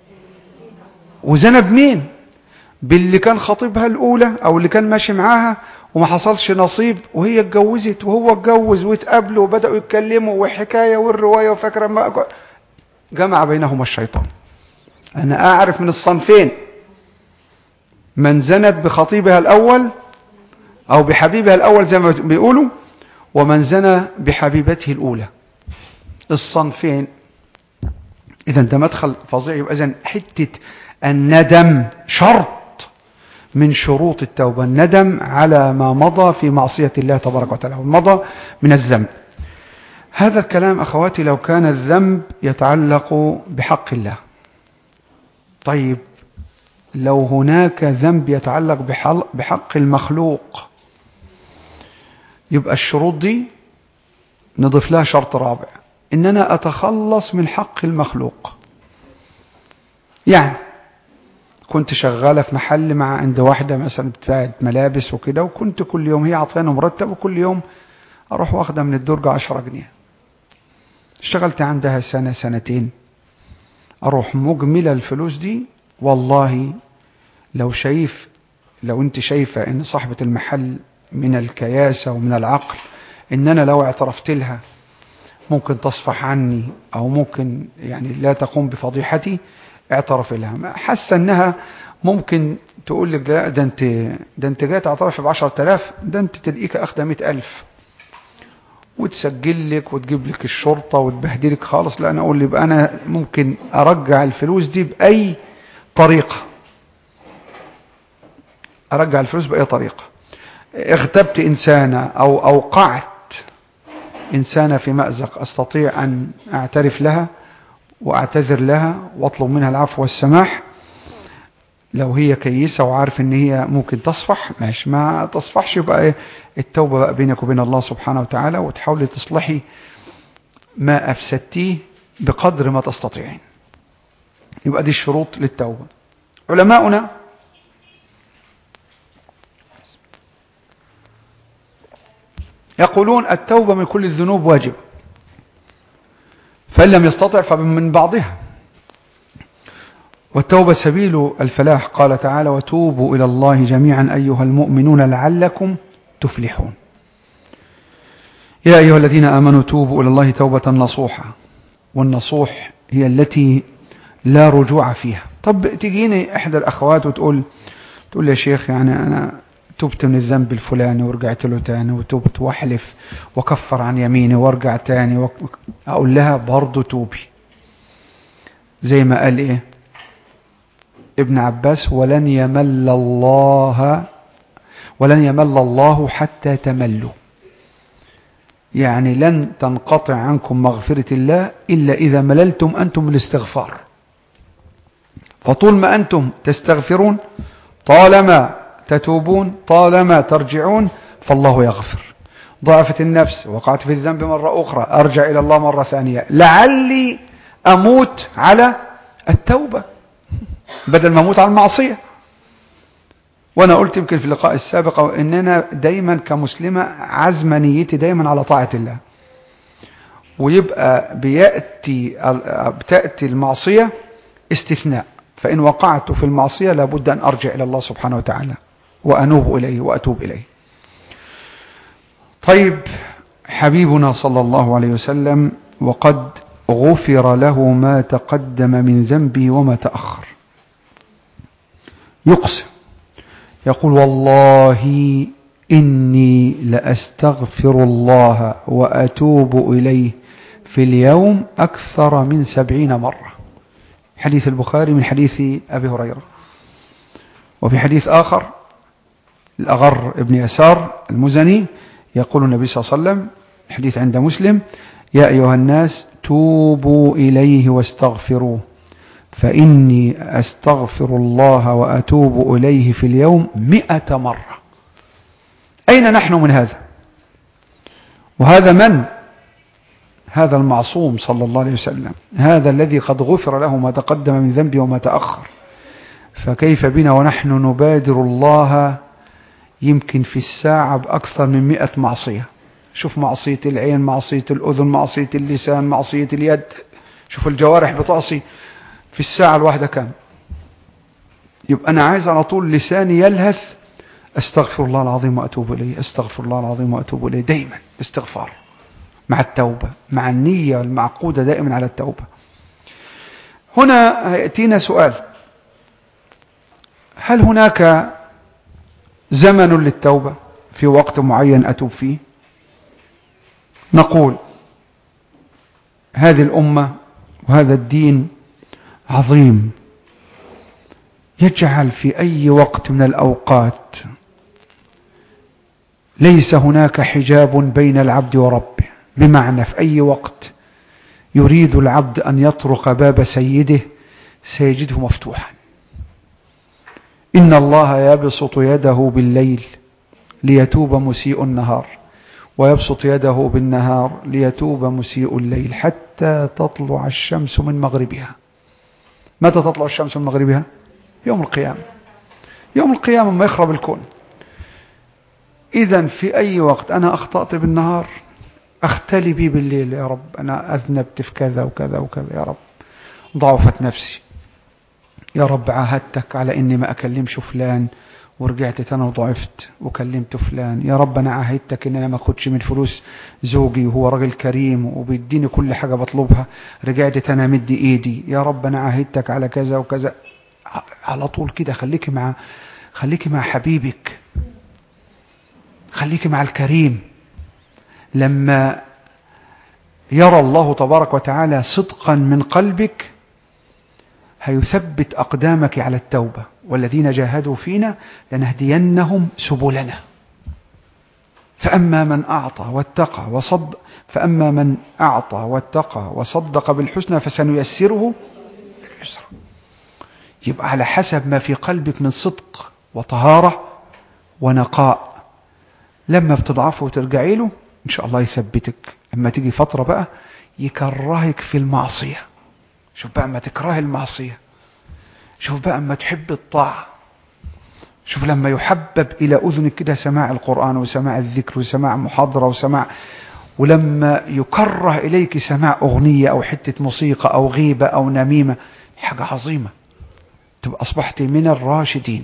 وزنى بمين باللي كان خطيبها الأولى أو اللي كان ماشي معاها وما حصلش نصيب وهي اتجوزت وهو اتجوز واتقابلوا وبدأوا يتكلموا والحكاية والرواية وفاكرة ما جمع بينهما الشيطان أنا أعرف من الصنفين من زنت بخطيبها الأول أو بحبيبها الأول زي ما بيقولوا ومن زنى بحبيبته الأولى الصنفين إذا ده مدخل فظيع يبقى إذن حتة الندم شرط من شروط التوبة الندم على ما مضى في معصية الله تبارك وتعالى ومضى من الذنب هذا الكلام أخواتي لو كان الذنب يتعلق بحق الله طيب لو هناك ذنب يتعلق بحق المخلوق يبقى الشروط دي نضيف لها شرط رابع ان انا اتخلص من حق المخلوق يعني كنت شغالة في محل مع عند واحدة مثلا بتاعت ملابس وكده وكنت كل يوم هي عطينا مرتب وكل يوم اروح واخدها من الدرجة 10 جنيه اشتغلت عندها سنة سنتين اروح مجملة الفلوس دي والله لو شايف لو انت شايفة ان صاحبة المحل من الكياسة ومن العقل ان انا لو اعترفت لها ممكن تصفح عني او ممكن يعني لا تقوم بفضيحتي اعترف لها حاسه انها ممكن تقول لك لا ده انت ده انت جاي تعترف ب 10000 ده انت تلاقيك اخده 100000 وتسجل لك وتجيب لك الشرطه وتبهدلك خالص لا انا اقول يبقى انا ممكن ارجع الفلوس دي باي طريقه ارجع الفلوس باي طريقه اغتبت انسانه او اوقعت انسانه في مازق استطيع ان اعترف لها واعتذر لها واطلب منها العفو والسماح لو هي كيسة وعارف ان هي ممكن تصفح ماشي ما تصفحش يبقى ايه التوبة بقى بينك وبين الله سبحانه وتعالى وتحاولي تصلحي ما افسدتيه بقدر ما تستطيعين يبقى دي الشروط للتوبة علماؤنا يقولون التوبة من كل الذنوب واجب فإن لم يستطع فمن بعضها والتوبة سبيل الفلاح قال تعالى وتوبوا إلى الله جميعا أيها المؤمنون لعلكم تفلحون يا أيها الذين آمنوا توبوا إلى الله توبة نصوحة والنصوح هي التي لا رجوع فيها طب تجيني إحدى الأخوات وتقول تقول لي يا شيخ يعني أنا تبت من الذنب الفلاني ورجعت له تاني وتبت واحلف وكفر عن يميني وارجع تاني وك... أقول لها برضه توبي زي ما قال إيه ابن عباس ولن يمل الله ولن يمل الله حتى تملوا يعني لن تنقطع عنكم مغفرة الله إلا إذا مللتم أنتم الاستغفار فطول ما أنتم تستغفرون طالما تتوبون طالما ترجعون فالله يغفر ضعفت النفس وقعت في الذنب مرة أخرى أرجع إلى الله مرة ثانية لعلي أموت على التوبة بدل ما أموت على المعصية وأنا قلت يمكن في اللقاء السابق إننا دايما كمسلمة عزم نيتي دايما على طاعة الله ويبقى بيأتي بتأتي المعصية استثناء فإن وقعت في المعصية لابد أن أرجع إلى الله سبحانه وتعالى وأنوب إليه وأتوب إليه طيب حبيبنا صلى الله عليه وسلم وقد غفر له ما تقدم من ذنبه وما تأخر يقسم يقول والله إني لأستغفر الله وأتوب إليه في اليوم أكثر من سبعين مرة حديث البخاري من حديث أبي هريرة وفي حديث آخر الأغر ابن يسار المزني يقول النبي صلى الله عليه وسلم حديث عند مسلم يا أيها الناس توبوا إليه واستغفروه فإني أستغفر الله وأتوب إليه في اليوم مئة مرة أين نحن من هذا وهذا من هذا المعصوم صلى الله عليه وسلم هذا الذي قد غفر له ما تقدم من ذنبه وما تأخر فكيف بنا ونحن نبادر الله يمكن في الساعة بأكثر من مئة معصية شوف معصية العين معصية الأذن معصية اللسان معصية اليد شوف الجوارح بتعصي في الساعة الواحدة كم يبقى أنا عايز على طول لساني يلهث أستغفر الله العظيم وأتوب إليه أستغفر الله العظيم وأتوب إليه دايما استغفار مع التوبة مع النية المعقودة دائما على التوبة هنا هيأتينا سؤال هل هناك زمن للتوبة في وقت معين أتوب فيه نقول هذه الأمة وهذا الدين عظيم يجعل في أي وقت من الأوقات ليس هناك حجاب بين العبد وربه بمعنى في أي وقت يريد العبد أن يطرق باب سيده سيجده مفتوحا إن الله يبسط يده بالليل ليتوب مسيء النهار ويبسط يده بالنهار ليتوب مسيء الليل حتى تطلع الشمس من مغربها متى تطلع الشمس من مغربها يوم القيامة يوم القيامة ما يخرب الكون إذا في أي وقت أنا أخطأت بالنهار أختلي بي بالليل يا رب أنا أذنبت في كذا وكذا وكذا يا رب ضعفت نفسي يا رب عاهدتك على إني ما أكلمش فلان ورجعت أنا وضعفت وكلمت فلان يا رب أنا عاهدتك إن أنا ما أخدش من فلوس زوجي وهو راجل كريم وبيديني كل حاجة بطلبها رجعت أنا مدي إيدي يا رب أنا عاهدتك على كذا وكذا على طول كده خليكي مع خليكي مع حبيبك خليكي مع الكريم لما يرى الله تبارك وتعالى صدقا من قلبك هيثبت أقدامك على التوبة والذين جاهدوا فينا لنهدينهم سبلنا فأما من أعطى واتقى وصد فأما من أعطى واتقى وصدق بالحسنى فسنيسره اليسرى يبقى على حسب ما في قلبك من صدق وطهارة ونقاء لما بتضعفه وترجعي له إن شاء الله يثبتك لما تيجي فترة بقى يكرهك في المعصية شوف بقى ما تكره المعصية شوف بقى ما تحب الطاعة شوف لما يحبب إلى أذنك كده سماع القرآن وسماع الذكر وسماع محاضرة وسماع ولما يكره إليك سماع أغنية أو حتة موسيقى أو غيبة أو نميمة حاجة عظيمة تبقى أصبحت من الراشدين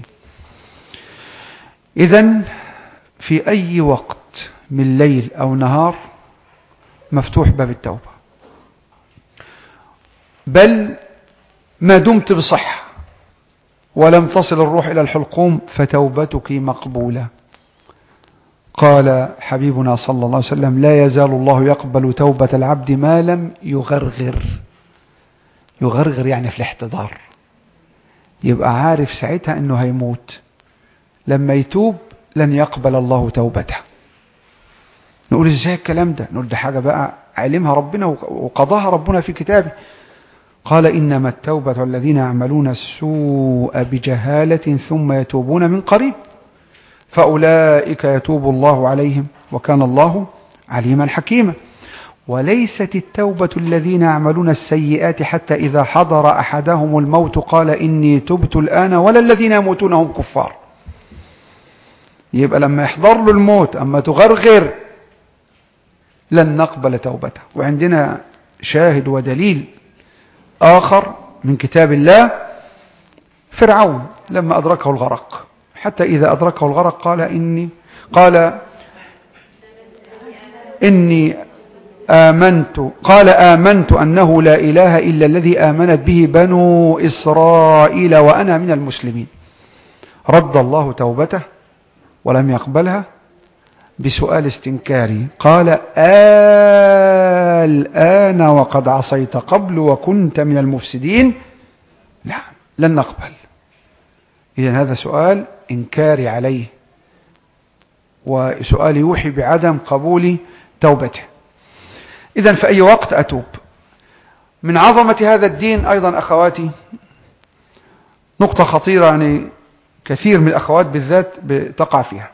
إذا في أي وقت من ليل أو نهار مفتوح باب التوبة بل ما دمت بصحة ولم تصل الروح إلى الحلقوم فتوبتك مقبولة قال حبيبنا صلى الله عليه وسلم لا يزال الله يقبل توبة العبد ما لم يغرغر يغرغر يعني في الاحتضار يبقى عارف ساعتها انه هيموت لما يتوب لن يقبل الله توبته نقول ازاي الكلام ده نقول ده حاجة بقى علمها ربنا وقضاها ربنا في كتابه قال إنما التوبة الذين يعملون السوء بجهالة ثم يتوبون من قريب فأولئك يتوب الله عليهم وكان الله عليما حكيما وليست التوبة الذين يعملون السيئات حتى إذا حضر أحدهم الموت قال إني تبت الآن ولا الذين يموتون هم كفار يبقى لما يحضر له الموت أما تغرغر لن نقبل توبته وعندنا شاهد ودليل آخر من كتاب الله فرعون لما أدركه الغرق حتى إذا أدركه الغرق قال إني قال إني آمنت قال آمنت أنه لا إله إلا الذي آمنت به بنو إسرائيل وأنا من المسلمين رد الله توبته ولم يقبلها بسؤال استنكاري قال الآن وقد عصيت قبل وكنت من المفسدين لا لن نقبل إذا هذا سؤال إنكاري عليه وسؤال يوحي بعدم قبول توبته إذا في أي وقت أتوب من عظمة هذا الدين أيضا أخواتي نقطة خطيرة يعني كثير من الأخوات بالذات بتقع فيها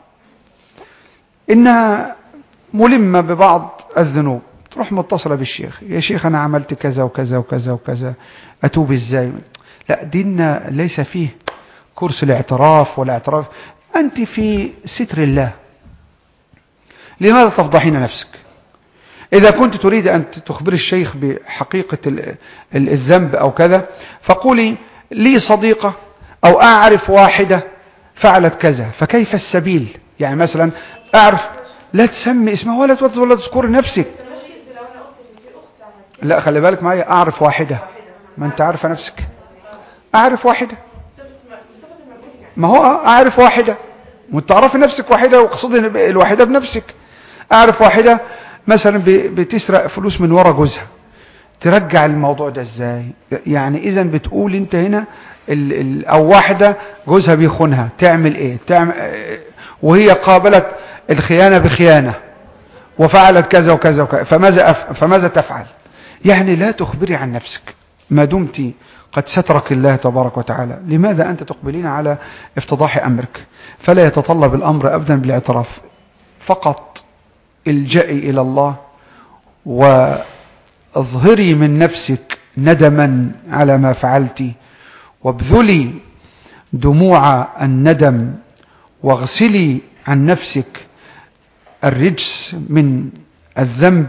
إنها ملمة ببعض الذنوب تروح متصلة بالشيخ يا شيخ أنا عملت كذا وكذا وكذا وكذا أتوب إزاي لا ديننا ليس فيه كرسي الاعتراف ولا اعتراف أنت في ستر الله لماذا تفضحين نفسك إذا كنت تريد أن تخبر الشيخ بحقيقة الذنب أو كذا فقولي لي صديقة أو أعرف واحدة فعلت كذا فكيف السبيل يعني مثلا أعرف لا تسمي اسمها ولا ولا تذكر نفسك لا خلي بالك معايا أعرف واحدة ما أنت عارفة نفسك أعرف واحدة ما هو أعرف واحدة وانت تعرفي نفسك واحدة وقصدي الواحدة بنفسك أعرف واحدة مثلا بتسرق فلوس من ورا جوزها ترجع الموضوع ده ازاي يعني اذا بتقول انت هنا ال ال او واحدة جوزها بيخونها تعمل ايه تعمل وهي قابلت الخيانة بخيانة وفعلت كذا وكذا وكذا فماذا, أف فماذا تفعل يعني لا تخبري عن نفسك ما دمت قد سترك الله تبارك وتعالى لماذا أنت تقبلين على افتضاح أمرك فلا يتطلب الأمر أبدا بالاعتراف فقط الجئي إلى الله واظهري من نفسك ندما على ما فعلت وابذلي دموع الندم واغسلي عن نفسك الرجس من الذنب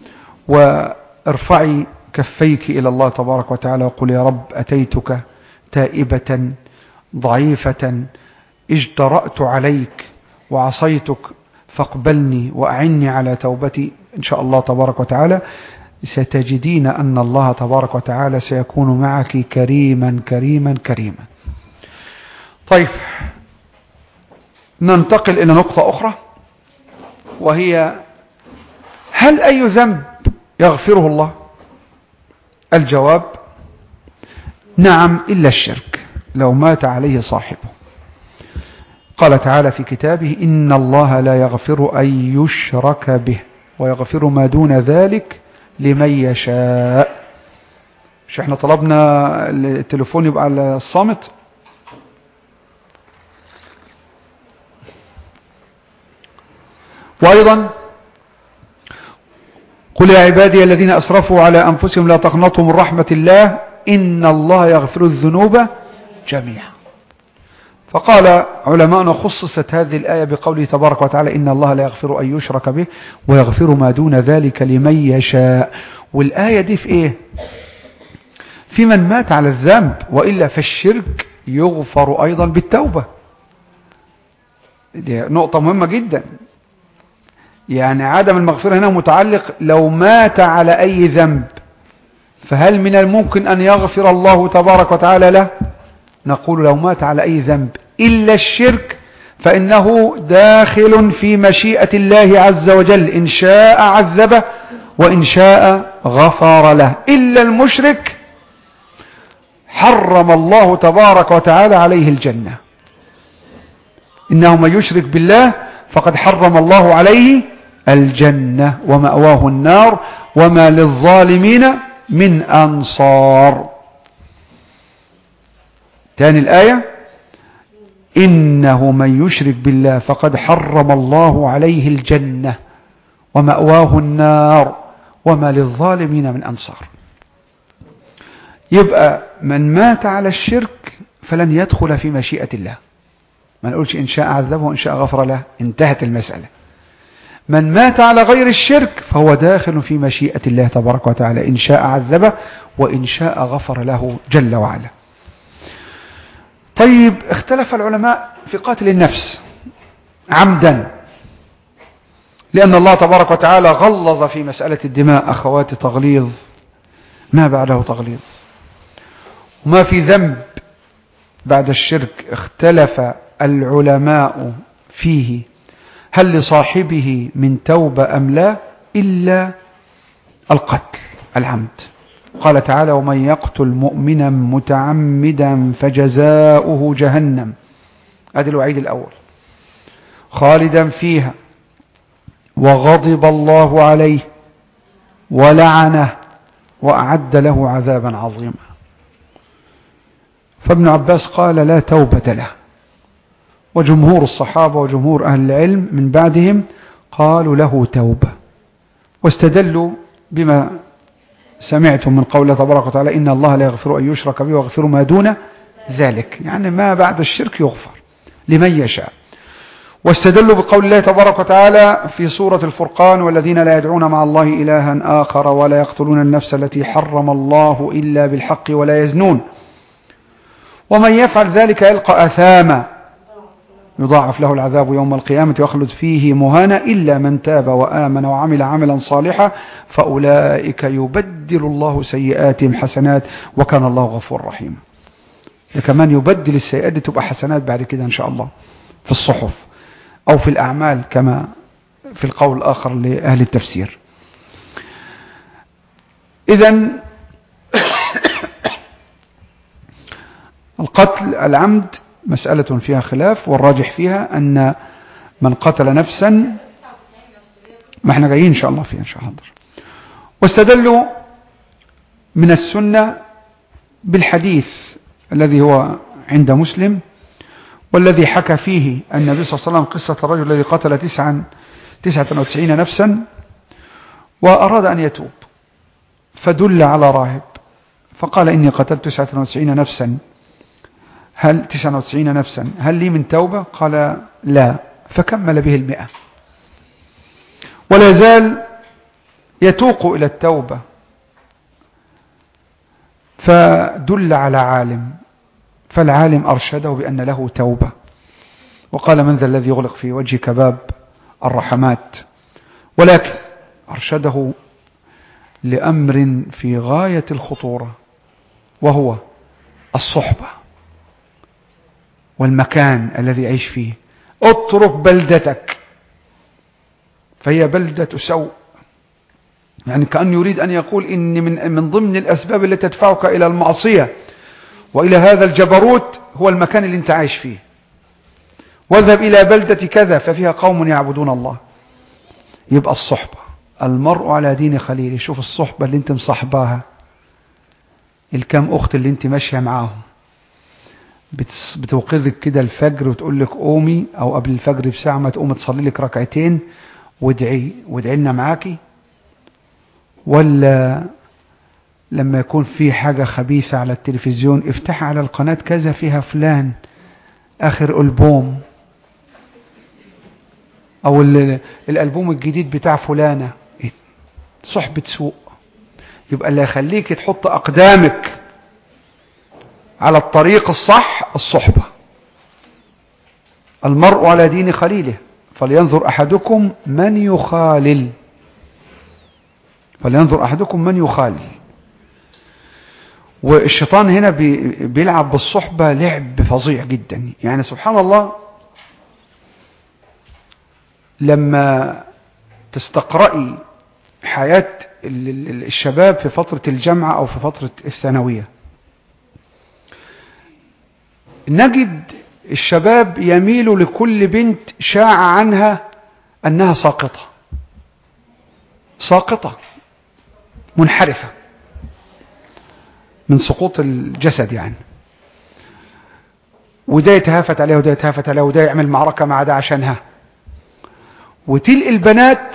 وارفعي كفيك إلى الله تبارك وتعالى وقل يا رب أتيتك تائبة ضعيفة اجترأت عليك وعصيتك فاقبلني وأعني على توبتي إن شاء الله تبارك وتعالى ستجدين أن الله تبارك وتعالى سيكون معك كريما كريما كريما طيب ننتقل إلى نقطة أخرى وهي هل أي ذنب يغفره الله الجواب نعم إلا الشرك لو مات عليه صاحبه قال تعالى في كتابه إن الله لا يغفر أن يشرك به ويغفر ما دون ذلك لمن يشاء مش احنا طلبنا التليفون يبقى على الصامت وأيضا قل يا عبادي الذين أسرفوا على أنفسهم لا تقنطوا من رحمة الله إن الله يغفر الذنوب جميعا فقال علماءنا خصصت هذه الآية بقوله تبارك وتعالى إن الله لا يغفر أن يشرك به ويغفر ما دون ذلك لمن يشاء والآية دي في إيه في من مات على الذنب وإلا فالشرك يغفر أيضا بالتوبة دي نقطة مهمة جدا يعني عدم المغفرة هنا متعلق لو مات على أي ذنب فهل من الممكن أن يغفر الله تبارك وتعالى له نقول لو مات على أي ذنب إلا الشرك فإنه داخل في مشيئة الله عز وجل إن شاء عذبه وإن شاء غفر له إلا المشرك حرم الله تبارك وتعالى عليه الجنة إنه من يشرك بالله فقد حرم الله عليه الجنة ومأواه النار وما للظالمين من أنصار تاني الآية إنه من يشرك بالله فقد حرم الله عليه الجنة ومأواه النار وما للظالمين من أنصار يبقى من مات على الشرك فلن يدخل في مشيئة الله ما نقولش إن شاء عذبه وإن شاء غفر له انتهت المسألة من مات على غير الشرك فهو داخل في مشيئة الله تبارك وتعالى إن شاء عذبه وإن شاء غفر له جل وعلا طيب اختلف العلماء في قاتل النفس عمدا لأن الله تبارك وتعالى غلظ في مسألة الدماء أخواتي تغليظ ما بعده تغليظ وما في ذنب بعد الشرك اختلف العلماء فيه هل لصاحبه من توبة أم لا إلا القتل العمد قال تعالى ومن يقتل مؤمنا متعمدا فجزاؤه جهنم هذا الوعيد الأول خالدا فيها وغضب الله عليه ولعنه وأعد له عذابا عظيما فابن عباس قال لا توبة له وجمهور الصحابة وجمهور أهل العلم من بعدهم قالوا له توبة واستدلوا بما سمعتم من قوله تبارك وتعالى إن الله لا يغفر أن يشرك به ويغفر ما دون ذلك يعني ما بعد الشرك يغفر لمن يشاء واستدلوا بقول الله تبارك وتعالى في سورة الفرقان والذين لا يدعون مع الله إلها آخر ولا يقتلون النفس التي حرم الله إلا بالحق ولا يزنون ومن يفعل ذلك يلقى أثاما يضاعف له العذاب يوم القيامة ويخلد فيه مهانا إلا من تاب وآمن وعمل عملا صالحا فأولئك يبدل الله سيئاتهم حسنات وكان الله غفور رحيما كمان يبدل السيئات دي تبقى حسنات بعد كده إن شاء الله في الصحف أو في الأعمال كما في القول الآخر لأهل التفسير إذا القتل العمد مسألة فيها خلاف والراجح فيها أن من قتل نفسا ما احنا جايين إن شاء الله فيها إن شاء الله واستدلوا من السنة بالحديث الذي هو عند مسلم والذي حكى فيه النبي صلى الله عليه وسلم قصة الرجل الذي قتل تسعا تسعة وتسعين نفسا وأراد أن يتوب فدل على راهب فقال إني قتلت تسعة وتسعين نفسا هل تسعة وتسعين نفسا هل لي من توبة قال لا فكمل به المئة ولا زال يتوق إلى التوبة فدل على عالم فالعالم أرشده بأن له توبة وقال من ذا الذي يغلق في وجهك باب الرحمات ولكن أرشده لأمر في غاية الخطورة وهو الصحبة والمكان الذي يعيش فيه اترك بلدتك فهي بلدة سوء يعني كأن يريد أن يقول إن من, من ضمن الأسباب التي تدفعك إلى المعصية وإلى هذا الجبروت هو المكان اللي انت عايش فيه واذهب إلى بلدة كذا ففيها قوم يعبدون الله يبقى الصحبة المرء على دين خليله شوف الصحبة اللي انت مصاحباها الكام أخت اللي انت ماشية معاهم بتوقظك كده الفجر وتقول لك قومي أو قبل الفجر بساعة ما تقوم تصلي لك ركعتين وادعي وادعي لنا معاكي ولا لما يكون في حاجة خبيثة على التلفزيون افتح على القناة كذا فيها فلان آخر ألبوم أو الألبوم الجديد بتاع فلانة صحبة سوء يبقى اللي يخليك تحط أقدامك على الطريق الصح الصحبة المرء على دين خليله فلينظر أحدكم من يخالل فلينظر أحدكم من يخالل والشيطان هنا بي بيلعب بالصحبة لعب فظيع جدا يعني سبحان الله لما تستقرأي حياة ال- ال- الشباب في فترة الجامعة أو في فترة الثانوية نجد الشباب يميل لكل بنت شاع عنها أنها ساقطة ساقطة منحرفة من سقوط الجسد يعني وده يتهافت عليها وده يتهافت عليها وده يعمل معركة مع ده عشانها وتلك البنات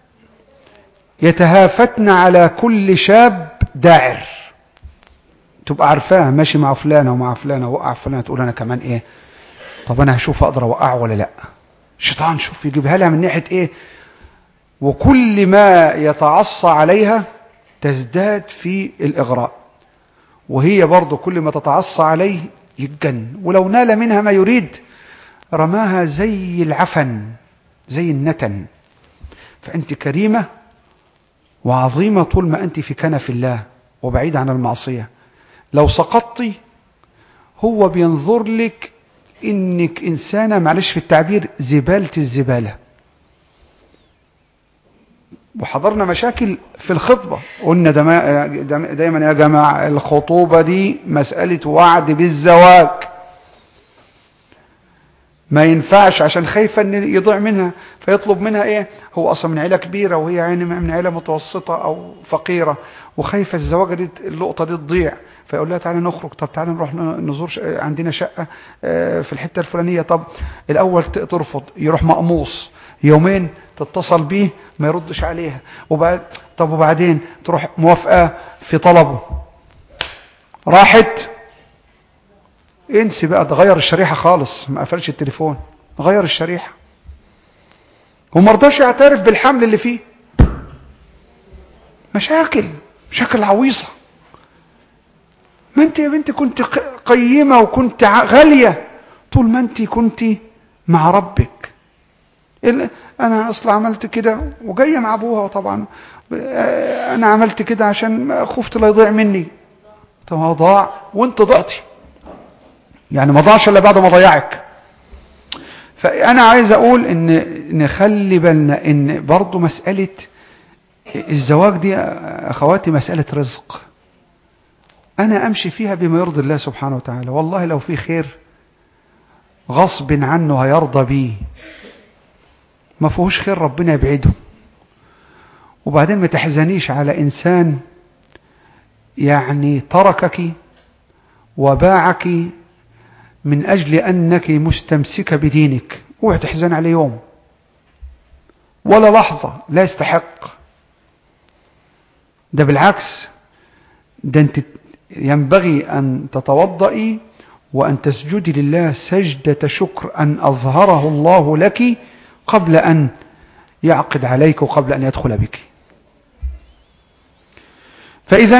يتهافتن على كل شاب داعر تبقى عارفاه ماشي مع فلانة ومع فلانة وقع فلانة تقول أنا كمان إيه طب أنا هشوف أقدر أوقعه ولا لأ الشيطان شوف يجيبها لها من ناحية إيه وكل ما يتعصى عليها تزداد في الإغراء وهي برضه كل ما تتعصى عليه يتجن ولو نال منها ما يريد رماها زي العفن زي النتن فأنت كريمة وعظيمة طول ما أنت في كنف الله وبعيد عن المعصية لو سقطتي هو بينظر لك إنك إنسانة معلش في التعبير زبالة الزبالة وحضرنا مشاكل في الخطبة قلنا دما- دايما يا جماعة الخطوبة دي مسألة وعد بالزواج ما ينفعش عشان خايفة ان يضيع منها فيطلب منها ايه هو اصلا من عيلة كبيرة وهي يعني من عيلة متوسطة او فقيرة وخايفة الزواجة دي اللقطة دي تضيع فيقول لها تعالى نخرج طب تعالى نروح نزور ش- عندنا شقة آه، في الحتة الفلانية طب الاول ت- ترفض يروح مقموص يومين تتصل بيه ما يردش عليها وبعد طب وبعدين تروح موافقة في طلبه راحت انسي بقى تغير الشريحة خالص ما قفلش التليفون غير الشريحة وما رضاش يعترف بالحمل اللي فيه مشاكل مشاكل عويصة ما انت يا بنتي كنت ق- قيمة وكنت ع- غالية طول ما انت كنت مع ربك ال- انا اصلا عملت كده وجايه مع ابوها طبعا آه، انا عملت كده عشان خفت لا يضيع مني طب هو ضاع وانت ضعتي يعني ما ضاعش الا بعد ما ضيعك فانا عايز اقول ان نخلي بالنا ان برضو مساله الزواج دي يا اخواتي مساله رزق انا امشي فيها بما يرضي الله سبحانه وتعالى والله لو في خير غصب عنه هيرضى بيه ما فيهوش خير ربنا يبعده وبعدين ما تحزنيش على انسان يعني تركك وباعك من أجل أنك مستمسكة بدينك اوعي تحزن عليه يوم ولا لحظة لا يستحق ده بالعكس ده أنت ينبغي أن تتوضئي وأن تسجدي لله سجدة شكر أن أظهره الله لك قبل أن يعقد عليك وقبل أن يدخل بك فإذا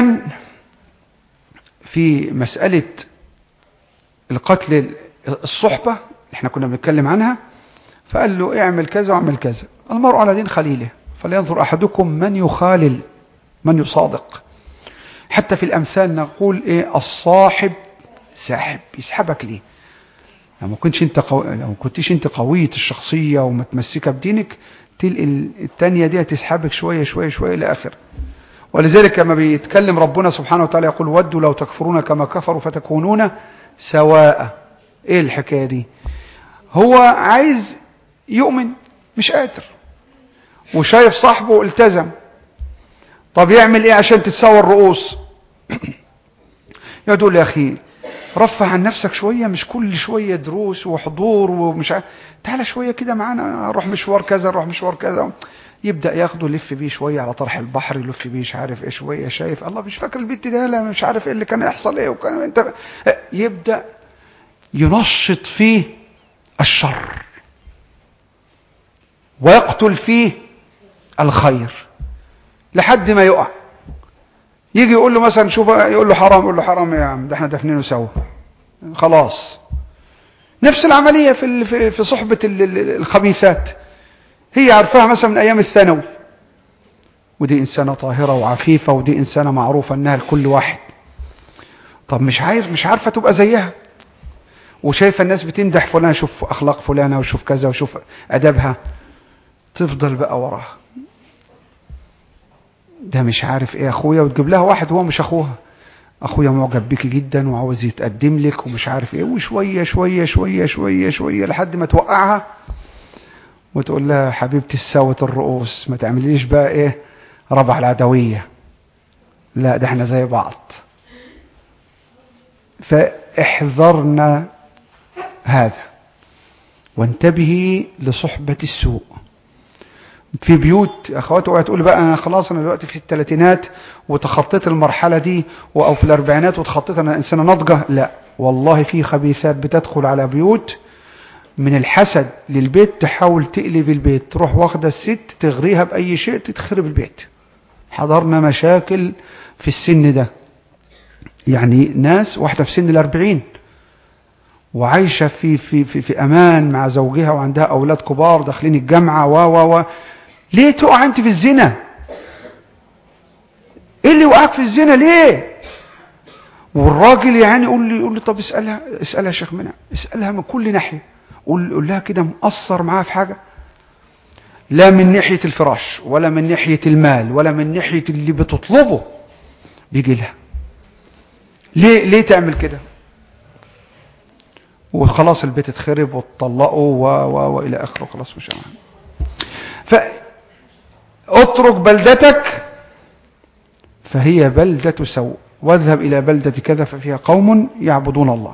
في مسألة القتل الصحبة اللي احنا كنا بنتكلم عنها فقال له اعمل كذا واعمل كذا المرء على دين خليله فلينظر أحدكم من يخالل من يصادق حتى في الأمثال نقول ايه الصاحب ساحب يسحبك ليه لو ما كنتش انت قو... لو ما كنتش انت قوية الشخصية ومتمسكة بدينك تلقي الثانية دي هتسحبك شوية شوية شوية إلى آخر ولذلك لما بيتكلم ربنا سبحانه وتعالى يقول ودوا لو تكفرون كما كفروا فتكونون سواء ايه الحكاية دي هو عايز يؤمن مش قادر وشايف صاحبه التزم طب يعمل ايه عشان تتساوى الرؤوس يقول يا اخي رفع عن نفسك شوية مش كل شوية دروس وحضور ومش عارف تعالى شوية كده معانا نروح مشوار كذا نروح مشوار كذا يبدأ ياخده يلف بيه شوية على طرح البحر يلف بيه مش عارف ايه شوية شايف الله مش فاكر البنت دي لا مش عارف ايه اللي كان يحصل ايه وكان انت يبدأ ينشط فيه الشر ويقتل فيه الخير لحد ما يقع يجي يقول له مثلا شوف يقول له حرام يقول له حرام يا عم ده احنا دفنينه سوا خلاص نفس العملية في في صحبة الخبيثات هي عارفاها مثلا من أيام الثانوي ودي إنسانة طاهرة وعفيفة ودي إنسانة معروفة أنها لكل واحد طب مش عارف مش عارفة تبقى زيها وشايفة الناس بتمدح فلان شوف أخلاق فلانة وشوف كذا وشوف أدبها تفضل بقى وراها ده مش عارف ايه اخويا وتجيب لها واحد هو مش اخوها اخويا معجب بيكي جدا وعاوز يتقدم لك ومش عارف ايه وشويه شويه شويه شويه شويه لحد ما توقعها وتقول لها حبيبتي الساوة الرؤوس ما تعمليش بقى ايه ربع العدويه لا ده احنا زي بعض فاحذرنا هذا وانتبهي لصحبة السوء في بيوت اخوات اوعى تقول بقى انا خلاص انا دلوقتي في الثلاثينات وتخطيت المرحله دي او في الاربعينات وتخطيت انا انسانه ناضجه لا والله في خبيثات بتدخل على بيوت من الحسد للبيت تحاول تقلب البيت تروح واخده الست تغريها باي شيء تتخرب البيت حضرنا مشاكل في السن ده يعني ناس واحده في سن الأربعين وعايشه في في في في امان مع زوجها وعندها اولاد كبار داخلين الجامعه و و و ليه تقع انت في الزنا ايه اللي وقعك في الزنا ليه والراجل يعني يقول لي يقول لي طب اسالها اسالها يا شيخ منى اسالها من كل ناحيه قول قول لها كده مقصر معاها في حاجه لا من ناحيه الفراش ولا من ناحيه المال ولا من ناحيه اللي بتطلبه بيجي لها ليه ليه تعمل كده وخلاص البيت اتخرب واتطلقوا و و والى اخره خلاص مش معانا فاترك بلدتك فهي بلدة سوء واذهب إلى بلدة كذا ففيها قوم يعبدون الله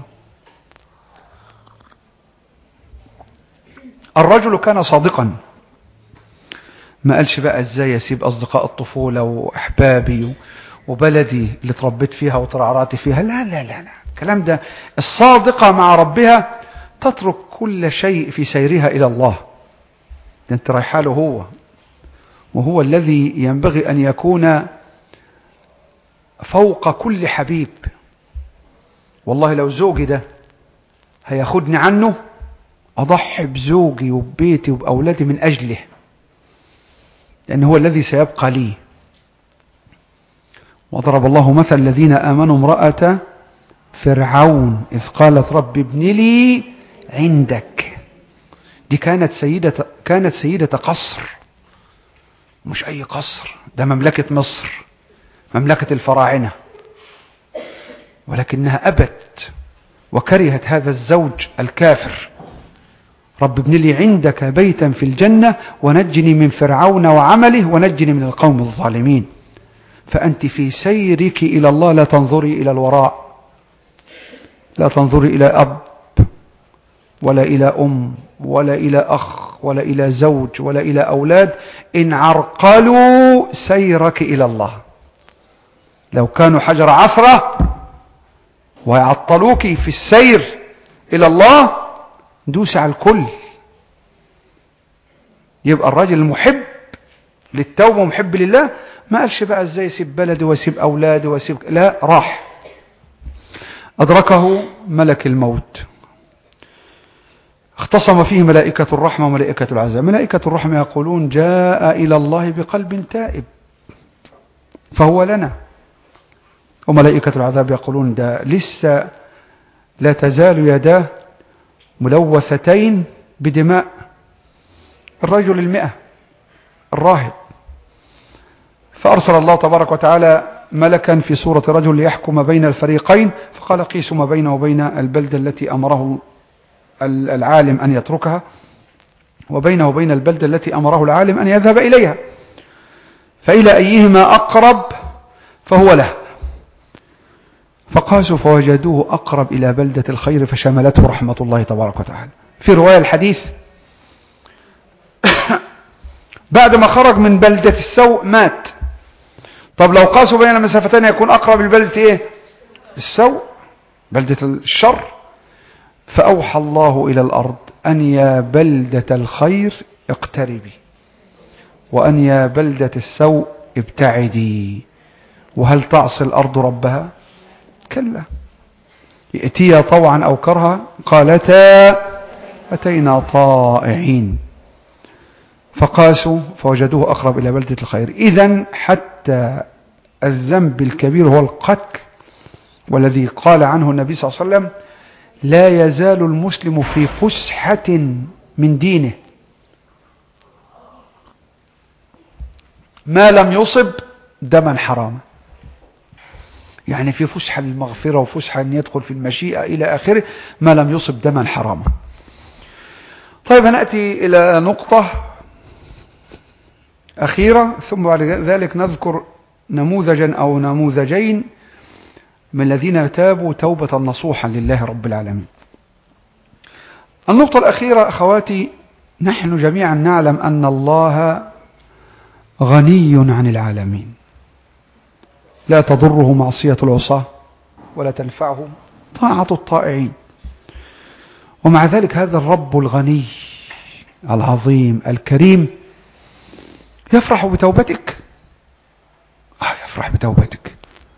الرجل كان صادقا ما قالش بقى ازاي اسيب اصدقاء الطفولة واحبابي وبلدي اللي تربيت فيها وترعرعت فيها لا لا لا لا الكلام ده الصادقة مع ربها تترك كل شيء في سيرها إلى الله ده انت رايحه له هو وهو الذي ينبغي أن يكون فوق كل حبيب والله لو زوجي ده هياخدني عنه أضحي بزوجي وببيتي وبأولادي من أجله لأن هو الذي سيبقى لي وضرب الله مثل الذين آمنوا امرأة فرعون إذ قالت رب ابن لي عندك دي كانت سيدة كانت سيدة قصر مش أي قصر ده مملكة مصر مملكة الفراعنة ولكنها أبت وكرهت هذا الزوج الكافر رب ابن لي عندك بيتا في الجنة ونجني من فرعون وعمله ونجني من القوم الظالمين فأنت في سيرك إلى الله لا تنظري إلى الوراء لا تنظري إلى أب ولا إلى أم ولا إلى أخ ولا إلى زوج ولا إلى أولاد إن عرقلوا سيرك إلى الله لو كانوا حجر عثرة ويعطلوك في السير إلى الله دوس على الكل يبقى الراجل المحب للتوبة ومحب لله ما قالش بقى ازاي يسيب بلدي واسيب اولادي واسيب لا راح ادركه ملك الموت اختصم فيه ملائكة الرحمة وملائكة العذاب ملائكة الرحمة يقولون جاء إلى الله بقلب تائب فهو لنا وملائكة العذاب يقولون ده لسه لا تزال يداه ملوثتين بدماء الرجل المئة الراهب فأرسل الله تبارك وتعالى ملكا في صورة رجل ليحكم بين الفريقين فقال قيسوا ما بينه وبين البلدة التي أمره العالم أن يتركها وبينه وبين البلدة التي أمره العالم أن يذهب إليها فإلى أيهما أقرب فهو له فقاسوا فوجدوه أقرب إلى بلدة الخير فشملته رحمة الله تبارك وتعالى في رواية الحديث بعد ما خرج من بلدة السوء مات طب لو قاسوا بين المسافتين يكون أقرب البلدة إيه السوء بلدة الشر فأوحى الله إلى الأرض أن يا بلدة الخير اقتربي وأن يا بلدة السوء ابتعدي وهل تعصي الأرض ربها كلا يأتيها طوعا أو كرها قالتا أتينا طائعين فقاسوا فوجدوه أقرب إلى بلدة الخير إذا حتى الذنب الكبير هو القتل والذي قال عنه النبي صلى الله عليه وسلم لا يزال المسلم في فسحة من دينه ما لم يصب دما حراما يعني في فسحة للمغفرة وفسحة أن يدخل في المشيئة إلى آخره ما لم يصب دما حراما طيب هنأتي إلى نقطة أخيرة ثم بعد ذلك نذكر نموذجا أو نموذجين من الذين تابوا توبة نصوحا لله رب العالمين النقطة الأخيرة أخواتي نحن جميعا نعلم أن الله غني عن العالمين لا تضره معصية العصاة ولا تنفعه طاعة الطائعين ومع ذلك هذا الرب الغني العظيم الكريم يفرح بتوبتك آه يفرح بتوبتك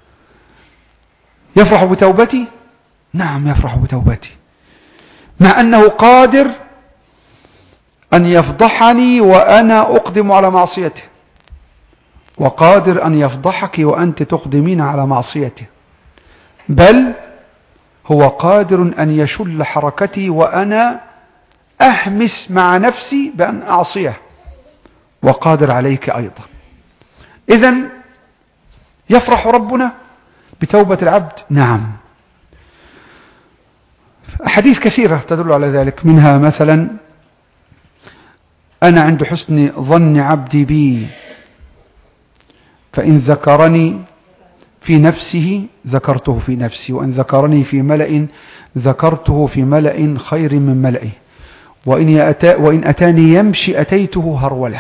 يفرح بتوبتي نعم يفرح بتوبتي مع أنه قادر أن يفضحني وأنا أقدم على معصيته وقادر أن يفضحك وأنت تقدمين على معصيته بل هو قادر أن يشل حركتي وأنا أهمس مع نفسي بأن أعصيه وقادر عليك أيضا إذا يفرح ربنا بتوبة العبد نعم أحاديث كثيرة تدل على ذلك منها مثلا أنا عند حسن ظن عبدي بي فإن ذكرني في نفسه ذكرته في نفسي وإن ذكرني في ملأ ذكرته في ملأ خير من ملئه وإن, أتى وإن أتاني يمشي أتيته هرولة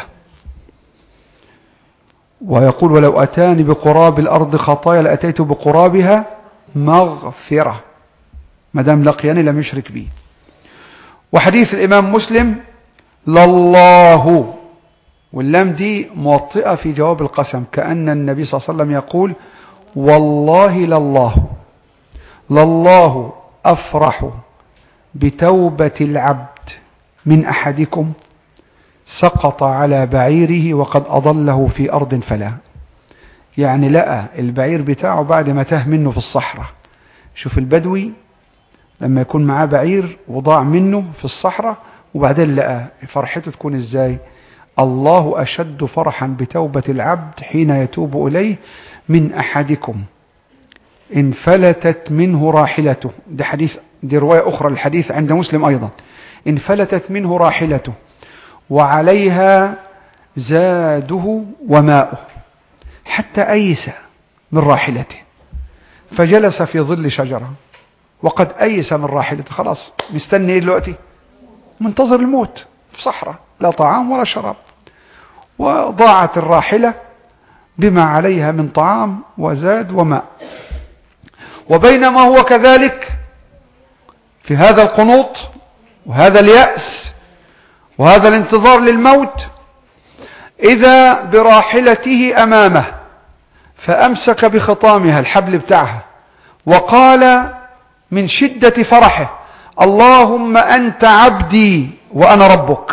ويقول ولو أتاني بقراب الأرض خطايا لأتيت بقرابها مغفرة ما دام لقياني لم يشرك بي وحديث الإمام مسلم لله واللام دي موطئة في جواب القسم كأن النبي صلى الله عليه وسلم يقول والله لله لله أفرح بتوبة العبد من أحدكم سقط على بعيره وقد أضله في أرض فلا يعني لقى البعير بتاعه بعد ما تاه منه في الصحراء شوف البدوي لما يكون معاه بعير وضاع منه في الصحراء وبعدين لقى فرحته تكون ازاي الله أشد فرحا بتوبة العبد حين يتوب إليه من أحدكم انفلتت منه راحلته دي حديث دي رواية أخرى الحديث عند مسلم أيضا انفلتت منه راحلته وعليها زاده وماؤه حتى أيس من راحلته فجلس في ظل شجرة وقد أيس من راحلته خلاص مستني ايه دلوقتي منتظر الموت في صحراء لا طعام ولا شراب وضاعت الراحلة بما عليها من طعام وزاد وماء وبينما هو كذلك في هذا القنوط وهذا اليأس وهذا الانتظار للموت إذا براحلته أمامه فأمسك بخطامها الحبل بتاعها وقال من شدة فرحه اللهم أنت عبدي وأنا ربك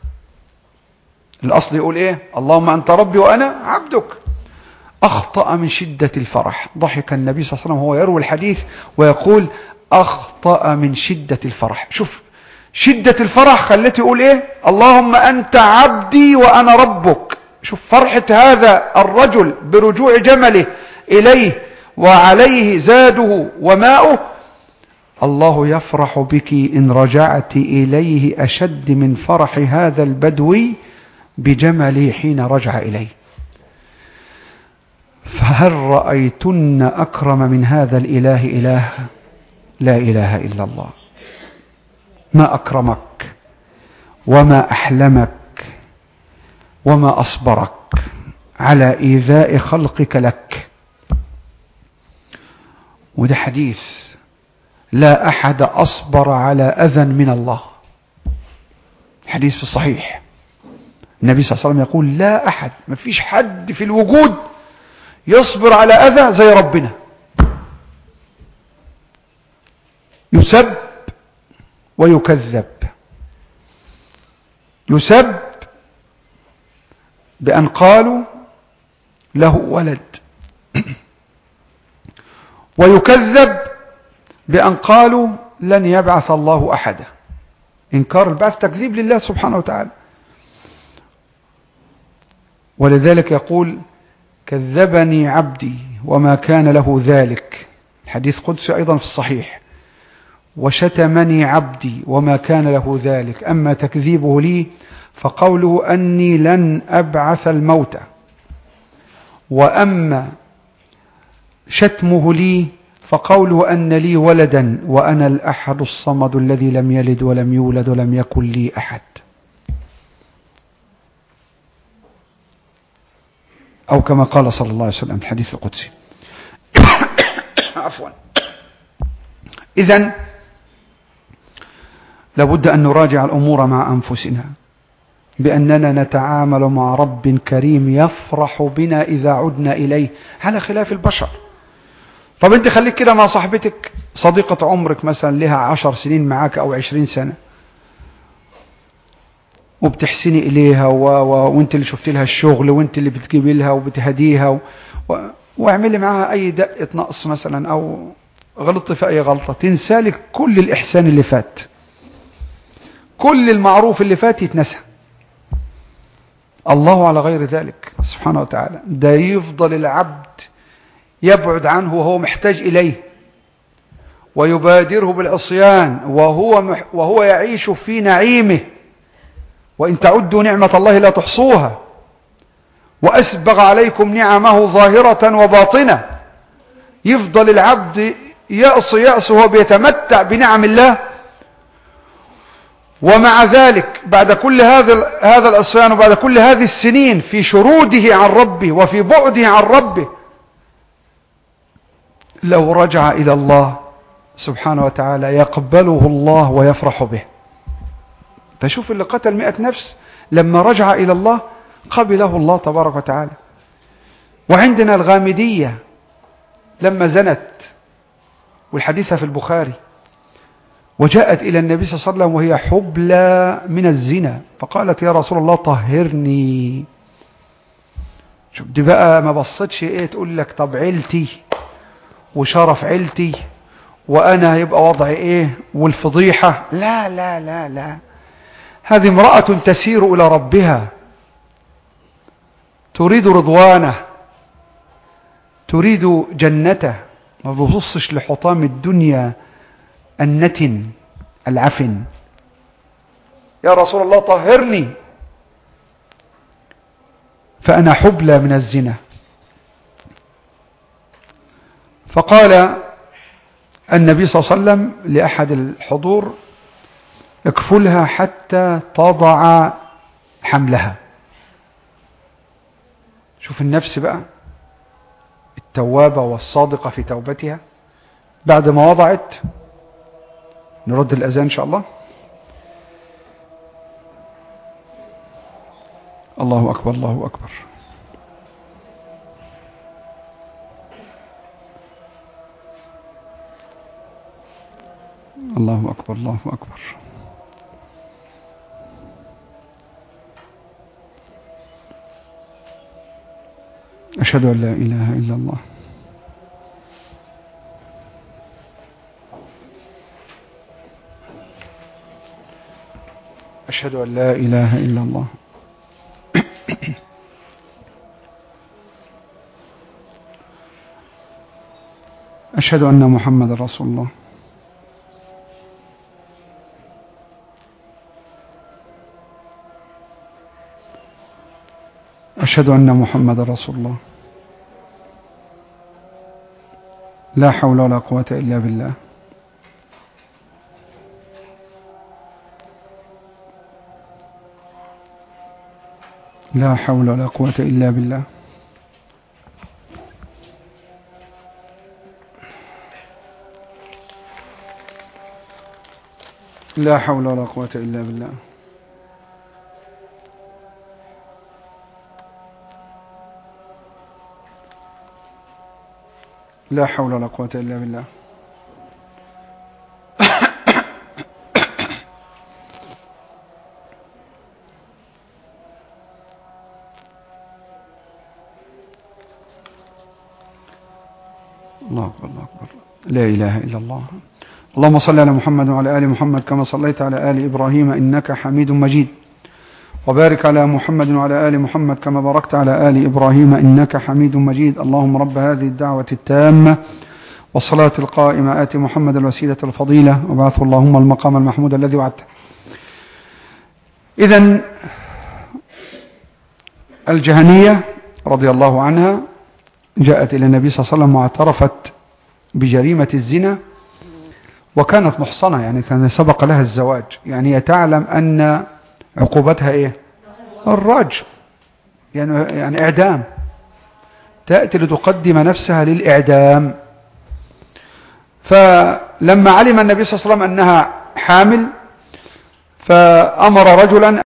الأصل يقول إيه اللهم أنت ربي وأنا عبدك أخطأ من شدة الفرح ضحك النبي صلى الله عليه وسلم وهو يروي الحديث ويقول أخطأ من شدة الفرح شوف شدة الفرح خلته يقول إيه اللهم أنت عبدي وأنا ربك شوف فرحة هذا الرجل برجوع جمله إليه وعليه زاده وماؤه الله يفرح بك إن رجعت إليه أشد من فرح هذا البدوي بجمله حين رجع إليه فهل رأيتن أكرم من هذا الإله إله لا إله إلا الله ما أكرمك وما أحلمك وما أصبرك على إيذاء خلقك لك وده حديث لا أحد أصبر على أذى من الله حديث في الصحيح النبي صلى الله عليه وسلم يقول لا أحد ما فيش حد في الوجود يصبر على أذى زي ربنا يسب ويكذب يسب بأن قالوا له ولد ويكذب بأن قالوا لن يبعث الله أحدا إنكار البعث تكذيب لله سبحانه وتعالى ولذلك يقول كذبني عبدي وما كان له ذلك الحديث قدسي أيضا في الصحيح وشتمني عبدي وما كان له ذلك أما تكذيبه لي فقوله أني لن أبعث الموتى وأما شتمه لي فقوله أن لي ولدا وأنا الأحد الصمد الذي لم يلد ولم يولد ولم يكن لي أحد أو كما قال صلى الله عليه وسلم في الحديث القدسي عفوا إذن لابد أن نراجع الأمور مع أنفسنا بأننا نتعامل مع رب كريم يفرح بنا إذا عدنا إليه على خلاف البشر طب انت خليك كده مع صاحبتك صديقة عمرك مثلا لها عشر سنين معاك أو عشرين سنة وبتحسني إليها و... و... وانت اللي شفت لها الشغل وانت اللي بتجيبي لها وبتهديها و... و... واعملي معاها أي دقة نقص مثلا أو غلطت في أي غلطة تنسى لك كل الإحسان اللي فات كل المعروف اللي فات يتنسى الله على غير ذلك سبحانه وتعالى ده يفضل العبد يبعد عنه وهو محتاج إليه ويبادره بالعصيان وهو, مح وهو يعيش في نعيمه وإن تعدوا نعمة الله لا تحصوها وأسبغ عليكم نعمه ظاهرة وباطنة يفضل العبد يأس يأس وهو بيتمتع بنعم الله ومع ذلك بعد كل هذا هذا العصيان وبعد كل هذه السنين في شروده عن ربه وفي بعده عن ربه لو رجع إلى الله سبحانه وتعالى يقبله الله ويفرح به فشوف اللي قتل مئة نفس لما رجع إلى الله قبله الله تبارك وتعالى وعندنا الغامدية لما زنت والحديثة في البخاري وجاءت إلى النبي صلى الله عليه وسلم وهي حبلى من الزنا فقالت يا رسول الله طهرني شوف دي بقى ما بصتش ايه تقول لك طب عيلتي وشرف عيلتي وانا هيبقى وضعي ايه والفضيحة لا لا لا لا هذه امرأة تسير الى ربها تريد رضوانه تريد جنته ما ببصش لحطام الدنيا النتن العفن يا رسول الله طهرني فأنا حبلى من الزنا فقال النبي صلى الله عليه وسلم لأحد الحضور اكفلها حتى تضع حملها شوف النفس بقى التوابة والصادقة في توبتها بعد ما وضعت نرد الأذان إن شاء الله الله أكبر الله أكبر الله أكبر الله أكبر أشهد أن لا إله إلا الله أشهد أن لا إله إلا الله أشهد أن محمد رسول الله أشهد أن محمد رسول الله لا حول ولا قوة إلا بالله لا حول ولا قوة إلا بالله لا حول ولا قوة إلا بالله لا حول ولا قوة إلا بالله الله أكبر الله أكبر لا إله إلا الله اللهم صل على محمد وعلى آل محمد كما صليت على آل إبراهيم إنك حميد مجيد وبارك على محمد وعلى آل محمد كما باركت على آل إبراهيم إنك حميد مجيد اللهم رب هذه الدعوة التامة والصلاة القائمة آت محمد الوسيلة الفضيلة وبعثه اللهم المقام المحمود الذي وعدته إذا الجهنية رضي الله عنها جاءت إلى النبي صلى الله عليه وسلم واعترفت بجريمة الزنا وكانت محصنة يعني كان سبق لها الزواج يعني هي تعلم أن عقوبتها إيه الرجم يعني, يعني إعدام تأتي لتقدم نفسها للإعدام فلما علم النبي صلى الله عليه وسلم أنها حامل فأمر رجلا